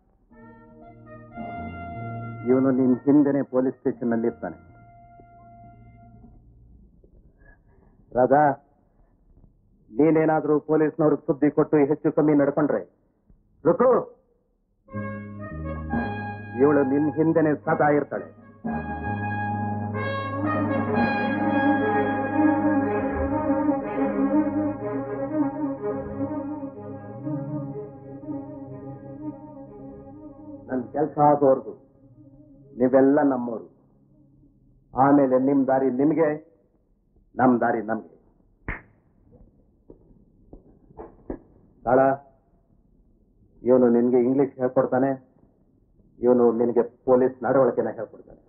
ಇವನು ನಿನ್ ಹಿಂದೆನೆ ಪೊಲೀಸ್ ಸ್ಟೇಷನ್ ನಲ್ಲಿ ಇರ್ತಾನೆ ರಾಧಾ ನೀನೇನಾದ್ರೂ ಪೊಲೀಸ್ನವ್ರಿಗೆ ಸುದ್ದಿ ಕೊಟ್ಟು ಹೆಚ್ಚು ಕಮ್ಮಿ ನಡ್ಕೊಂಡ್ರೆ ರುಕು ಇವಳು ನಿನ್ ಹಿಂದೆನೆ ಸದಾ ಇರ್ತಾಳೆ ನನ್ ಕೆಲಸ ಆಗೋರ್ಗು ನೀವೆಲ್ಲ ನಮ್ಮೋರು ಆಮೇಲೆ ನಿಮ್ ದಾರಿ ನಿಮ್ಗೆ ನಮ್ ದಾರಿ ನಮ್ಗೆ ಕಾಳ ಇವನು ನಿನ್ಗೆ ಇಂಗ್ಲಿಷ್ ಹೇಳ್ಕೊಡ್ತಾನೆ ಇವನು ನಿನಗೆ ಪೊಲೀಸ್ ನಡವಳಿಕೆನ ಹೇಳ್ಕೊಡ್ತಾನೆ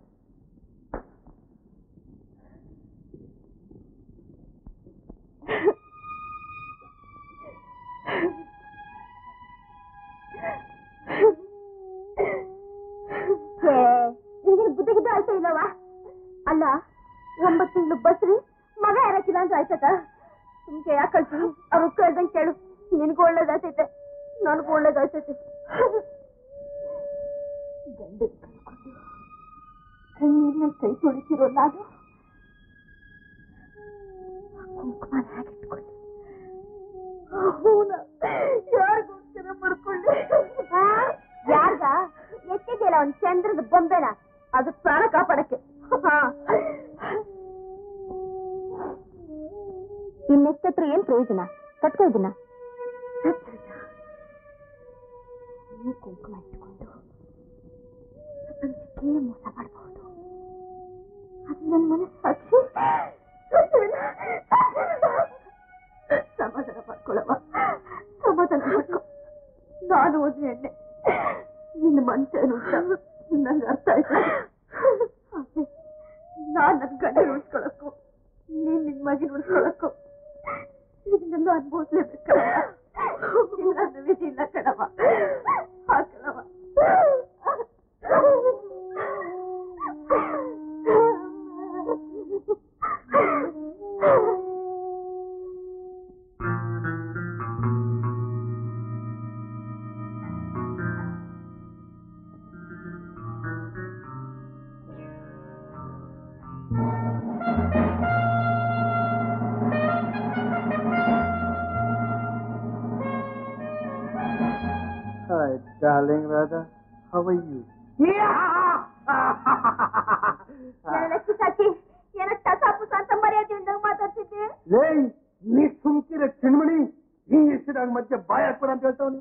ನಿನಗೆ ಬುದ್ಧಿ ಗಿದ್ದ ಆಯ್ತಾ ಇಲ್ಲವಾ ಅಲ್ಲ ಒಂಬತ್ತು ತಿಂಗಳು ಬಸ್ರಿ ಮಗ ಯಾರಕ್ಕಿಲ್ಲ ಅಂತ ಆಯ್ತದ ಸುಮ್ಕೆ ಯಾಕಳ್ತಿ ಅವ್ರು ಕೇಳ್ದಂಗೆ ಕೇಳು ನಿನ್ಗೂ ಒಳ್ಳೇದಾಯ್ತೈತೆ ನನಗೂ ಒಳ್ಳೇದಾಯ್ತೈತೆ ಗಂಡ ಕಳ್ಕೊಂಡು ಕಣ್ಣೀರ್ನಲ್ಲಿ ಕೈ ತೊಳಿತಿರೋ ನಾನು ಕುಂಕುಮನ ಹೇಗಿಟ್ಕೊಳ್ಳಿ ಯಾರಿಗೋಸ್ಕರ ಮಾಡ್ಕೊಳ್ಳಿ ಯಾರ್ಗ ಎತ್ತಿದೆಯಲ್ಲ ಒಂದ್ ಚಂದ್ರದ ಬೊಂಬೆನ ಅದು ಪ್ರಾಣ ಕಾಪಾಡಕ್ಕೆ ಇನ್ನೆಷ್ಟತ್ರ ಏನ್ ಪ್ರಯೋಜನ ಕಟ್ಕೋ ಇದನ್ನ ನೀವು ಕುಂಕುಮ ಇಟ್ಕೊಂಡು ಪ್ರಪಂಚಕ್ಕೆ ಮೋಸ ಮಾಡಬಹುದು ಅದು ನನ್ನ ಮನಸ್ಸಾಕ್ಷಿ ಸಮಾಧಾನ ಮಾಡ್ಕೊಳ್ಳವ ಸಮಾಧಾನ ಮಾಡ್ಕೊ ನಾನು ಒಂದು ಎಣ್ಣೆ ನಿನ್ನ ಮನ್ಸೇನು ಅಂತ ನಂಗೆ ಅರ್ಥ ಆಯ್ತು ಆದ್ರೆ ನಾನ್ ನನ್ ಗಂಡ ಉಳಿಸ್ಕೊಳಕ್ಕೂ ನೀನ್ ನಿನ್ ಮಗಿನ ಉಳಿಸ್ಕೊಳಕ್ಕೂ ಇದನ್ನೆಲ್ಲ ಅನ್ಭವಿಸ್ಲೇಬೇಕಲ್ಲ ಇಲ್ಲ ನನ್ನ ವಿಧಿ ಇಲ್ಲ ಕಣವ ಆ ಕಣವ Hi, darling Radha. How are you? Lucky ಸಾಕಿ ಏನೋ ಟಸ ಪುಸ ಅಂತ ಮರ್ಯಾದೆಯಿಂದ ಮಾತಾಡ್ತಿದ್ದೆ ಲೇ ನೀ ಸುಮ್ಕಿರ ಚಿಣ್ಮಣಿ ನೀ ಎಷ್ಟಿದಾಗ ಮಧ್ಯೆ ಬಾಯ್ ಹಾಕ್ಬೇಡ ಅಂತ ಹೇಳ್ತಾವನಿ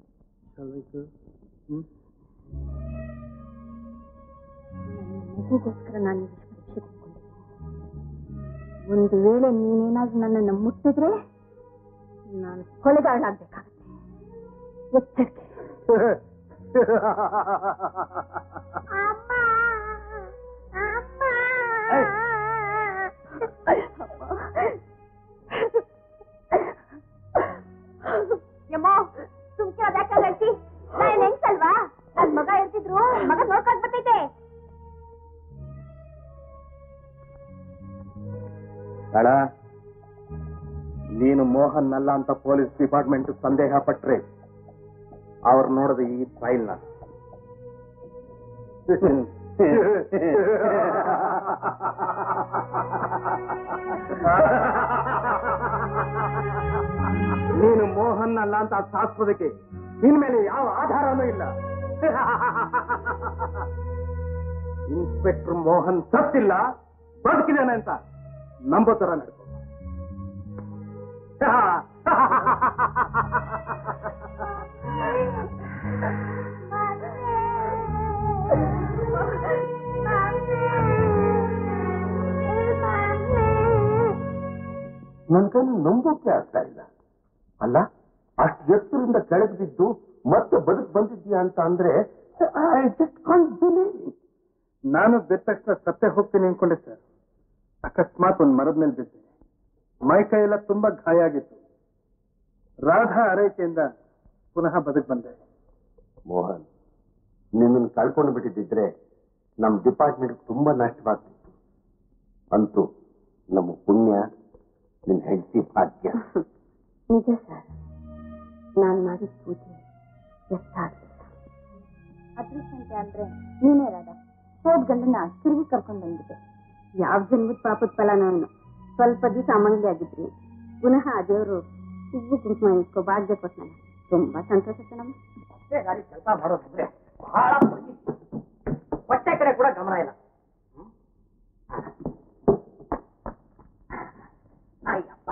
ಮಗುಗೋಸ್ಕರ ನಾನು ಈ ವಿಷ ಪರೀಕ್ಷೆಗೆ ಹೋಗ್ಕೊಂಡಿದ್ದೆ ಒಂದು ವೇಳೆ ನೀನೇನಾದ್ರೂ ನನ್ನನ್ನು ಮುಟ್ಟಿದ್ರೆ ನಾನು ಕೊಲೆಗಾರಳಾಗ್ಬೇಕಾಗತ್ತೆ ಎಚ್ಚರಿಕೆ ಯಮ್ಮ ಸುಮ್ಕೆ ಅದ್ಯಾಕೆ ಹೇಳ್ತಿ ನಾನು ಹೆಂಗ್ಸಲ್ವಾ ನನ್ ಮಗ ಇರ್ತಿದ್ರು ಮಗ ನೋಡ್ಕೊಂಡ್ ಬರ್ತೈತೆ ಅಳ ನೀನು ಮೋಹನ್ ಅಲ್ಲ ಅಂತ ಪೊಲೀಸ್ ಡಿಪಾರ್ಟ್ಮೆಂಟ್ ಸಂದೇಹ ಪಟ್ರೆ ಅವ್ರು ನೋಡಿದ ಈ ಫೈಲ್ನ ನೀನು ಮೋಹನ್ ಅಲ್ಲ ಅಂತ ಶಾಸ್ತ್ರದಕ್ಕೆ ಇನ್ಮೇಲೆ ಯಾವ ಆಧಾರನೂ ಇಲ್ಲ ಇನ್ಸ್ಪೆಕ್ಟರ್ ಮೋಹನ್ ಸತ್ತಿಲ್ಲ ಬದುಕಿದ್ದಾನೆ ಅಂತ ನಂಬೋ ತರ ನಡ್ಕೋ ನನ್ ಕಣ್ಣು ನಂಬೋಕೆ ಆಗ್ತಾ ಇಲ್ಲ ಅಲ್ಲ ಅಷ್ಟು ಎತ್ತರದಿಂದ ಕೆಳಗೆ ಬಿದ್ದು ಮತ್ತೆ ಬದುಕು ಬಂದಿದ್ಯಾ ಅಂತ ಅಂದ್ರೆ ಐ ಜಸ್ಟ್ ಕಾಂಟ್ ಬಿಲೀವ್ ನಾನು ಬಿದ್ದ ತಕ್ಷಣ ಸತ್ತೇ ಹೋಗ್ತೀನಿ ಅನ್ಕೊಂಡೆ ಸರ್ ಅಕಸ್ಮಾತ್ ಒಂದ್ ಮರದ ಮೇಲೆ ಬಿದ್ದೆ ಮೈ ಕೈ ಎಲ್ಲ ತುಂಬಾ ಗಾಯ ಆಗಿತ್ತು ರಾಧಾ ಆರೈಕೆಯಿಂದ ಪುನಃ ಬದುಕು ಬಂದೆ ಮೋಹನ್ ನಿನ್ನನ್ನು ಕಳ್ಕೊಂಡು ಬಿಟ್ಟಿದ್ದಿದ್ರೆ ನಮ್ಮ ಡಿಪಾರ್ಟ್ಮೆಂಟ್ ತುಂಬಾ ನಷ್ಟವಾಗ್ತಿತ್ತು ಅಂತೂ ನಮ್ಮ ಪುಣ್ಯ ನಿನ್ನ ಹೆಂಡತಿ ಭಾಗ್ಯ ನಿಜ ಸರ್ ನಾನು ಮಾಡಿದ ಪೂಜೆ ಎಷ್ಟಾಗಲಿಲ್ಲ ಅದೃಷ್ಟಂತೆ ಅಂದ್ರೆ ನೀನೇ ರಾಧ ಹೋದ್ ಗಂಡನ ತಿರುಗಿ ಕರ್ಕೊಂಡ್ ಬಂದ್ಬಿಟ್ಟೆ ಯಾವ ಜನ್ಮದ ಪಾಪದ ಫಲ ನಾನು ಸ್ವಲ್ಪ ದಿವಸ ಅಮಂಗ್ಲಿ ಆಗಿದ್ರಿ ಪುನಃ ಆ ದೇವರು ಹೂವು ಕುಂಕುಮ ಇಟ್ಕೋ ಭಾಗ್ಯ ಕೊಟ್ಟ ತುಂಬಾ ಸಂತೋಷ ಕಣಮ್ಮ ಅಷ್ಟೇ ಗಾಡಿ ಕೆಲಸ ಮಾಡೋದಿದ್ರೆ ಬಹಳ ಪ್ರೀತಿ. ಹೊಟ್ಟೆ ಕಡೆ ಕೂಡ ಗಮನ ಇಲ್ಲ ಹ್ಮ್? ಅಯ್ಯಪ್ಪ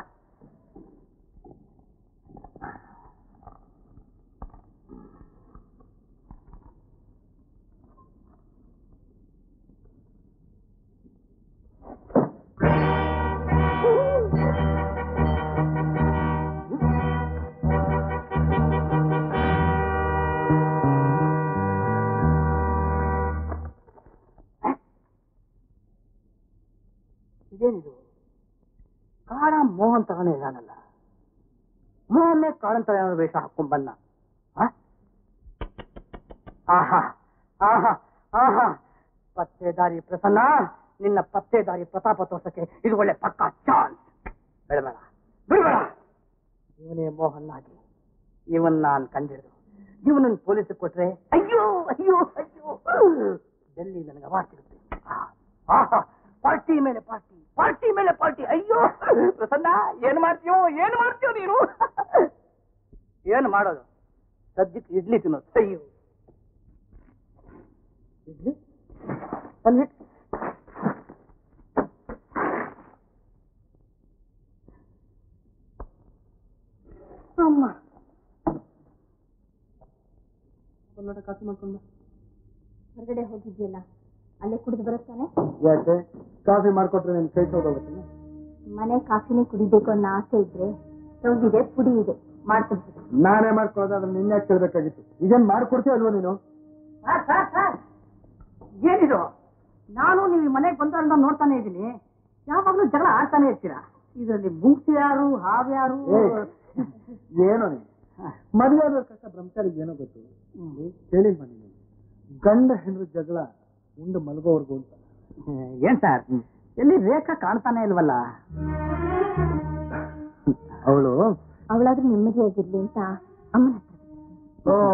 ಇದೇನಿದು ಕಾಳ ಮೋಹನ್ ತಗೊಂಡು ಇದಾನಲ್ಲ ಮೋಹನ್ನೇ ಕಾಳನ್ ತರ ವೇಷ ಹಾಕೊಂಡ್ ಬಂದ ಆ? ಆಹಾ ಆಹಾ ಆಹಾ ಪತ್ತೇದಾರಿ ಪ್ರಸನ್ನ ನಿನ್ನ ಪತ್ತೇದಾರಿ ಪ್ರತಾಪ ತೋರ್ಸಕ್ಕೆ ಇದು ಒಳ್ಳೆ ಪಕ್ಕಾ ಚಾನ್ಸ್ ಬಿಡಬೇಡ ಬಿಡಬೇಡ ಮೋಹನ್ ಆಗಿ ಇವನ್ ನಾನ್ ಕಂಡಿಡ್ದು ಇವನನ್ನ ಪೊಲೀಸ್ ಕೊಟ್ರೆ ಅಯ್ಯೋ ಅಯ್ಯೋ ಅಯ್ಯೋ ಡೆಲ್ಲಿ ನನಗೆ ಅವಾರ್ಡ್ ಸಿಗುತ್ತೆ ಆಹಾ ಪಾರ್ಟಿ ಮೇಲೆ ಪಾರ್ಟಿ ಪಾರ್ಟಿ ಮೇಲೆ ಪಾರ್ಟಿ ಅಯ್ಯೋ ಪ್ರಸನ್ನ ಏನ್ ಮಾಡ್ತೀಯೋ ಏನ್ ಮಾಡ್ತೀಯೋ ನೀನು ಏನ್ ಮಾಡೋದು ಸದ್ಯಕ್ಕೆ ಇಡ್ಲಿ ತಿನ್ನೋದು ಅಯ್ಯೋ ಇಡ್ಲಿ ಅಲ್ಲಿ ಅಮ್ಮ ಕನ್ನಡ ಕಾಫಿ ಮಾಡ್ಕೊಂಡು ಹೊರಗಡೆ ಹೋಗಿದ್ಯಲ್ಲ ಅಲ್ಲೇ ಕುಡಿದು ಬರುತ್ತಾನೆ ಯಾಕೆ ಕಾಫಿ ಮಾಡ್ಕೊಟ್ರೆ ನಿನ್ ಕೈ ಹೋಗುತ್ತೆ ಮನೆ ಕಾಫಿನೇ ಕುಡಿಬೇಕು ಅನ್ನೋ ಆಸೆ ಇದ್ರೆ ಸ್ಟವ್ ಇದೆ ಪುಡಿ ಇದೆ ಮಾಡ್ಕೊಡ್ತೀನಿ ನಾನೇ ಮಾಡ್ಕೊಳ್ಳೋದು ಅದನ್ನ ನಿನ್ನೆ ಕೇಳ್ಬೇಕಾಗಿತ್ತು ಈಗೇನ್ ಮಾಡ್ಕೊಡ್ತೀಯ ಅಲ್ವಾ ನೀನು ಸರ್ ಸರ್ ಸರ್ ಏನಿದು ನಾನು ನೀವು ಮನೆಗೆ ಬಂದವರಿಂದ ನೋಡ್ತಾನೆ ಇದ್ದೀನಿ ಯಾವಾಗಲೂ ಜಗಳ ಆಡ್ತಾನೆ ಇರ್ತೀರಾ ಇದರಲ್ಲಿ ಮುಂಕ್ಸ್ ಯಾರು ಹಾವ್ ಯಾರು ಏ, ಏನೋ ನೀನು ಮದುವೆ ಆದ ಕಷ್ಟ ಬ್ರಹ್ಮಚಾರಿಗೆ ಏನೋ ಗೊತ್ತು ಕೇಳಿಲ್ವ ನೀನು ಗಂಡ ಹೆಣ್ಣು ಜಗಳ ಉಂಡು ಮಲಗೋವರೆಗೂ ಅಂತ ಏನ್ ಸರ್ ಎಲ್ಲಿ ರೇಖಾ ಕಾಣ್ತಾನೆ ಇಲ್ವಲ್ಲ ಅವಳು ಅವಳಾದ್ರೂ ನೆಮ್ಮದಿಯಾಗಿರ್ಲಿ ಅಂತ ಅಮ್ಮನ ಹತ್ರ ಓ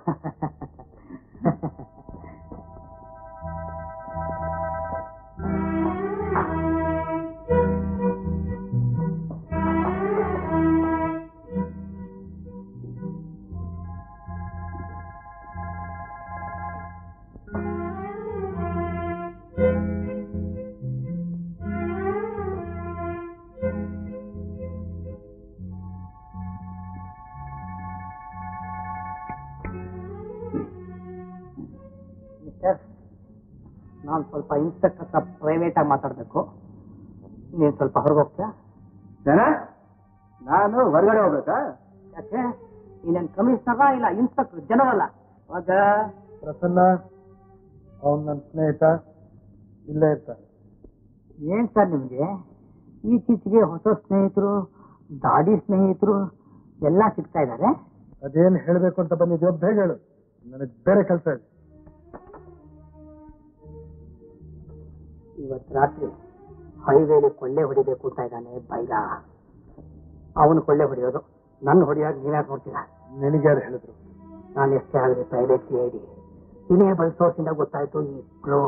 ಮಿಸ್ಟರ್ ನಾನು ಸ್ವಲ್ಪ ಇನ್ಸ್ಪೆಕ್ಟರ್ ಹತ್ರ ಪ್ರೈವೇಟ್ ಆಗಿ ಮಾತಾಡ್ಬೇಕು ನೀನ್ ಸ್ವಲ್ಪ ಹೊರಗೆ ಹೋಗ್ತೀಯಾ ಏನ ನಾನು ಹೊರಗಡೆ ಹೋಗ್ಬೇಕಾ ಯಾಕೆ ನೀನೇನ್ ಕಮಿಷನರ ಇಲ್ಲ ಇನ್ಸ್ಪೆಕ್ಟರ್ ಜನರಲ್ಲ ಅವಾಗ ಪ್ರಸನ್ನ ಅವನ್ ನನ್ನ ಸ್ನೇಹಿತ ಇಲ್ಲೇ ಇರ್ತಾನೆ ಏನ್ ಸರ್ ನಿಮ್ಗೆ ಈಚೀಚೆಗೆ ಹೊಸ ಸ್ನೇಹಿತರು ದಾಡಿ ಸ್ನೇಹಿತರು ಎಲ್ಲ ಸಿಗ್ತಾ ಇದ್ದಾರೆ ಅದೇನ್ ಹೇಳ್ಬೇಕು ಅಂತ ಬಂದಿದ್ಯೋ ಬೇಗ ಹೇಳು ನನಗೆ ಬೇರೆ ಕೆಲಸ ಇದೆ ಇವತ್ತು ರಾತ್ರಿ ಹೈವೇಲಿ ಕೊಳ್ಳೆ ಹೊಡಿಬೇಕು ಅಂತ ಇದ್ದಾನೆ ಬೈಲ ಅವನು ಕೊಳ್ಳೆ ಹೊಡೆಯೋದು ನನ್ನ ಹೊಡಿಯಾಗ ನೀವ್ಯಾಕೆ ನೋಡ್ತೀರಾ ನಿನಗೆ ಯಾರು ಹೇಳಿದ್ರು ನಾನು ಎಷ್ಟೇ ಆಗಲಿ ಪ್ರೈವೇಟ್ ಸಿ ಐ ಡಿ ದಿನೇ ಬಳಸೋಸಿಂದ ಗೊತ್ತಾಯ್ತು ಈ ಕ್ಲೋ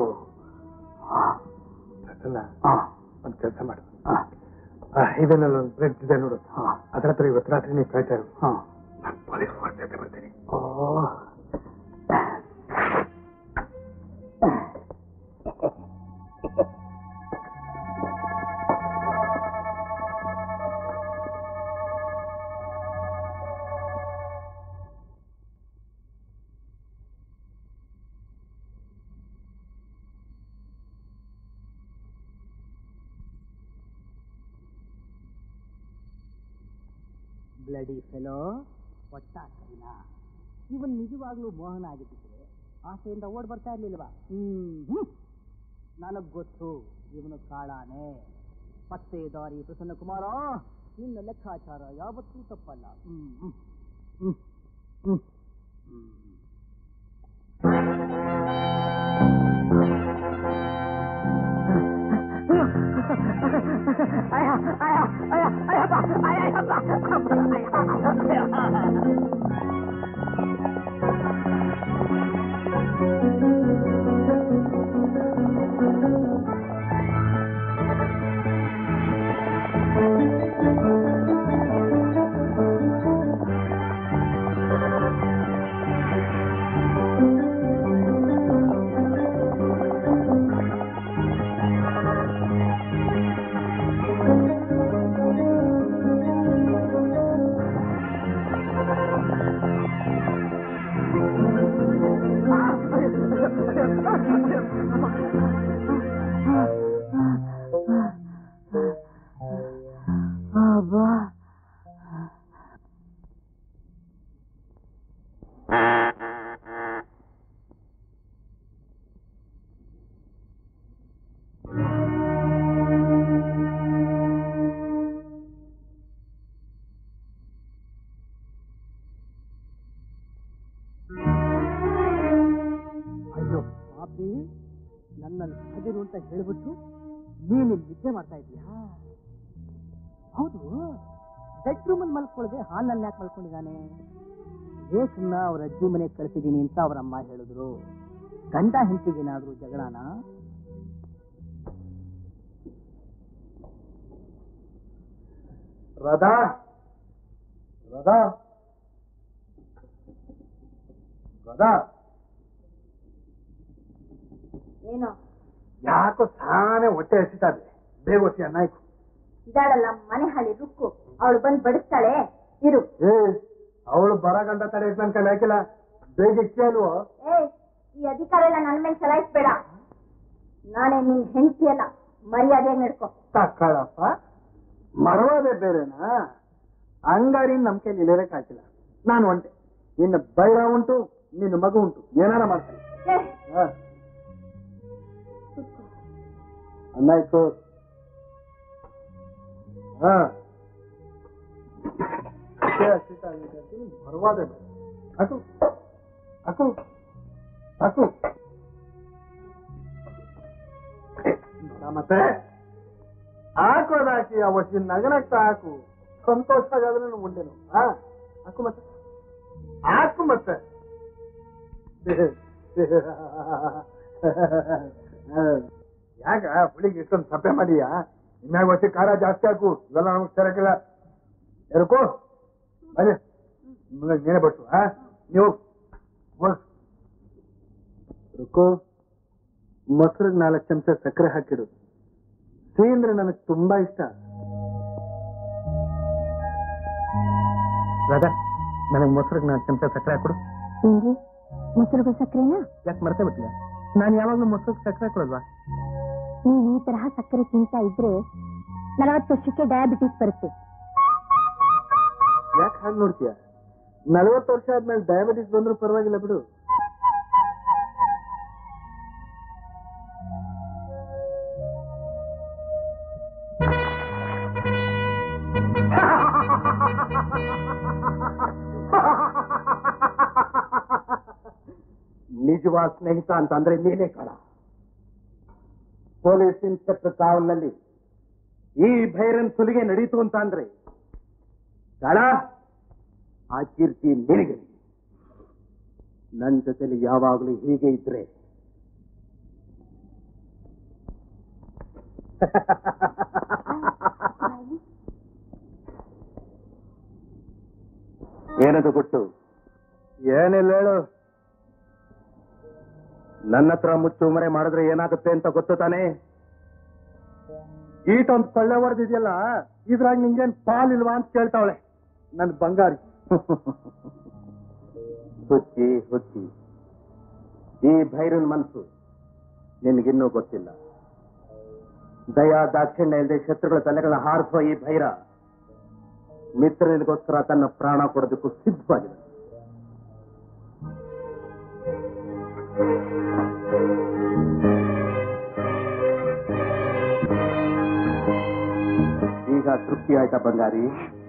ಪ್ರಸನ್ನ ಹಾ ಒಂದ್ ಕೆಲಸ ಮಾಡು ಹಾ ಆ ಹೈವೇನಲ್ಲಿ ಒಂದು ಬ್ರಿಡ್ಜ್ ಇದೆ ನೋಡು ಹಾ ಅದ್ರ ಹತ್ರ ಇವತ್ತು ರಾತ್ರಿ ನೀವು ಕಾಯ್ತಾ ಇರು ಹಾ ನಾನು ಪೊಲೀಸ್ ಫೋರ್ಸ್ ಜೊತೆ ಬರ್ತೀನಿ ಓ ಬ್ಲಡಿ ಫೆಲೋ ಒಟ್ಟ ಕೈನ ಇವನ್ ನಿಜವಾಗ್ಲೂ ಮೋಹನ ಆಗಿದ್ದಿದ್ರೆ ಆಸೆಯಿಂದ ಓಡ್ ಬರ್ತಾ ಇರ್ಲಿಲ್ವಾ ಹ್ಮ್ ನನಗ್ ಗೊತ್ತು ಇವನು ಕಾಳಾನೆ ಪತ್ತೇದಾರಿ ಪ್ರಸನ್ನ ಕುಮಾರ ನಿನ್ನ ಲೆಕ್ಕಾಚಾರ ಯಾವತ್ತೂ ತಪ್ಪಲ್ಲ ಹ್ಮ್ ಹ್ಮ್ ಹ್ಮ್ ಹ್ಮ್ ಹ್ಮ್ ಅಯ್ಯೋ ಪಾಪಿ ನನ್ನಲ್ಲಿ ಹದಿರು ಅಂತ ಹೇಳ್ಬಿಟ್ಟು ನೀನು ನಿದ್ದೆ ಮಾಡ್ತಾ ಇದೀಯಾ ಹೌದು ಬೆಡ್ರೂಮ್ ಅಲ್ಲಿ ಮಲ್ಕೊಳ್ಳದೆ ಹಾಲ್ನಲ್ಲಿ ಯಾಕೆ ಮಲ್ಕೊಂಡಿದ್ದಾನೆ ಲೇಖನ್ನ ಅವ್ರ ಅಜ್ಜಿ ಮನೆಗೆ ಕಳಿಸಿದೀನಿ ಅಂತ ಅವ್ರ ಅಮ್ಮ ಹೇಳಿದ್ರು ಗಂಡ ಹೆಂಡತಿಗೇನಾದ್ರೂ ಜಗಳನ ರಾಧಾ ರಾಧಾ ರಾಧಾ ಏನೋ ಯಾಕೋ ತಾನೇ ಹೊಟ್ಟೆ ಹಸಿತಾ ಇದೆ ಬೇಗ ಹೊತ್ತಿ ಅನ್ನ ಇಕ್ಕು. ಇದಾಳಲ್ಲ ಮನೆ ಹಳಿ ರುಕ್ಕು ಅವಳು ಬಂದು ಬಡಿಸ್ತಾಳೆ ಇರು ಏ ಅವಳು ಬರ ಗಂಟ ತಡೆ ನನ್ ಕೈ ಹಾಕಿಲ್ಲ ಬೇಗ ಇಕ್ಕಿ ಅಲ್ವೋ ಏ ಈ ಅಧಿಕಾರ ಎಲ್ಲ ನನ್ನ ಮೇಲೆ ಚಲಾಯಿಸ್ಬೇಡ ನಾನೇ ನಿನ್ ಹೆಂಡತಿ ಅಲ್ಲ ಮರ್ಯಾದೆ ನಡ್ಕೊ ತಕ್ಕಳಪ್ಪ ಮರವಾದೆ ಬೇರೆನಾ ಹಂಗಾರಿ ನಮ್ ಕೈಲಿ ಇಳಿರಕ್ ಹಾಕಿಲ್ಲ ನಾನು ಒಂಟೆ ನಿನ್ನ ಬೈರ ಉಂಟು ನಿನ್ನ ಮಗು ಉಂಟು ಏನಾರ ಮಾಡ್ತೀನಿ ಏ, ಹಾ. ಅನ್ನ ಇತ್ತು ಹಾ ಅಷ್ಟೇ ಅಷ್ಟೇ ಆಗಿದೆ ಅಂತೀನಿ, ಬರವಾದೆ ಬೇರೆ ಹಾಕು ಹಾಕು ಹಾಕು ನೋಡ ಮತ್ತೆ ಹಾಕೋದಾಕಿ ಅವತ್ತಿನ ನಗನಕ್ಕ ಹಾಕು ಸಂತೋಷ ಆಗಾದ್ರೆ ಉಂಡೆನು ಹಾ ಹಾಕು ಮತ್ತೆ ಹಾಕು ಮತ್ತೆ ಯಾಕ ಹುಳಿಗೆ ಇಷ್ಟೊಂದು ಸಪ್ಪೆ ಮಾಡಿಯಾ ಇನ್ಮ್ಯಾಗ ಹೊಟ್ಟೆ ಖಾರ ಜಾಸ್ತಿ ಹಾಕು ಇವೆಲ್ಲ ನಮಗೆ ಸರಕಿಲ್ಲ ಎರ್ಕೋ ಬನ್ನಿ ನಿಮ್ಗೆ ನೀನೇ ಬಟ್ಟು ಹಾ ನೀವು ಹೋಗ್. ರುಕೋ ಮೊಸರಿಗೆ ನಾಲ್ಕು ಚಮಚ ಸಕ್ಕರೆ ಹಾಕಿಡು ಸಿಹಿ ಅಂದ್ರೆ ನನಗೆ ತುಂಬಾ ಇಷ್ಟ ರಾಧಾ ನನಗೆ ಮೊಸರಿಗೆ ನಾಲ್ಕು ಚಮಚ ಸಕ್ಕರೆ ಹಾಕೊಡು ಏನ್ರಿ ಮೊಸರು ಸಕ್ಕರೆನಾ ಯಾಕೆ ಮರ್ತೇ ಬಿಟ್ಟಿಲ್ಲ ನಾನು ಯಾವಾಗಲೂ ಮೊಸರಿಗೆ ಸಕ್ಕರೆ ಹಾಕೊಳಲ್ವಾ ನೀವು ಈ ತರಹ ಸಕ್ಕರೆ ತಿಂತಾ ಇದ್ರೆ ನಲವತ್ತು ವರ್ಷಕ್ಕೆ ಡಯಾಬಿಟಿಸ್ ಬರುತ್ತೆ ಯಾಕೆ ಹಾಗೆ ನೋಡ್ತೀಯ ನಲವತ್ತು ವರ್ಷ ಆದ್ಮೇಲೆ ಡಯಾಬಿಟಿಸ್ ಬಂದ್ರೂ ಪರವಾಗಿಲ್ಲ ಬಿಡು ನಿಜವಾದ ಸ್ನೇಹಿತ ಅಂತಂದ್ರೆ ನೀನೇ ಕಣ ಪೊಲೀಸ್ ಇನ್ಸ್ಪೆಕ್ಟರ್ ಕಾವಲ್ನಲ್ಲಿ ಈ ಭೈರನ್ ಸುಲಿಗೆ ನಡೀತು ಅಂತ ಅಂದ್ರೆ ಕಣ ಆ ಕೀರ್ತಿ ನಿನಗೆ ನನ್ನ ಜೊತೆಲಿ ಯಾವಾಗಲೂ ಹೀಗೆ ಇದ್ರೆ ಏನದು ಗುಟ್ಟು ಏನಿಲ್ಲ ಹೇಳು ನನ್ನ ಹತ್ರ ಮುಚ್ಚು ಮರೆ ಮಾಡಿದ್ರೆ ಏನಾಗುತ್ತೆ ಅಂತ ಗೊತ್ತು ತಾನೇ ಈಟ ಒಂದು ಕೊಳ್ಳೆ ಹೊಡೆದಿದೆಯಲ್ಲ ಇದ್ರಾಗ ನಿಂಗೇನ್ ಪಾಲಿಲ್ವಾ ಅಂತ ಕೇಳ್ತಾವಳೆ ನನ್ ಬಂಗಾರಿ ಹುಚ್ಚಿ ಹುಚ್ಚಿ ಈ ಭೈರನ್ ಮನಸ್ಸು ನಿನಗಿನ್ನೂ ಗೊತ್ತಿಲ್ಲ ದಯಾ ದಾಕ್ಷಿಣ್ಯ ಇಲ್ಲದೆ ಶತ್ರುಗಳ ತಲೆಗಳ ಹಾರಿಸುವ ಈ ಭೈರ ಮಿತ್ರನಿಗೋಸ್ಕರ ತನ್ನ ಪ್ರಾಣ ಕೊಡೋದಕ್ಕೂ ಸಿದ್ಧವಾಗಿದೆ ಈಗ ತೃಪ್ತಿ ಆಯ್ತಾ ಬಂಗಾರಿ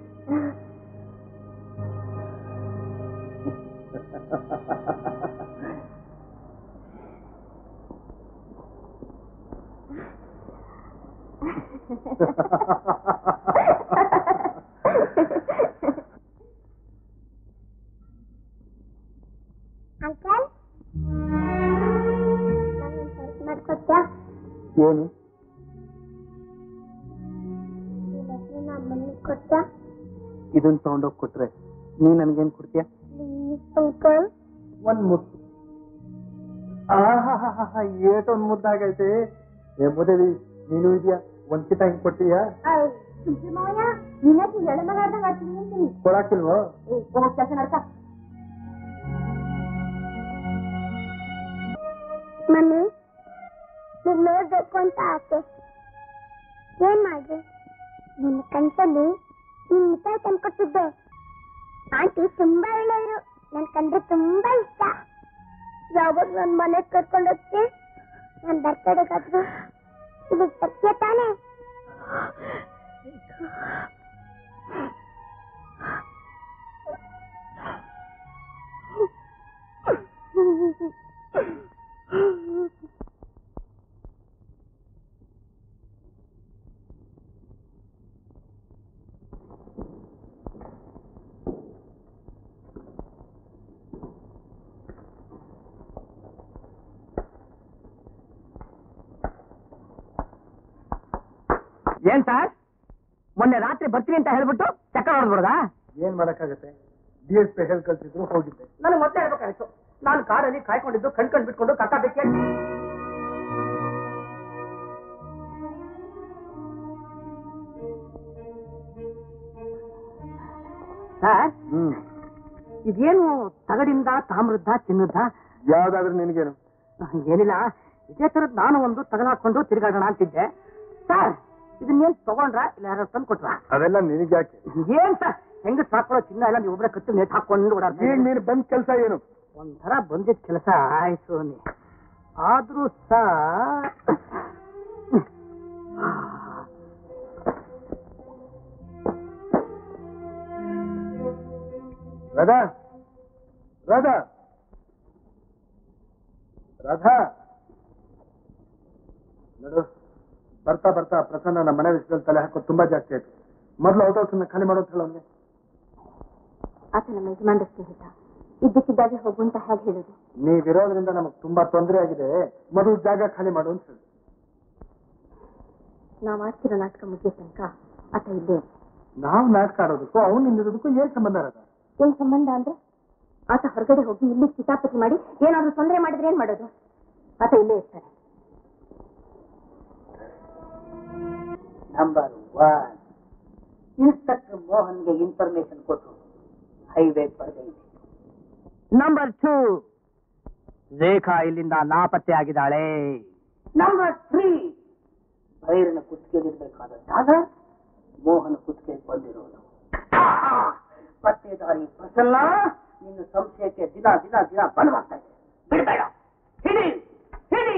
ಅಂಕಲ್ ಮಾಡ್ಕೊತ್ಯಾ ಏನು ಅಮ್ಮನಿಗೆ ಕೊಟ್ಯಾ ಇದನ್ನ ತಗೊಂಡೋಗಿ ಕೊಟ್ರೆ ನೀ ನನ್ಗೇನ್ ಕೊಡ್ತೀಯ ಪ್ಲೀಸ್ ಅಂಕಲ್ ಒಂದ್ ಮುತ್ತು ಆಹಾಹಾಹಾ, ಏಟೊಂದ್ ಮುದ್ದಾಗೈತೆ ಏ ಮುದೇವಿ ನೀನು ಇದೆಯಾ ಒಂದ್ ಕಿತ ಹಿಂಗ್ ಕೊಡ್ತೀಯಾ ಮಾವಯ್ಯ ನಿನ್ನಕ್ಕೆ ಎಳಮಗಾಡ್ದಂಗ್ ಆಡ್ತೀನಿ ಅಂತೀನಿ ಕೊಡಾಕಿಲ್ವೋ ಏ ಹೋಗ್ ಕೆಲಸ ನಡ್ಕ ಮಮ್ಮಿ ನೀನ್ ನೋಡ್ಬೇಕು ಅಂತ ಆಸೆ ಏನ್ ಮಾಡ್ರಿ ನಿನ್ನ ಕನ್ಸಲ್ಲಿ ನಿನ್ ಮಿಠಾಯಿ ತಂದ್ಕೊಟ್ಟಿದ್ದೆ ಆಂಟಿ ತುಂಬಾ ಒಳ್ಳೆಯವರು ನನ್ ಕಂಡ್ರೆ ತುಂಬಾ ಇಷ್ಟ ಯಾವಾಗ ನನ್ ಮನೆಗ್ ಕರ್ಕೊಂಡು ಹೋಗ್ತಿ ನನ್ ಬರ್ತಡೆಗಾದ್ರು ಇಲ್ಲಿ ಸತ್ಯ ತಾನೇ ಏನ್ ಸರ್ ಮೊನ್ನೆ ರಾತ್ರಿ ಬರ್ತೀನಿ ಅಂತ ಹೇಳ್ಬಿಟ್ಟು ಚಕ್ಕರ್ ಹೊಡೆದ್ಬಿಡದಾ ಏನ್ ಮಾಡಕ್ಕಾಗತ್ತೆ ಡಿ ಎಸ್ ಪಿ ಹೇಳಿ ಕಳ್ಸಿದ್ರು ಹೋಗಿದ್ದೆ ನನಗೆ ಮೊದಲೇ ಹೇಳ್ಬೇಕಾಗಿತ್ತು ನಾನು ಕಾರಲ್ಲಿ ಕಾಯ್ಕೊಂಡಿದ್ದು ಕಣ್ಕೊಂಡ್ ಬಿಟ್ಕೊಂಡು ಕಕ್ಕ ಬೆಕ್ಕೆ ಸರ್ ಹ್ಮ್ ಇದೇನು ತಗಡಿಂದ ತಾಮ್ರದ್ದ ಚಿನ್ನದ ಯಾವ್ದಾದ್ರೂ ನಿನಗೇನು ಏನಿಲ್ಲ ಇದೇ ತರದ್ ನಾನು ಒಂದು ತಗಡ್ ಹಾಕೊಂಡು ತಿರುಗಾಡೋಣ ಅಂತಿದ್ದೆ ಸರ್ ಇದನ್ನೇನ್ ತಗೊಂಡ್ರ ಇಲ್ಲ ಯಾರು ತಂದು ಕೊಟ್ರ ಅದೆಲ್ಲ ನಿನಗೆ ಯಾಕೆ ಏನ್ ಸರ್ ಹೆಂಗ ಸಾಕೊಳ್ಳೋ ಚಿನ್ನ ಎಲ್ಲ ನೀವು ಒಬ್ಬರೇ ಕತ್ತು ನೇಟ್ ಹಾಕೊಂಡು ಓಡಾಡ್ತಾ ಈಗ ಇದ್ದೀರಿ. ನೀನು ಬಂದ್ ಕೆಲಸ ಏನು ಒಂಥರ ಬಂದಿದ್ ಕೆಲಸ ಆಯ್ತು ನೀ ಆದ್ರೂ ಸಹ ರಾಧಾ ರಾಧಾ ರಾಧಾ ನೋಡು ಬರ್ತಾ ಬರ್ತಾ ಪ್ರಸನ್ನ ನಮ್ಮ ಮನೆ ವಿಷಯದಲ್ಲಿ ತಲೆ ಹಾಕೋದು ತುಂಬಾ ಜಾಸ್ತಿ ಆಯ್ತು ಮೊದಲು ಔಟ್ ಹೌಸ್ ಖಾಲಿ ಮಾಡೋ ಅಂತ ಹೇಳು ಅವ್ನಿಗೆ ಆತ ನಮ್ಮ ಯಜಮಾನ್ರ ಸ್ನೇಹಿತ ಇದ್ದಕ್ಕಿದ್ದಾಗೆ ಹೋಗು ಅಂತ ಹೇಗೆ ಹೇಳುದು ನೀವಿರೋದ್ರಿಂದ ನಮಗೆ ತುಂಬಾ ತೊಂದರೆ ಆಗಿದೆ ಮೊದಲು ಜಾಗ ಖಾಲಿ ಮಾಡು ಅಂತ ಹೇಳಿ ನಾವು ಆಡ್ತಿರೋ ನಾಟಕ ಮುಗಿಯೋ ತನಕ ಆತ ಇಲ್ಲೇ ಇರ್ಲಿ. ನಾವು ನಾಟಕ ಆಡೋದಕ್ಕೂ ಅವ್ನು ನಿಲ್ಲಿರೋದಕ್ಕೂ ಏನ್ ಸಂಬಂಧ ಇರೋದು ಏನ್ ಸಂಬಂಧ ಅಂದ್ರೆ ಆತ ಹೊರಗಡೆ ಹೋಗಿ ಇಲ್ಲಿ ಕಿತಾಪತಿ ಮಾಡಿ ಏನಾದ್ರೂ ತೊಂದರೆ ಮಾಡಿದ್ರೆ ಏನ್ ಮಾಡೋದು ಆತ ಇಲ್ಲೇ ಇರ್ತಾರೆ ನಂಬರ್ ಒನ್ ಇನ್ಸ್ಪೆಕ್ಟರ್ ಮೋಹನ್ಗೆ ಇನ್ಫಾರ್ಮೇಶನ್ ಕೊಟ್ಟು ಹೈವೇ ಪಡೆದೇ ಇದೆ ನಂಬರ್ ಟೂ ರೇಖಾ ಇಲ್ಲಿಂದ ನಾಪತ್ತೆ ಆಗಿದ್ದಾಳೆ ನಂಬರ್ ತ್ರೀ ಭೈರನ ಕುತ್ತಿಗೆಲಿರ್ಬೇಕಾದ ಡಾಲರ್ ಮೋಹನ ಕುತ್ತಿಗೆ ಬಂದಿರೋದು ಪತ್ತೇದಾರಿ ಪ್ರಸನ್ನ ನಿನ್ನ ಸಂಶಯಕ್ಕೆ ದಿನ ದಿನ ದಿನ ಬಲವಾಗ್ತಾ ಇದೆ ಬಿಡಬೇಡ ಹಿಡಿ ಹಿಡಿ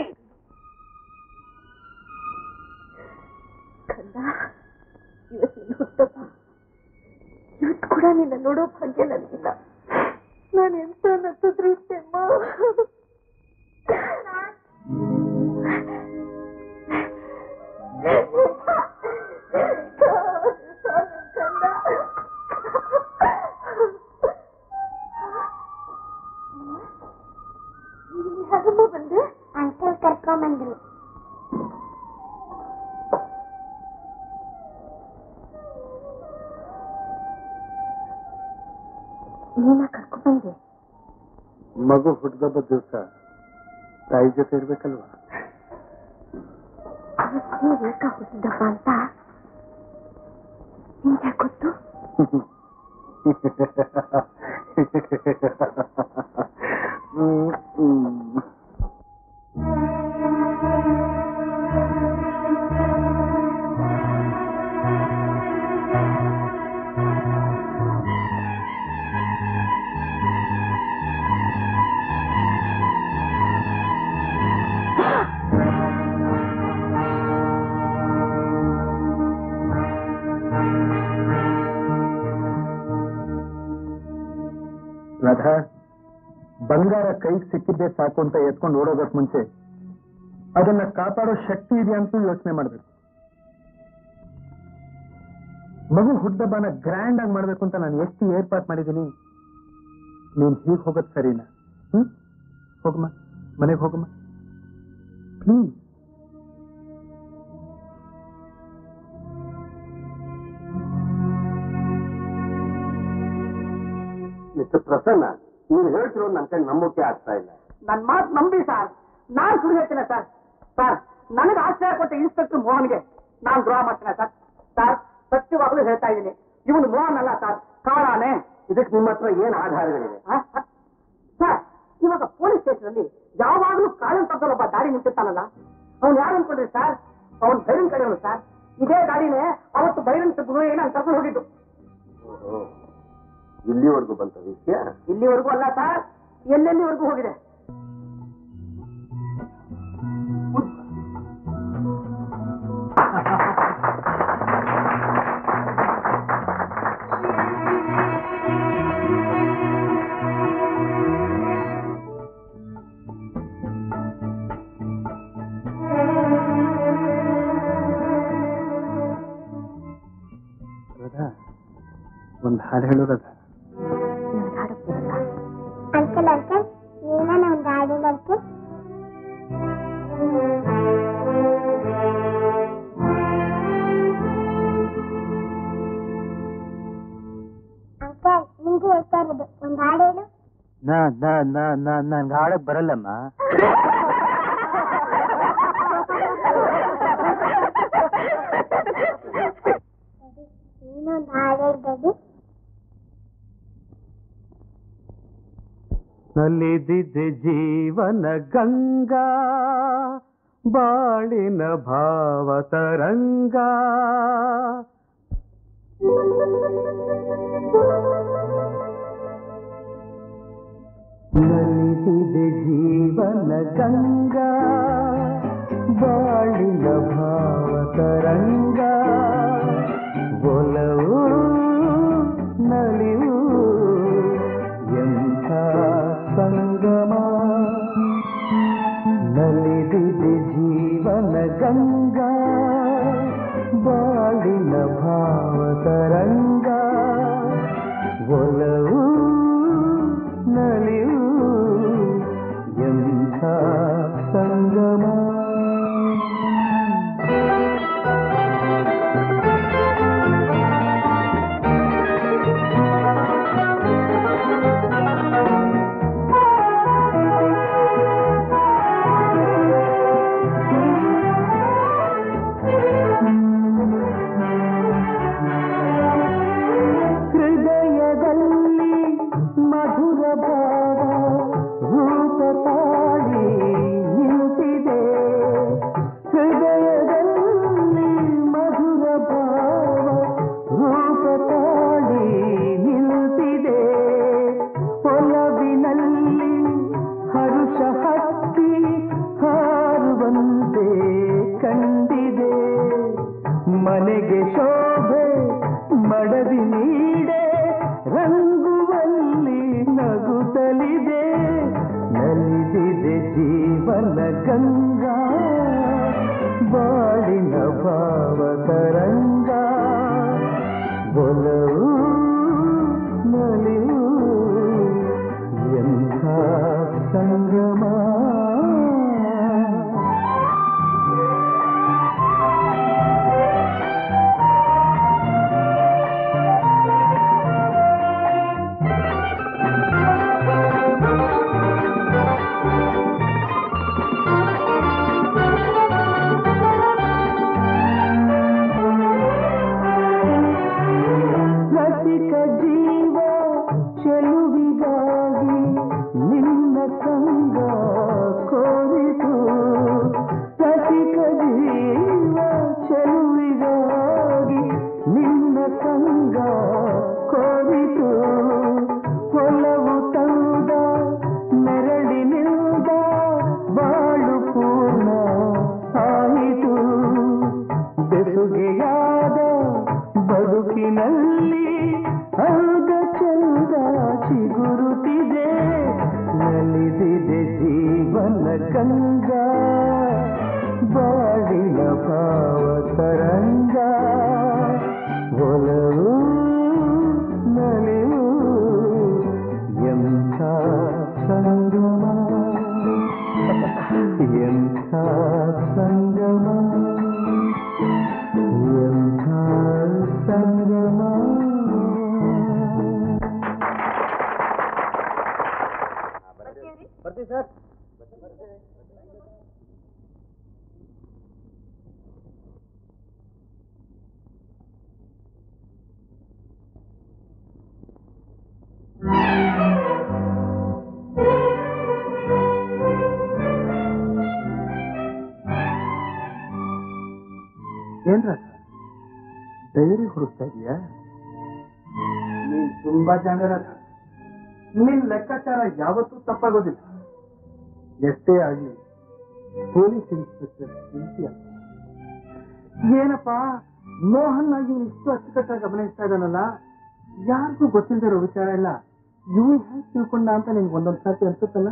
ಕಂದ ಇವತ್ತು ನಿನ್ನ ಹುಟ್ಟಪ್ಪ ಇವತ್ತು ಕೂಡ ನಿನ್ನ ನೋಡೋ ಭಾಗ್ಯ ನನಗಿಲ್ಲ ನಾನು ಎಂತ ನತ್ತದ್ರಷ್ಟೇಮ್ಮ ಬಂದೆ ಅಂಕಲ್ ಕರ್ಕೊಂಬಂದ್ರು ನೀನ ಕರ್ಕೊಂಡ್ ಬಂದೆ ಮಗು ಹುಟ್ಟಿದಬ್ಬ ದಿವಸ ತಾಯಿ ಜೊತೆ ಇರ್ಬೇಕಲ್ವಾ ಇವತ್ತೇ ರೇಖಾ ಹುಟ್ಟಿದಪ್ಪ ಅಂತ ನಿಂಗೆ ಗೊತ್ತು ಹ್ಮ್, ಹ್ಮ್. ರಾಧಾ ಬಂಗಾರ ಕೈಗೆ ಸಿಕ್ಕಿದ್ದೆ ಸಾಕು ಅಂತ ಎತ್ಕೊಂಡು ಓಡೋದಕ್ ಮುಂಚೆ ಅದನ್ನ ಕಾಪಾಡೋ ಶಕ್ತಿ ಇದೆಯಾ ಅಂತ ಯೋಚನೆ ಮಾಡ್ಬೇಕು ಮಗು ಹುಟ್ಟಬ್ಬನ ಗ್ರ್ಯಾಂಡ್ ಆಗಿ ಮಾಡ್ಬೇಕು ಅಂತ ನಾನು ಎಷ್ಟು ಏರ್ಪಾಟ್ ಮಾಡಿದ್ದೀನಿ ನೀನ್ ಹೀಗೆ ಹೋಗೋದ್ ಸರಿನಾ ಹ್ಮ್ ಹೋಗಮ್ಮ ಮನೆಗೆ ಹೋಗಮ್ಮ ಪ್ಲೀಸ್ ಮಿಸ್ಟರ್ ಪ್ರಸನ್ನ ನೀವು ಹೇಳ್ತಿರೋ ನನ್ನ ಕೈ ನಂಬೋಕೆ ಆಗ್ತಾ ಇಲ್ಲ ನನ್ ಮಾತು ನಂಬಿ ಸರ್ ನಾನ್ ಸುಳ್ಳು ಹೇಳ್ತೇನೆ ಸರ್ ಸರ್ ನನಗೆ ಆಶ್ರಯ ಕೊಟ್ಟ ಇನ್ಸ್ಪೆಕ್ಟರ್ ಮೋಹನ್ಗೆ ನಾನ್ ದ್ರೋಹ ಮಾಡ್ತೇನೆ ಸರ್ ಸರ್ ಸತ್ಯವಾಗ್ಲೂ ಹೇಳ್ತಾ ಇದ್ದೀನಿ ಇವನು ಮೋಹನ್ ಅಲ್ಲ ಸರ್ ಕಾಳಾನೆ ಇದಕ್ಕೆ ನಿಮ್ಮ ಹತ್ರ ಏನ್ ಆಧಾರಗಳಿವೆ ಆ? ಆ? ಸರ್ ಇವಾಗ ಪೊಲೀಸ್ ಸ್ಟೇಷನ್ ಅಲ್ಲಿ ಯಾವಾಗ್ಲೂ ಕಾಳನ್ ತಪ್ಪಲ್ಲಿ ಒಬ್ಬ ದಾರಿ ನಿಂತಿರ್ತಾನಲ್ಲ ಅವ್ನು ಯಾರು ಅನ್ಕೊಂಡ್ರಿ ಸರ್ ಅವ್ನು ಬೈರನ್ ಕಡೆಯವನು ಸರ್ ಇದೇ ಗಾಡಿನೇ ಅವತ್ತು ಬೈರನ್ ಗುರುವಿಗೆ ನಾನು ಕರ್ಕೊಂಡು ಹೋಗಿದ್ದು ಓಹೋ. ಇಲ್ಲಿವರೆಗೂ ಬಂತ ವಿಷಯ ಇಲ್ಲಿವರೆಗೂ ಅಲ್ಲ ಸರ್ ಎಲ್ಲೆಲ್ಲಿವರೆಗೂ ಹೋಗಿದೆ ರಾಧಾ ಒಂದ್ ಹಾಡು ಹೇಳು ರಾಧಾ ನನಗೆ ಹಾಡಕ್ ಬರಲ್ಲ ಅಂಕಲ್ ಅಂಕಲ್ ನೀನ ಒಂದು ಹಾಡಿನ ಅಂಕಲ್ ಹೇಳ್ತಾ ಇರೋದು ಒಂದ್ ಹಾಡು ಹೇಳು ನಾ ನಾ ನಾ ನಾ ನನ್ಗೆ ಹಾಡಕ್ ಬರಲ್ಲಮ್ಮ ನೀನೊಂದು ಹಾಡು ಹೇಳ್ದಡಿ ನಲಿದಿದೆ ಜೀವನ ಗಂಗಾ ಬಾಳಿನ ಭಾವ ತರಂಗ ನಲಿದಿದೆ ಜೀವನ ಗಂಗಾ ಬಾಳಿನ ಭಾವ ತರಂಗ ಒಲವು ನಲಿವು ಎಂಥ ಸಂಗಮ ನಲಿದಿದೆ ಜೀವನ ಗಂಗಾ ಬಾಳಿನ ಭಾವ ತರಂಗ ಒಲವು ನಲಿವು ಎಂಥ ಸಂಗಮ ಹೃದಯದಲ್ಲಿ ಮಧುರ ಭಾವ ರೂಪ ತಾಳಿ ನಿಂತಿದೆ ಹೃದಯದಲ್ಲಿ ಮಧುರ ಭಾವ ರೂಪ ತಾಳಿ ನಿಂತಿದೆ ಒಲವಿನಲ್ಲಿ ಹರುಷ ಹತ್ತಿ ಹಾರುವಂತೆ ಕಂಡಿದೆ ಮನೆಗೆ ಶೋಭೆ ಮಡದಿ ನೀಡೆ ರಂಗುವಲ್ಲಿ ನಗುತ್ತಲಿದೆ ನಲಿದಿದೆ ಜೀವನ ಗಂಗಾ ಬಾಳಿನ ಭಾವ ತರಂಗ ಒಲವು ನಲಿವು ಎಂಥ ಸಂಗಮ ರಸಿಕ ಜೀವ ಚೆಲುವಿಗಾಗಿ ನಿನ್ನ ಸಂಗ ಕೋರಿತು ರಸಿಕ ಜೀವ ಚೆಲುವಿಗಾಗಿ ನಿನ್ನ ಸಂಗ ಕೋರಿತು ಒಲವು ತಂದ ನೆರಳಿನಿಂದ ಬಾಳು ಪೂರ್ಣ ಆಯಿತು ಬೆಸುಗೆಯಾದ ಬದುಕಿನಲ್ಲಿ ಆಗ ಚಂದ ಚಿಗುರುತ್ತಿದೆ ನಲಿದಿದೆ ಜೀವನ ಗಂಗ ಬಾಳಿನ ಭಾವ ತರಂಗ ಒಲವು ನಲಿವು ಎಂಥ ಸಂಗಮ ಎಂಥ ಸಂಗಮ ಎಂಥ ಸಂಗಮ ಬರ್ತೀವಿ ಸರ್ ಏನ್ರ ಡೈರಿ ಹುಡುಕ್ತಾ ಇದೀಯಾ ನೀನ್ ತುಂಬಾ ಜಾಣರ ನಿನ್ ಲೆಕ್ಕಾಚಾರ ಯಾವತ್ತೂ ತಪ್ಪಾಗೋದಿಲ್ಲ ಎಷ್ಟೇ ಆಗ್ಲಿ ಪೊಲೀಸ್ ಇನ್ಸ್ಪೆಕ್ಟರ್ ಇಂತಿಯ ಏನಪ್ಪ ಮೋಹನ್ ಆಗಿ ಇವ್ನು ಇಷ್ಟು ಅಚ್ಚುಕಟ್ಟಾಗಿ ಅಭಿನಯಿಸ್ತಾ ಇದ್ದಾನಲ್ಲ ಯಾರಿಗೂ ಗೊತ್ತಿಲ್ಲದಿರೋ ವಿಚಾರ ಇಲ್ಲ ಇವ್ನು ಹೇಗೆ ತಿಳ್ಕೊಂಡ ಅಂತ ನಿನ್ಗೆ ಒಂದೊಂದ್ ಸಾತಿ ಅನ್ಸುತ್ತಲ್ಲ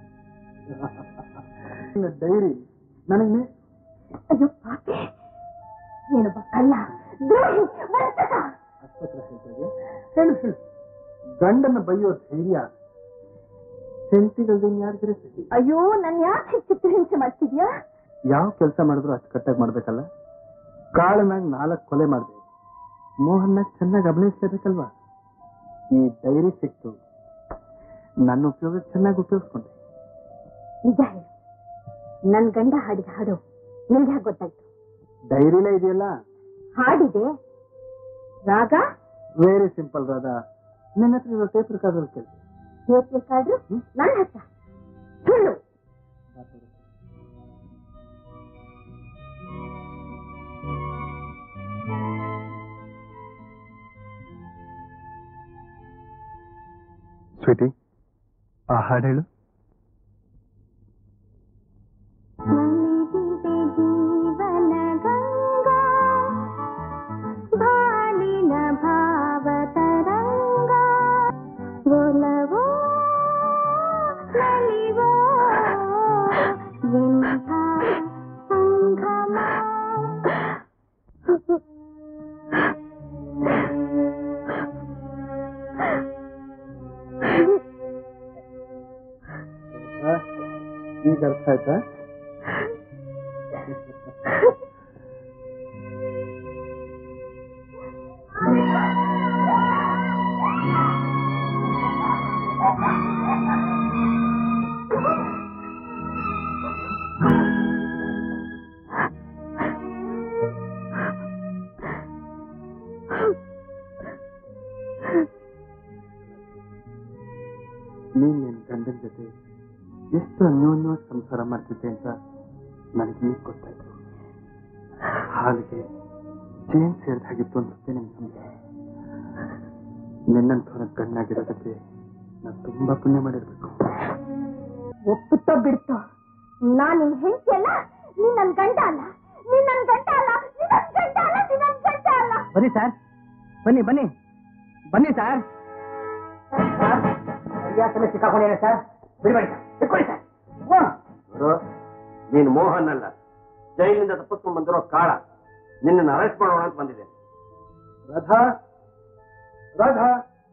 ಡೈರಿ ನನಗೆ ಅಯ್ಯೋ ಪಾಪಿ ಏನೊಬ್ಬ ಕಳ್ಳ ದ್ರೋಹಿ ವಂಚಕ ಆಸ್ಪತ್ರೆ ಹೇಳ್ತಾರೆ ಹೇಳು ಹೇಳು ಗಂಡನ ಬೈಯೋ ಧೈರ್ಯ ಹೆಂಡತಿಗಲ್ದೇನ್ ಯಾರಿದ್ರೆ ಸರಿ ಅಯ್ಯೋ ನನ್ ಯಾಕೆ ಚಿತ್ರ ಹಿಂಸೆ ಮಾಡ್ತಿದ್ಯಾ ಯಾವ ಕೆಲಸ ಮಾಡಿದ್ರು ಅಚ್ಚುಕಟ್ಟಾಗಿ ಮಾಡ್ಬೇಕಲ್ಲ ಕಾಳನಾಗ್ ನಾಲ್ಕು ಕೊಲೆ ಮಾಡಿದೆ ಮೋಹನ್ನಾಗ್ ಚೆನ್ನಾಗಿ ಅಭಿನಯಿಸ್ಲೇಬೇಕಲ್ವಾ ಈ ಡೈರಿ ಸಿಕ್ತು ನನ್ನ ಉಪಯೋಗ ಚೆನ್ನಾಗಿ ಉಪಯೋಗಿಸ್ಕೊಂಡೆ ನಿಜ ಹೇಳು ನನ್ ಗಂಡ ಹಾಡಿದ ಹಾಡು ನಿಮ್ಗೆ ಹೇಗೆ ಗೊತ್ತಾಯ್ತು ಡೈರಿಲೇ ಇದೆಯಲ್ಲ ಹಾಡಿದೆ ರಾಗ ವೆರಿ ಸಿಂಪಲ್ ರಾಧಾ ನಿನ್ನ ಹತ್ರ ಇರೋ ಟೇಪ್ ರೆಕಾರ್ಡರ್ ಕೇಳಿ ಟೇಪ್ ರೆಕಾರ್ಡ್ರು ನನ್ನ ಹತ್ರ ಸುಳ್ಳು ಸ್ವೀಟಿ ಆ ಹಾಡು ಹೇಳು ನಮಿದಿದೆ ಜೀವನ ಗಂಗಾ ಬಾಳಿನ ಭಾವ ತರಂಗ ಒಲವೋ ನಲಿವೋ ಎಂಥ ಸಂಗಮ ಈಗ ಅರ್ಥ ಆಯ್ತಾ ನೀನ್ ನಿನ್ ಗಂಡನ ಜೊತೆ ಎಷ್ಟು ಅನ್ಯೋನ್ಯವಾಗಿ ಸಂಸಾರ ಮಾಡ್ತಿದ್ದೆ ಅಂತ ನನಗೆ ಈಗ ಗೊತ್ತಾಯ್ತು ಹಾಲಿಗೆ ಜೇನ್ ಸೇರಿದ ಹಾಗಿತ್ತು ಅನ್ಸುತ್ತೆ ನಿಮ್ ಸಂಸಾರ ನಿನ್ನಂಥವನ ಗಣ್ಣಾಗಿರೋದಕ್ಕೆ ನಾನು ತುಂಬಾ ಪುಣ್ಯ ಮಾಡಿರ್ಬೇಕು ಒಪ್ಪುತ್ತೋ ಬಿಡ್ತೋ ನಾನ್ ನಿನ್ ಹೆಂಡತಿ ಅಲ್ಲ ನೀನ್ ನನ್ ಗಂಡ ಅಲ್ಲ ನೀನ್ ನನ್ ಗಂಡ ಅಲ್ಲ ನೀನ್ ನನ್ ಗಂಡ ಅಲ್ಲ ನೀನ್ ನನ್ ಗಂಡ ಅಲ್ಲ ಬನ್ನಿ ಸರ್ ಬನ್ನಿ ಬನ್ನಿ ಬನ್ನಿ ಸರ್ ಯಾಕೆ ಸಿಕ್ಕಾಕೊಂಡಿದ್ದೇನೆ ಸರ್ ಬಿಡಬೇಡಿ ಸರ್ ಇಟ್ಕೊಳ್ಳಿ ಸರ್ ನೋಡು, ನೀನು ಮೋಹನ್ ಅಲ್ಲ ಜೈಲಿನಿಂದ ತಪ್ಪಿಸ್ಕೊಂಡ್ ಬಂದಿರೋ ಕಾಳ ನಿನ್ನನ್ನು ಅರೆಸ್ಟ್ ಮಾಡೋಣ ಅಂತ ಬಂದಿದೆ ರಾಧಾ ರಾಧಾ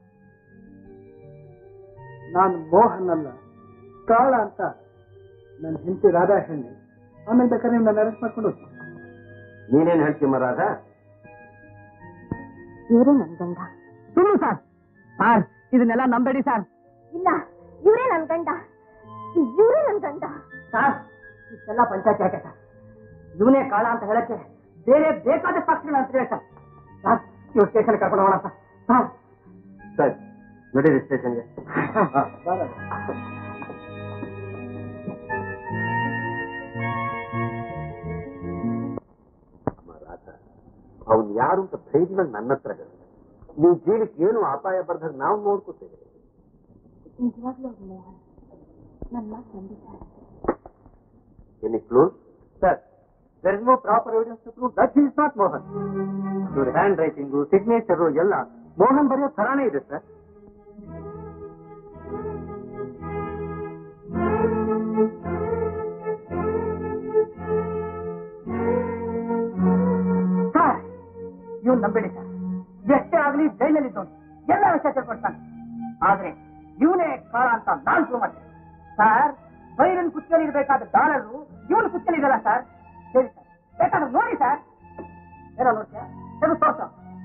ನಾನು ಮೋಹನ್ ಅಲ್ಲ ಕಾಳ ಅಂತ ನನ್ನ ಹೆಂಡತಿ ರಾಧಾ ಹೆಣ್ಣೆ ಆಮೇಲೆ ಬೇಕಾದ್ರೆ ನೀವು ನನ್ನ ಅರೆಸ್ಟ್ ಮಾಡ್ಕೊಂಡು ಹೋಗಿ ನೀನೇನ್ ಹೇಳ್ತೀಯ ರಾಧ ಇವರೇ ನನ್ ಗಂಡ ಸುಳ್ಳು ಸರ್ ಸರ್ ಇದನ್ನೆಲ್ಲ ನಂಬೇಡಿ ಸರ್ ಇಲ್ಲ ಇವರೇ ನನ್ ಗಂಡ ಇವರೇ ನನ್ ಗಂಡ ಸರ್ ಇಷ್ಟೆಲ್ಲ ಪಂಚಾಯತ್ ಯಾಕೆ ಸರ್ ಇವನೇ ಕಾಳ ಅಂತ ಹೇಳಕ್ಕೆ ಬೇರೆ ಬೇಕಾದ ಸಾಕ್ಷಿಗಳು ಅಂತ ಹೇಳಿ ಸರ್ ಸರ್ ಇವ್ರು ಸ್ಟೇಷನ್ ಕರ್ಕೊಂಡು ಹೋಗೋಣ ಸರ್ ಸರ್ ಸರಿ ನಡೀರಿ ಸ್ಟೇಷನ್ಗೆ ರಾಧ ಅವನ್ ಯಾರು ಅಂತ ಧೈರ್ಯವಾಗಿ ನನ್ನ ಹತ್ರ ಹೇಳು ನೀವು ಜೀವಕ್ಕೆ ಏನು ಅಪಾಯ ಬರ್ದಾಗ ನಾವು ನೋಡ್ಕೋತೇವೆ ನಿಜವಾಗ್ಲೂ ಅವ್ರು ಮೋಹನ್ ನನ್ನ ಮಾತು ನಂಬಿದ್ದಾರೆ any close sir there is no proper evidence to prove that is not Mohan ಇವ್ರ ಹ್ಯಾಂಡ್ ರೈಟಿಂಗು ಸಿಗ್ನೇಚರು ಎಲ್ಲ ಮೋಹನ್ ಬರೆಯೋ ಥರಾನೇ ಇದೆ ಸರ್ ಸರ್ ಇವ್ನು ನಂಬೇಡಿ ಸರ್ ಎಷ್ಟೇ ಆಗ್ಲಿ ಜೈಲಲ್ಲಿ ಇದ್ದವನು ಎಲ್ಲ ವಿಷಯ ತಿಳ್ಕೊಳ್ತಾನೆ ಆದ್ರೆ ಇವನೇ ಕಾಳ ಅಂತ ನಾನ್ ಪ್ರೂವ್ ಮಾಡ್ತೇನೆ ಸರ್ ಬೈರನ್ ಕುಚ್ಚಲಿ ಇರಬೇಕಾದ ಡಾಲರು ಇವನು ಕುಚ್ಚಲಿ ಇದಲ್ಲ ಸರ್ ಹೇಳಿ ಸರ್ ಬೇಕಾದ್ರೆ ನೋಡಿ ಸರ್ ಏನೋ ನೋಡ್ತೀಯ ತೆಗೆದು ತೋರ್ಸ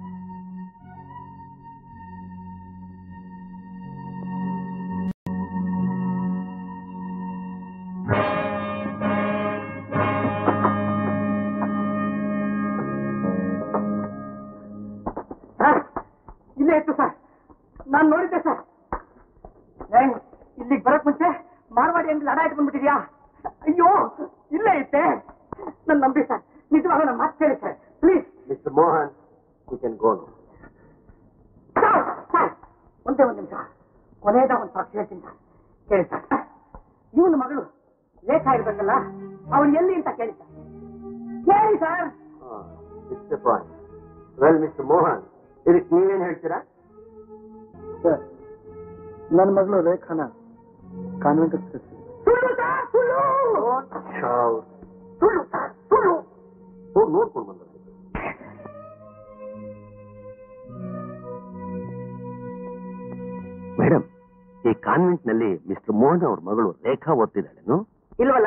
ಸರ್ ಇಲ್ಲೇ ಇತ್ತು ಸರ್ ನಾನು ನೋಡಿದ್ದೆ ಸರ್ ಏನ್ ಇಲ್ಲಿಗೆ ಬರಕ್ ಮುಂಚೆ ಮಾರ್ವಾಡಿ ಅಂಗಡಿ ಲಡ ಇಟ್ಕೊಂಡ್ಬಿಟ್ಟಿದ್ಯಾ ಅಯ್ಯೋ ಇಲ್ಲೇ ಐತೆ ನನ್ನ ನಂಬಿ ಸರ್ ನಿಜವಾಗ ನನ್ನ ಮಾತು ಕೇಳಿ sir please mister Mohan you can go no sir sir ಒಂದೇ ಒಂದು ನಿಮಿಷ ಕೊನೆಯದ ಒಂದು ಸಾಕ್ಷಿ ಹೇಳ್ತೀನಿ ಸರ್ ಕೇಳಿ ಸರ್ ಇವನ ಮಗಳು ಲೇಖ ಇರ್ಬೇಕಲ್ಲ ಅವಳು ಎಲ್ಲಿ ಅಂತ ಕೇಳಿ ಸರ್ ಕೇಳಿ sir it's point well mister Mohan ಇದಕ್ಕೆ ನೀವೇನ್ ಹೇಳ್ತೀರಾ ಸರ್ ನನ್ನ ಮಗಳು ರೇಖಾನ ಕಾನ್ವೆಂಟ್ ಸೇರಿಸಿ ಸುಳ್ಳು ಸರ್ ಸುಳ್ಳು ಸುಳ್ಳು ಸರ್ ಸುಳ್ಳು ಹೋಗಿ ನೋಡ್ಕೊಂಡು ಬಂದ್ರೆ ಮೇಡಮ್ ಈ ಕಾನ್ವೆಂಟ್ ನಲ್ಲಿ ಮಿಸ್ಟರ್ ಮೋಹನ್ ಅವ್ರ ಮಗಳು ರೇಖಾ ಓದ್ತಿದ್ದಾಳೇನು ಇಲ್ವಲ್ಲ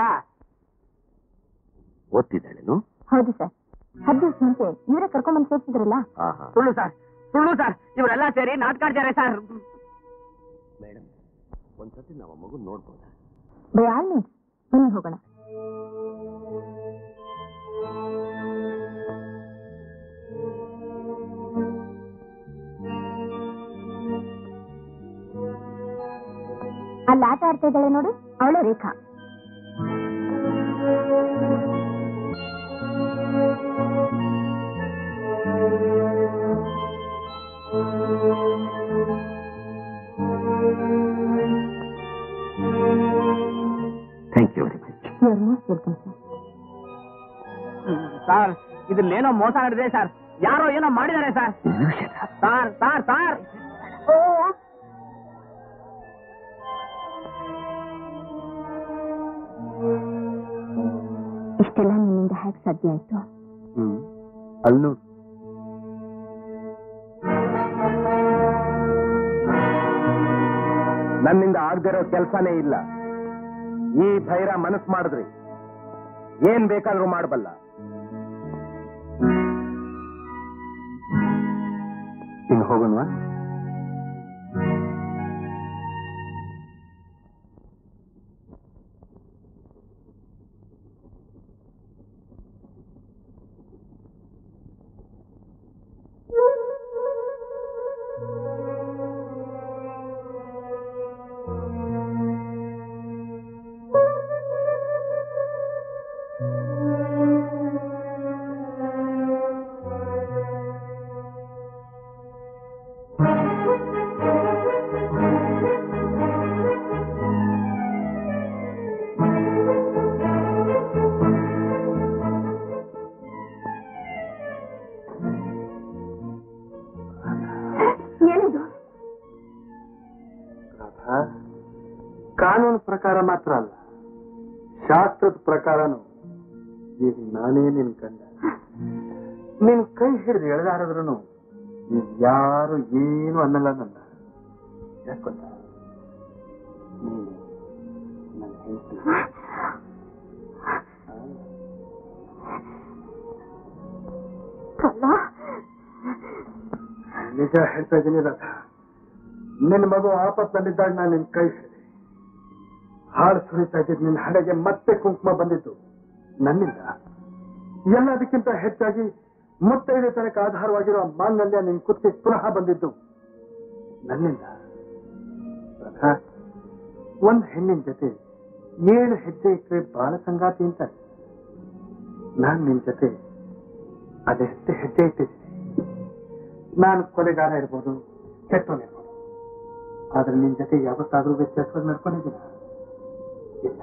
ಓದ್ತಿದ್ದಾಳೇನು ಹೌದು ಸರ್ ಹತ್ತು ದಿವಸ ಮುಂಚೆ ಇವರೇ ಕರ್ಕೊಂಡ್ಬಂದು ಸೇರ್ಸಿದ್ರಲ್ಲ ಆಹಾ ಸುಳ್ಳು ಸರ್ ಸುಳ್ಳು ಸರ್ ಇವರೆಲ್ಲ ಸೇರಿ ನಾಟಕ ಆಡ್ತಾರೆ ಸರ್ ಮೇಡಮ್ ಒಂದ್ಸತಿ ನಾವು ಮಗು ನೋಡ್ಬೋದಾ ಬೈ ಆಲ್ ಮೀನ್ಸ್ ಬನ್ನಿ ಹೋಗೋಣ ಅಲ್ಲಿ ಆಟ ಆಡ್ತಾ ಇದ್ದಾಳೆ ನೋಡಿ ಅವಳೆ Rekha thank you very much you are most welcome sir sir ಇದ್ರಲ್ಲೇನೋ ಮೋಸ ನಡೆದಿದೆ ಸರ್ ಯಾರೋ ಏನೋ ಮಾಡಿದ್ದಾರೆ ಸರ್ ಸರ್ ಸರ್ ಸರ್ ಇಷ್ಟೆಲ್ಲ ನಿನ್ನಿಂದ ಹೇಗೆ ಸಾಧ್ಯ ಆಯ್ತು ಹ್ಮ್ ಅಲ್ಲಿ ನೋಡು ನನ್ನಿಂದ ಆಗದಿರೋ ಕೆಲಸನೇ ಇಲ್ಲ ಈ ಭೈರ ಮನಸ್ಸು ಮಾಡಿದ್ರಿ ಏನ್ ಬೇಕಾದ್ರೂ ಮಾಡಬಲ್ಲ ಇನ್ನು ಹೋಗೋಣವಾ ಏನಿದು ರಾಧಾ ಕಾನೂನು ಪ್ರಕಾರ ಮಾತ್ರ ಅಲ್ಲ ಶಾಸ್ತ್ರದ ಪ್ರಕಾರನು ಈಗ ನಾನೇ ನಿನ್ ಕಂಡ ನಿನ್ ಕೈ ಹಿಡಿದು ಎಳೆದಾಡಿದ್ರು ನೀನ್ ಯಾರು ಏನು ಅನ್ನಲ್ಲ ನನ್ನ ಯಾಕೆ ಗೊತ್ತಾ ನೀನು ನನ್ನ ಹೆಂಡತಿ ಕಲ್ಲ ನಿಜ ಹೇಳ್ತಾ ಇದ್ದೀನಿ ರಾಧಾ ನಿನ್ನ ಮಗು ಆಪತ್ತಲ್ಲಿದ್ದಾಗ ನಾನು ನಿನ್ ಕೈ ಹಿಡಿದೆ ಹಾಳು ಸುರಿತಾ ಇದ್ದಿದ್ದು ನಿನ್ನ ಹಣೆಗೆ ಮತ್ತೆ ಕುಂಕುಮ ಬಂದಿತ್ತು ನನ್ನಿಂದ ಎಲ್ಲದಕ್ಕಿಂತ ಹೆಚ್ಚಾಗಿ ಮುತ್ತೈದೆ ತನಕ ಆಧಾರವಾಗಿರೋ ಮಾಂಗಲ್ಯ ನಿನ್ ಕುತ್ತಿ ಪುನಃ ಬಂದಿದ್ದು ನನ್ನಿಂದ ರಾಧಾ, ಒಂದ್ ಹೆಣ್ಣಿನ ಜೊತೆ ಏಳು ಹೆಜ್ಜೆ ಇಟ್ಟರೆ ಬಾಳ ಸಂಗಾತಿ ಅಂತಾರೆ ನಾನ್ ನಿನ್ ಜೊತೆ ಅದೆಷ್ಟು ಹೆಜ್ಜೆ ಇಟ್ಟಿದ್ದೀನಿ ನಾನು ಕೊಲೆಗಾರ ಇರ್ಬೋದು ಕೆಟ್ಟವನಿರ್ಬೋದು ಆದ್ರೆ ನಿನ್ ಜೊತೆ ಯಾವತ್ತಾದ್ರೂ ವ್ಯತ್ಯಾಸವಾಗಿ ನಡ್ಕೊಂಡಿದ್ದೀನ ಇಲ್ಲ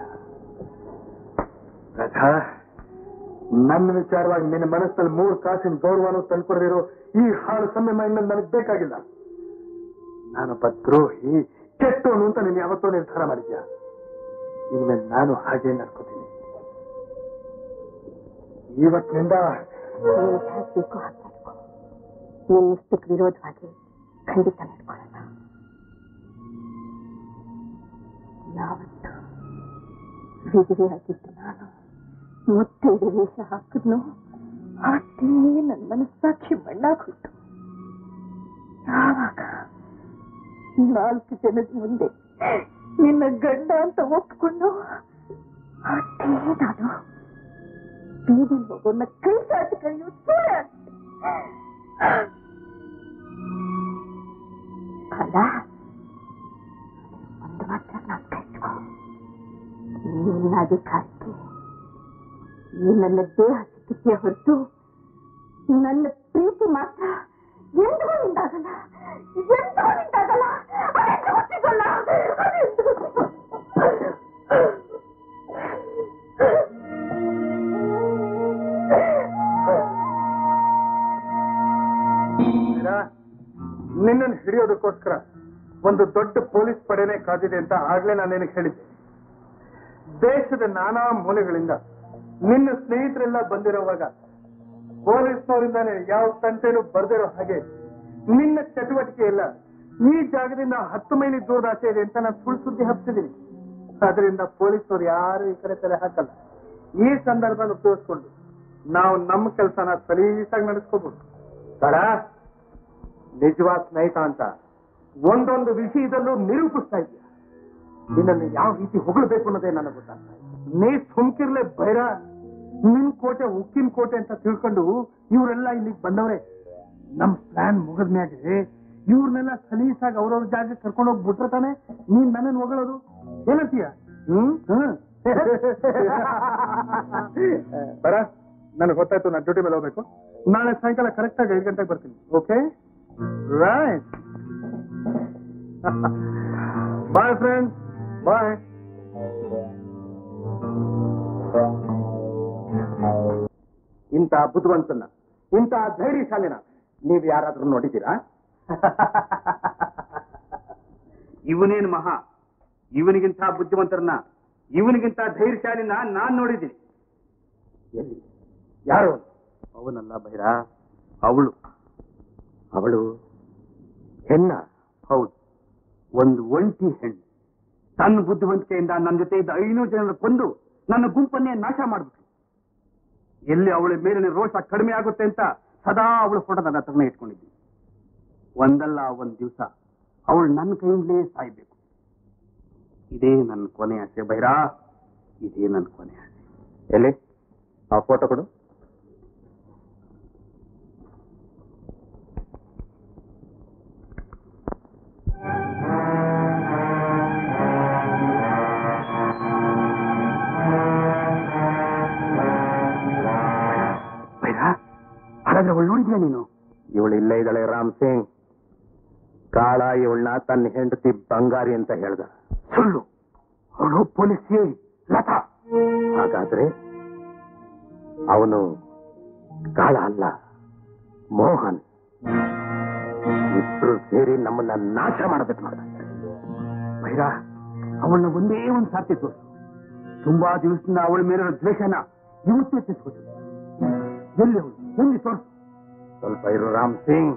ರಾಧಾ ನನ್ನ ವಿಚಾರವಾಗಿ ನಿನ್ನ ಮನಸ್ಸಲ್ಲಿ ಮೂರು ಕಾಸಿನ ಗೌರವನು ತಂದ್ಕೊಡದಿರೋ ಈ ಹಾಳು ಸಂಯಮ ಇನ್ನೊಂದು ನನಗೆ ಬೇಕಾಗಿಲ್ಲ ನಾನೊಬ್ಬ ದ್ರೋಹಿ ಕೆಟ್ಟವನು ಅಂತ ನೀನು ಯಾವತ್ತೋ ನಿರ್ಧಾರ ಮಾಡಿದ್ಯಾ ಇನ್ಮೇಲೆ ನಾನು ಹಾಗೆ ನಡ್ಕೋತೀನಿ ಇವತ್ತಿನಿಂದ ನೀನು ಹೇಗೆ ಬೇಕೋ ಹಾಗೆ ನಡ್ಕೊ ನಿನ್ನ ಇಷ್ಟಕ್ಕೆ ವಿರೋಧವಾಗಿ ಖಂಡಿತ ನಡ್ಕೊಳ್ಳಲ್ಲ ಯಾವತ್ತು ವಿಧಿವೆಯಾಗಿದ್ದು ನಾನು ಮುತ್ತೈದೆ ವೇಷ ಹಾಕಿದ್ನು ಅವತ್ತೇ ನನ್ನ ಮನಸ್ಸಾಕ್ಷಿ ಮಣ್ಣಾಗ್ಬಿಟ್ಟು ಯಾವಾಗ ನಾಲ್ಕು ಜನದ ಮುಂದೆ ನಿನ್ನ ಗಂಡ ಅಂತ ಒಪ್ಕೊಂಡು ಅವತ್ತೇ ನಾನು ಬೀದಿ ಮಗುವನ್ನ ಕೈ ಚಾಚಿ ಕರೆಯುವ ಸೂರ್ಯ ಅಲ್ಲ ಒಂದು ಮಾತ್ರ ನಾನು ಕೈಟ್ಕೋ ನಿನ್ನ ಅಧಿಕಾರಕ್ಕೆ ಈ ನನ್ನ ದೇಹ ಸಿಕ್ಕಿದೆಯೇ ಹೊರತು ನನ್ನ ಪ್ರೀತಿ ಮಾತ್ರ ಎಂದಿಗೂ ನಿಂದಾಗಲ್ಲ ಎಂದಿಗೂ ನಿಂದಾಗಲ್ಲ ಅದೆಂದಿಗೂ ಸಿಗಲ್ಲ ಅದೆಂದಿಗೂ ಸಿಗಲ್ಲ ನಿನ್ನನ್ನು ಹಿಡಿಯೋದಕ್ಕೋಸ್ಕರ ಒಂದು ದೊಡ್ಡ ಪೊಲೀಸ್ ಪಡೆನೇ ಕಾದಿದೆ ಅಂತ ಆಗ್ಲೇ ನಾನು ನಿನಗೆ ಹೇಳಿದ್ದೆ ದೇಶದ ನಾನಾ ಮೂಲೆಗಳಿಂದ ನಿನ್ನ ಸ್ನೇಹಿತರೆಲ್ಲ ಬಂದಿರುವಾಗ ಪೊಲೀಸ್ನವರಿಂದ ಯಾವ ತಂಟೆನೂ ಬರ್ದಿರೋ ಹಾಗೆ ನಿನ್ನ ಚಟುವಟಿಕೆ ಎಲ್ಲ ಈ ಜಾಗದಿಂದ ಹತ್ತು ಮೈಲಿ ದೂರದ ಆಚೆ ಇದೆ ಅಂತ ನಾನು ಸುಳ್ಳು ಸುದ್ದಿ ಹಬ್ತಿದ್ದೀನಿ ಅದರಿಂದ ಪೊಲೀಸ್ನವ್ರು ಯಾರು ಈ ಕಡೆ ತಲೆ ಹಾಕಲ್ಲ ಈ ಸಂದರ್ಭನ ಉಪಯೋಗಿಸ್ಕೊಂಡು ನಾವು ನಮ್ಮ ಕೆಲಸನ ಸಲೀಸಾಗಿ ನಡೆಸ್ಕೋಬಹುದು ತಡ ನಿಜವಾದ ಸ್ನೇಹಿತ ಅಂತ ಒಂದೊಂದು ವಿಷಯದಲ್ಲೂ ನಿರೂಪಿಸ್ತಾ ಇದೆಯಾ ನಿನ್ನನ್ನು ಯಾವ ರೀತಿ ಹೊಗಳಬೇಕು ಅನ್ನೋದೇ ನನಗೆ ಗೊತ್ತಾಗ್ತಾ ಇದೆ ನೀ ಸುಮ್ಕಿರ್ಲೆ ಬೈರ ನಿನ್ ಕೋಟೆ ಉಕ್ಕಿನ ಕೋಟೆ ಅಂತ ತಿಳ್ಕೊಂಡು ಇವರೆಲ್ಲ ಇಲ್ಲಿಗೆ ಬಂದವ್ರೆ ನಮ್ ಪ್ಲಾನ್ ಮುಗಿದ ಮ್ಯಾಗೆ ಇವ್ರನ್ನೆಲ್ಲ ಸಲೀಸಾಗಿ ಅವ್ರವ್ರ ಜಾಗಕ್ಕೆ ಕರ್ಕೊಂಡು ಹೋಗಿ ಬಿಟ್ರೆ ತಾನೆ ನೀನ್ ನನ್ನನ್ನು ಹೊಗಳೋದು ಏನಂತೀಯ ಹ್ಮ್ ಹ್ಮ್ ಬರ ನನಗೆ ಗೊತ್ತಾಯ್ತು ನಾನು ಡ್ಯೂಟಿ ಮೇಲೆ ಹೋಗ್ಬೇಕು ನಾಳೆ ಸಾಯಂಕಾಲ ಕರೆಕ್ಟ್ ಆಗಿ ಐದು ಗಂಟೆಗೆ ಬರ್ತೀನಿ okay right bye friends bye ಇಂಥ ಬುದ್ಧಿವಂತನ ಇಂಥ ಧೈರ್ಯಶಾಲಿನ ನೀವು ಯಾರಾದ್ರೂ ನೋಡಿದ್ದೀರಾ ಇವನೇನು ಮಹಾ ಇವನಿಗಿಂತ ಬುದ್ಧಿವಂತರನ್ನ ಇವನಿಗಿಂತ ಧೈರ್ಯಶಾಲಿನ ನಾನ್ ನೋಡಿದ್ದೀನಿ ಎಲ್ಲಿ ಯಾರು ಅವನಲ್ಲ ಬೈರ ಅವಳು ಅವಳು ಹೆಣ್ಣ ಹೌದು ಒಂದು ಒಂಟಿ ಹೆಣ್ಣು ತನ್ನ ಬುದ್ಧಿವಂತಿಕೆಯಿಂದ ನನ್ನ ಜೊತೆ ಇದ್ದ ಐನೂರು ಜನರ ಕೊಂದು ನನ್ನ ಗುಂಪನ್ನೇ ನಾಶ ಮಾಡ್ಬಿಟ್ರು ಎಲ್ಲಿ ಅವಳ ಮೇಲಿನ ರೋಷ ಕಡಿಮೆ ಆಗುತ್ತೆ ಅಂತ ಸದಾ ಅವಳ ಫೋಟೋ ನನ್ನ ಹತ್ರನೇ ಇಟ್ಕೊಂಡಿದ್ದೀನಿ ಒಂದಲ್ಲ ಒಂದ್ ದಿವಸ ಅವಳು ನನ್ನ ಕೈಯಿಂದಲೇ ಸಾಯ್ಬೇಕು ಇದೇ ನನ್ನ ಕೊನೆ ಆಸೆ ಬೈರಾ ಇದೇ ನನ್ನ ಕೊನೆ ಆಸೆ ಎಲ್ಲಿ ಆ ಫೋಟೋ ಕೊಡು ಬೈರಾ ಹಾಗಾದ್ರೆ ಅವಳು ನೋಡಿದ್ಯಾ ನೀನು ಇವಳು ಇಲ್ಲೇ ಇದ್ದಾಳೆ ರಾಮ್ ಸಿಂಗ್ ಕಾಳ ಇವಳನ್ನ ತನ್ನ ಹೆಂಡತಿ ಬಂಗಾರಿ ಅಂತ ಹೇಳ್ದ ಸುಳ್ಳು ಅವಳು ಪೊಲೀಸ್ ಲತಾ ಹಾಗಾದ್ರೆ ಅವನು ಕಾಳ ಅಲ್ಲ ಮೋಹನ್ ಇಬ್ರು ಸೇರಿ ನಮ್ಮನ್ನ ನಾಶ ಮಾಡಬೇಕು ನೋಡ ಭೈರ ಅವಳನ್ನ ಒಂದೇ ಒಂದು ಸಾಧ್ಯ ತೋರಿಸು ತುಂಬಾ ದಿವಸದಿಂದ ಅವಳ ಮೇಲಿರೋ ದ್ವೇಷನ ಇವತ್ತೇ ತಿಳಿಸ್ಕೊತೀನಿ ಎಲ್ಲಿ ಅವಳು ಎಲ್ಲಿ ತೋರಿಸು ಸ್ವಲ್ಪ ಇರು ರಾಮ್ ಸಿಂಗ್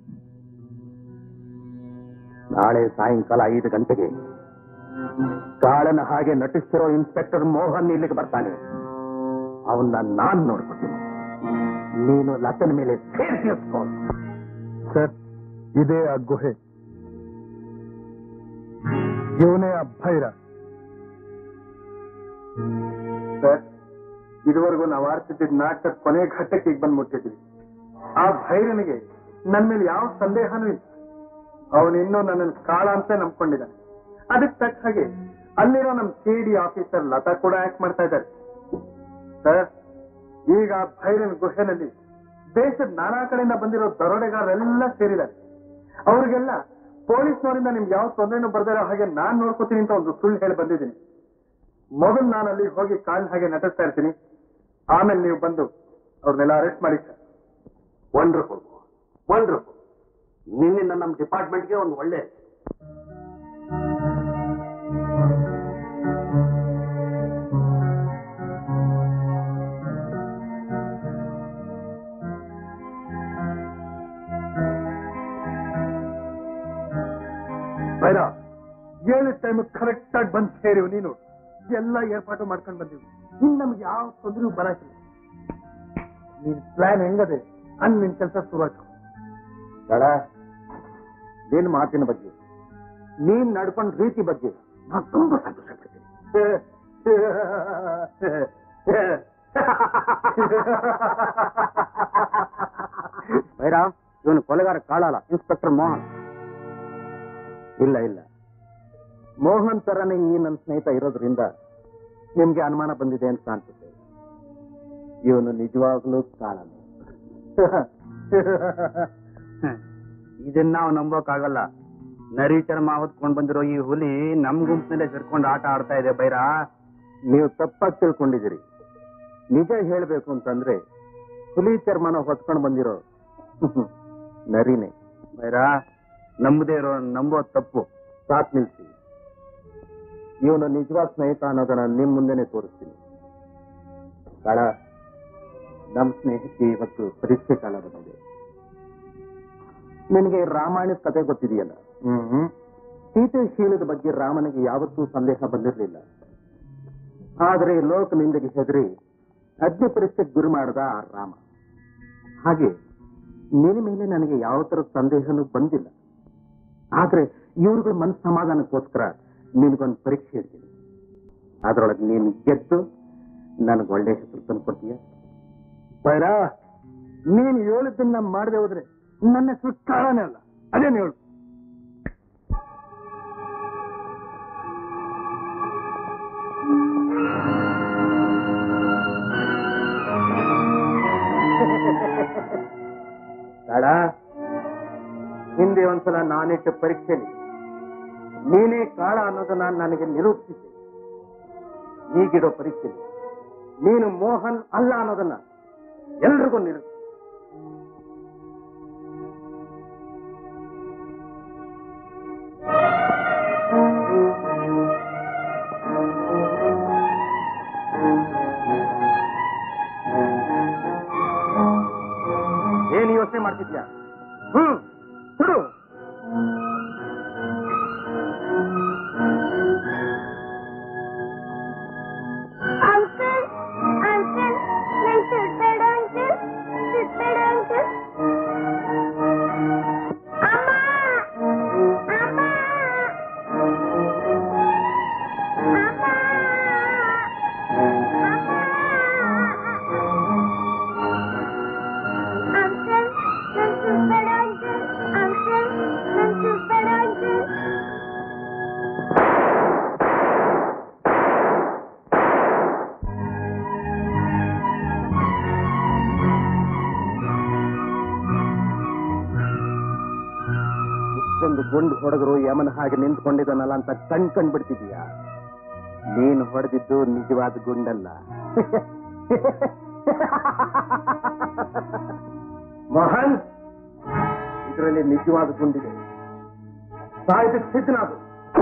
ನಾಳೆ ಸಾಯಂಕಾಲ ಐದು ಗಂಟೆಗೆ ಕಾಳನ ಹಾಗೆ ನಟಿಸ್ತಿರೋ ಇನ್ಸ್ಪೆಕ್ಟರ್ ಮೋಹನ್ ಇಲ್ಲಿಗೆ ಬರ್ತಾನೆ ಅವನ್ನ ನಾನ್ ನೋಡ್ಕೊತೀನಿ ನೀನು ಲತನ ಮೇಲೆ ಸೇರಿಸ್ಕೋ ಸರ್ ಇದೇ ಆ ಗುಹೆ ಇವನೇ ಆ ಭೈರ ಸರ್ ಇದುವರೆಗೂ ನಾವು ಆಡ್ತಿದ್ದ ನಾಟಕದ ಕೊನೆ ಘಟ್ಟಕ್ಕೆ ಈಗ ಬಂದು ಮುಟ್ಟಿದ್ವಿ ಆ ಭೈರನಿಗೆ ನನ್ನ ಮೇಲೆ ಯಾವ ಸಂದೇಹನೂ ಇಲ್ಲ ಅವನು ಇನ್ನೂ ನನ್ನನ್ನು ಕಾಳ ಅಂತ ನಂಬ್ಕೊಂಡಿದ್ದಾನೆ ಅದಕ್ಕೆ ತಕ್ಕ ಹಾಗೆ ಅಲ್ಲಿರೋ ನಮ್ಮ ಸಿ ಡಿ ಆಫೀಸರ್ ಲತಾ ಕೂಡ ಆಕ್ಟ್ ಮಾಡ್ತಾ ಇದ್ದಾರೆ ಸರ್ ಈಗ ಆ ಭೈರನ ಗುಹೆನಲ್ಲಿ ದೇಶದ ನಾನಾ ಕಡೆಯಿಂದ ಬಂದಿರೋ ದರೋಡೆಗಾರರೆಲ್ಲ ಸೇರಿದ್ದಾರೆ ಅವ್ರಿಗೆಲ್ಲ ಪೊಲೀಸ್ನವರಿಂದ ನಿಮ್ಗೆ ಯಾವ ತೊಂದರೆನೂ ಬರ್ದಿರೋ ಹಾಗೆ ನಾನ್ ನೋಡ್ಕೋತೀನಿ ಅಂತ ಒಂದು ಸುಳ್ಳು ಹೇಳಿ ಬಂದಿದ್ದೀನಿ ಮೊದಲು ನಾನು ಅಲ್ಲಿಗೆ ಹೋಗಿ ಕಾಲ್ ಹಾಗೆ ನಟಿಸ್ತಾ ಇರ್ತೀನಿ ಆಮೇಲೆ ನೀವು ಬಂದು ಅವ್ರನ್ನೆಲ್ಲ ಅರೆಸ್ಟ್ ಮಾಡಿ ಸರ್ ವಂಡರ್ಫುಲ್ ವಂಡರ್ಫುಲ್ ನಿನ್ನಿಂದ ನಮ್ಮ ಡಿಪಾರ್ಟ್ಮೆಂಟ್ಗೆ ಒಂದು ಒಳ್ಳೆ ಬೈರ ಏಳು ಟೈಮ್ ಕರೆಕ್ಟ್ ಆಗಿ ಬಂದು ಸೇರಿವು ನೀನು ಎಲ್ಲ ಏರ್ಪಾಟು ಮಾಡ್ಕೊಂಡು ಬಂದಿವಿ ಇನ್ ನಮ್ಗೆ ಯಾವ ತೊಂದರೆಯೂ ಬರಕಿಲ್ಲ ನಿನ್ ಪ್ಲಾನ್ ಹೆಂಗದೆ ಹಂಗ್ ನಿನ್ ಕೆಲಸ ಶುರು ಆಯ್ತು ದಡ ನಿನ್ ಮಾತಿನ ಬಗ್ಗೆ ನೀನ್ ನಡ್ಕೊಂಡ್ ರೀತಿ ಬಗ್ಗೆ ನಾನು ತುಂಬಾ ಸಂತೋಷ ಪಡ್ತೀನಿ ಭೈರ ಇವನು ಕೊಲೆಗಾರ ಕಾಳಲ್ಲ ಇನ್ಸ್ಪೆಕ್ಟರ್ ಮೋಹನ್ ಇಲ್ಲ ಇಲ್ಲ ಮೋಹನ್ ತರನೇ ಈ ನನ್ನ ಸ್ನೇಹಿತ ಇರೋದ್ರಿಂದ ನಿಮ್ಗೆ ಅನುಮಾನ ಬಂದಿದೆ ಅಂತ ಕಾಣಿಸುತ್ತೆ ಇವನು ನಿಜವಾಗ್ಲೂ ಕಾಳನೆ ಇದನ್ನ ನಾವು ನಂಬೋಕ್ಕಾಗಲ್ಲ ನರಿ ಚರ್ಮ ಹೊತ್ಕೊಂಡ್ ಬಂದಿರೋ ಈ ಹುಲಿ ನಮ್ ಗುಂಪಿನಲ್ಲೇ ಸೇರ್ಕೊಂಡು ಆಟ ಆಡ್ತಾ ಇದೆ ಬೈರ ನೀವು ತಪ್ಪಾಗಿ ತಿಳ್ಕೊಂಡಿದ್ದೀರಿ ನಿಜ ಹೇಳ್ಬೇಕು ಅಂತಂದ್ರೆ ಹುಲಿ ಚರ್ಮನ ಹೊತ್ಕೊಂಡು ಬಂದಿರೋ ನರಿನೇ ಬೈರ ನಂಬದೇ ಇರೋ ನಂಬೋ ತಪ್ಪು ಸಾಕ್ ನಿಲ್ಸಿ ಇವನು ನಿಜವಾದ ಸ್ನೇಹಿತ ಅನ್ನೋದನ್ನ ನಿಮ್ ಮುಂದೆನೆ ತೋರಿಸ್ತೀನಿ ಕಾಳ ನಮ್ ಸ್ನೇಹಿತೆ ಇವತ್ತು ಪರೀಕ್ಷೆ ಕಾಲ ಬಂದಿದೆ ನಿನಗೆ ರಾಮಾಯಣದ ಕತೆ ಗೊತ್ತಿದೆಯಲ್ಲ ಹ್ಮ್ ಸೀತೆ ಶೀಲದ ಬಗ್ಗೆ ರಾಮನಿಗೆ ಯಾವತ್ತೂ ಸಂದೇಹ ಬಂದಿರಲಿಲ್ಲ ಆದರೆ ಲೋಕ ನಿಂದೆಗೆ ಹೆದರಿ ಅಗ್ನಿ ಪರೀಕ್ಷೆಗೆ ಗುರಿ ಮಾಡದ ಆ ರಾಮ ಹಾಗೆ ನಿನ್ನ ಮೇಲೆ ನನಗೆ ಯಾವ ಥರದ ಸಂದೇಹನೂ ಬಂದಿಲ್ಲ ಆದ್ರೆ ಇವ್ರುಗಳ ಮನಸ್ಸು ಸಮಾಧಾನಕ್ಕೋಸ್ಕರ ನಿನಗೊಂದು ಪರೀಕ್ಷೆ ಇಡ್ತೀನಿ ಅದರೊಳಗೆ ನೀನು ಗೆದ್ದು ನನಗೆ ಒಳ್ಳೆ ಹೆಸರು ತಂದು ಕೊಡ್ತೀಯ ಬೈರಾ ನೀನ್ ಹೇಳಿದ್ದನ್ನ ಮಾಡದೆ ಹೋದ್ರೆ ನನ್ನ ಹೆಸರು ಕಾಳನೇ ಅಲ್ಲ ಅದೇನು ಹೇಳು ಬೇಡ ಹಿಂದೆ ಒಂದ್ಸಲ ನಾನಿಟ್ಟ ಪರೀಕ್ಷೆಯಲ್ಲಿ ನೀನೇ ಕಾಳ ಅನ್ನೋದನ್ನ ನನಗೆ ನಿರೂಪಿಸಿದ್ದೆ ಈಗಿಡೋ ಪರೀಕ್ಷೆಯಲ್ಲಿ ನೀನು ಮೋಹನ್ ಅಲ್ಲ ಅನ್ನೋದನ್ನ ಎಲ್ರಿಗೂ ನಿರೂಪಿಸಿ ಏನ್ ಯೋಚನೆ ಮಾಡ್ತಿದ್ಯಾ ಹ್ಮ್ ಸುಡು ಅಂಕಲ್ ಅಂಕಲ್ ನನ್ ಸುತ್ತಾಡ ಅಂಕಲ್ ಸುತ್ತಾಡ ಅಂಕಲ್ ಅಮ್ಮ ಅಮ್ಮ ಅಮ್ಮ ಅಂಕಲ್ ನನ್ ಸುತ್ತಾಡ ಅಂಕಲ್ ಅಂಕಲ್ ನನ್ ಸುತ್ತಾಡ ಅಂಕಲ್ ಇಷ್ಟೊಂದು ಗುಂಡು ಹೊಡೆದ್ರು ಯಮನ ಹಾಗೆ ನಿಂತ್ಕೊಂಡಿದ್ದಾನಲ್ಲ ಅಂತ ಕಣ್ ಕಂಡ್ಬಿಡ್ತಿದೀಯ ನೀನು ಹೊಡೆದಿದ್ದು ನಿಜವಾದ ಗುಂಡಲ್ಲ ಮಹಾನ್ ಇದರಲ್ಲಿ ನಿಜವಾದ ಗುಂಡಿದೆ ಸಾಯ್ದಕ್ಕೆ ಸಿದ್ಧನಾಗು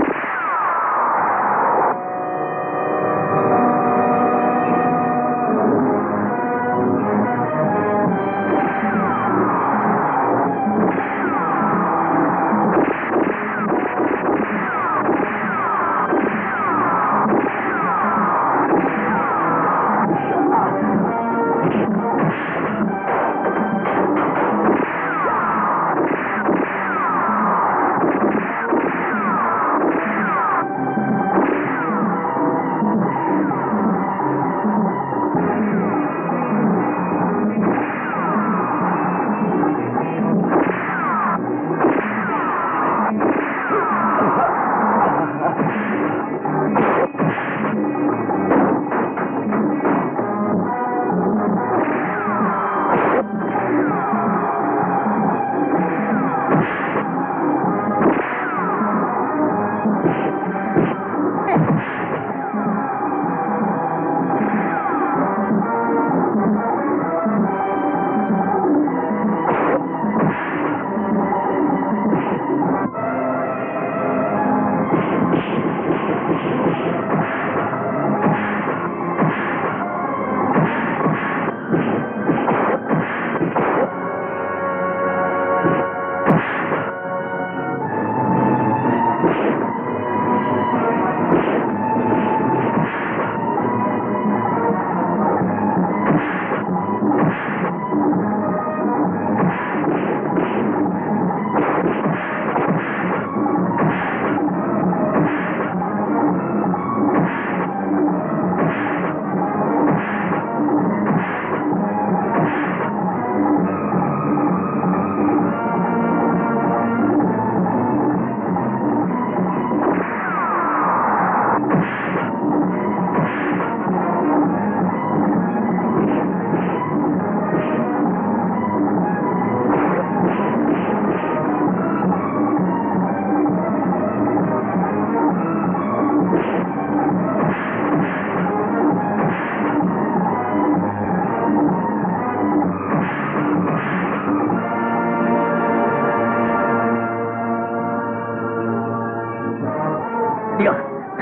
ಅಯ್ಯೋ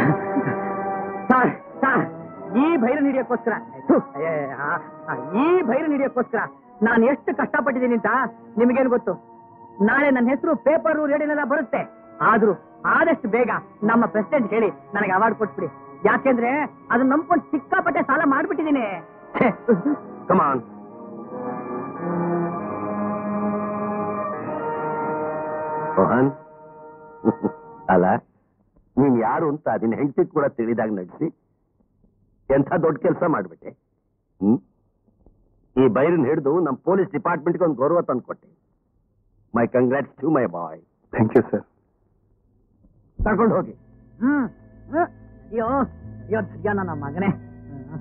ಸರ್ ಸರ್ ಈ ಭೈರನ್ ಹಿಡಿಯೋಕ್ಕೋಸ್ಕರ ಥು, ಅಯ್ಯ, ಆ, ಆ, ಈ ಭೈರನ್ ಹಿಡಿಯೋಕ್ಕೋಸ್ಕರ ನಾನು ಎಷ್ಟು ಕಷ್ಟಪಟ್ಟಿದ್ದೀನಿ ಅಂತ ನಿಮಗೇನು ಗೊತ್ತು ನಾಳೆ ನನ್ನ ಹೆಸರು ಪೇಪರ್ ರೇಡಿಯೋನೆಲ್ಲ ಬರುತ್ತೆ ಆದ್ರೂ ಆದಷ್ಟು ಬೇಗ ನಮ್ಮ ಪ್ರೆಸಿಡೆಂಟ್ ಹೇಳಿ ನನಗೆ ಅವಾರ್ಡ್ ಕೊಟ್ಬಿಡಿ ಯಾಕೆಂದ್ರೆ ಅದನ್ನ ನಂಬ್ಕೊಂಡು ಸಿಕ್ಕಾಪಟ್ಟೆ ಸಾಲ ಮಾಡ್ಬಿಟ್ಟಿದ್ದೀನಿ ಛೆ. ಕಮಾನ್ ಮೋಹನ್ ಅಲ್ಲ ನೀನ್ ಯಾರು ಅಂತ ಅದನ್ನ ಹೆಂಡತಿ ಕೂಡ ತಿಳಿದಾಗ ನಡೆಸಿ ಎಂಥ ದೊಡ್ಡ ಕೆಲಸ ಮಾಡ್ಬಿಟ್ಟೆ ಹ್ಮ್ ಈ ಬೈರನ್ ಹಿಡಿದು ನಮ್ಮ ಪೊಲೀಸ್ ಡಿಪಾರ್ಟ್ಮೆಂಟ್ಗೆ ಒಂದು ಗೌರವ ತಂದ್ಕೊಟ್ಟೆ my congrats to my boy thank you sir ಕರ್ಕೊಂಡು ಹೋಗಿ ಹ್ಮ್ ಹ್ಮ್. ಅಯ್ಯೋ ಅಯ್ಯೋ ಧರ್ಯ ನನ್ನ ಮಗನೇ ಹ್ಮ್.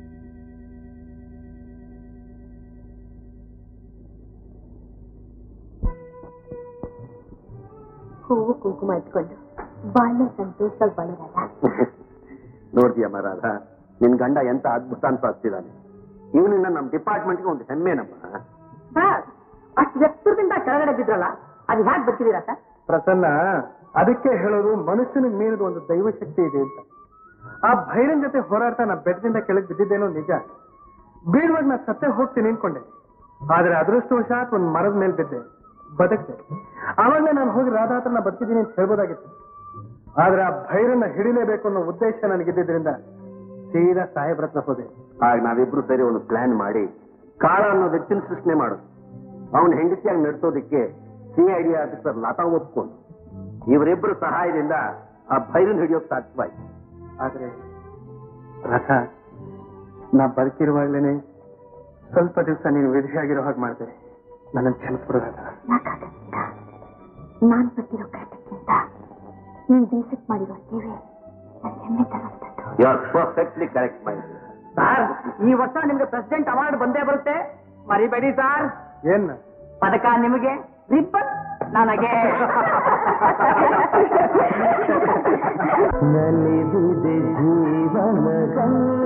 ಹೂವು ಕುಂಕುಮ ಇಟ್ಕೊಂಡು ಬಾಳ ಸಂತೋಷವಾಗಿ ಬಾಳಿರಲ್ಲ ನೋಡ್ತೀಯಮ್ಮ ರಾಧಾ ನಿನ್ ಗಂಡ ಎಂತ ಅದ್ಭುತ ಅಂತ ಆಗ್ತಿದ್ದಾನೆ ಇವನಿಂದ ನಮ್ಮ ಡಿಪಾರ್ಟ್ಮೆಂಟ್ಗೆ ಒಂದು ಹೆಮ್ಮೆನಮ್ಮ ಸರ್ ಅಷ್ಟು ಎತ್ತರದಿಂದ ಕೆಳಗಡೆ ಬಿದ್ರಲ್ಲ ಅದು ಹ್ಯಾಕ್ ಬರ್ತಿದ್ದೀರಾ ಸರ್ ಪ್ರಸನ್ನ ಅದಕ್ಕೆ ಹೇಳೋದು ಮನುಷ್ಯನಿಗೆ ಮೀರಿದ ಒಂದು ದೈವ ಶಕ್ತಿ ಇದೆ ಅಂತ ಆ ಭೈರನ್ ಜೊತೆ ಹೋರಾಡ್ತಾ ನಾ ಬೆಟ್ಟದಿಂದ ಕೆಳಗೆ ಬಿದ್ದಿದ್ದೇನೋ ನಿಜ ಬೀಳುವಾಗ ನಾ ಸತ್ತೇ ಹೋಗ್ತೀನಿ ಅನ್ಕೊಂಡೆ ಆದ್ರೆ ಅದೃಷ್ಟವಶಾತ್ ಒಂದು ಮರದ ಮೇಲೆ ಬಿದ್ದೆ ಬದುಕ್ತೆ ಆವಾಗಲೇ ನಾನು ಹೋಗಿ ರಾಧಾ ಹತ್ರ ನಾ ಬದುಕಿದ್ದೀನಿ ಅಂತ ಹೇಳ್ಬೋದಾಗಿತ್ತು ಆದ್ರೆ ಆ ಭೈರನ್ನ ಹಿಡಿಲೇಬೇಕು ಅನ್ನೋ ಉದ್ದೇಶ ನನಗಿದ್ದರಿಂದ ಸೀದಾ ಸಾಹೇಬ್ರ ಹತ್ರ ಹೋದೆ ಆಗ ನಾವಿಬ್ರು ಸೇರಿ ಒಂದು ಪ್ಲಾನ್ ಮಾಡಿ ಕಾಳ ಅನ್ನೋ ವ್ಯಕ್ತಿನ ಸೃಷ್ಟಿ ಮಾಡೋದು ಅವನ ಹೆಂಡತಿಯಾಗಿ ನಡೆಸೋದಕ್ಕೆ C I D officer Latha ಒಪ್ಕೊಂಡು ಇವರಿಬ್ಬರು ಸಹಾಯದಿಂದ ಆ ಭೈರನ್ ಹಿಡಿಯೋಕ್ ಸಾಧ್ಯವಾಯ್ತು ಆದ್ರೆ ರಥ ನಾ ಬದುಕಿರುವಾಗ್ಲೇನೆ ಸ್ವಲ್ಪ ದಿವಸ ನೀನು ವಿಧಿಯಾಗಿರೋ ಹಾಗೆ ಮಾಡಿದೆ ನನ್ನ ಕ್ಷಮಿಸ್ಬಿಡು ರಥ ಯಾಕಾಗತ್ತ ನಾನ್ ಪಟ್ಟಿರೋ ಕಷ್ಟಕ್ಕಿಂತ ನೀನ್ ದೇಶಕ್ಕೆ ಮಾಡಿರೋ ಸೇವೆ ನನ್ ಹೆಮ್ಮೆ ತರುವಂಥದ್ದು you are perfectly correct mind sir ಈ ವರ್ಷ ನಿಮ್ಗೆ ಪ್ರೆಸಿಡೆಂಟ್ ಅವಾರ್ಡ್ ಬಂದೇ ಬರುತ್ತೆ ಮರಿಬೇಡಿ ಸರ್ ಏನ್ ಪದಕ ನಿಮಗೆ ರಿಬ್ಬನ್ ನನಗೆ ನಲಿದಿದೆ ಜೀವನ ಗಂಗೆ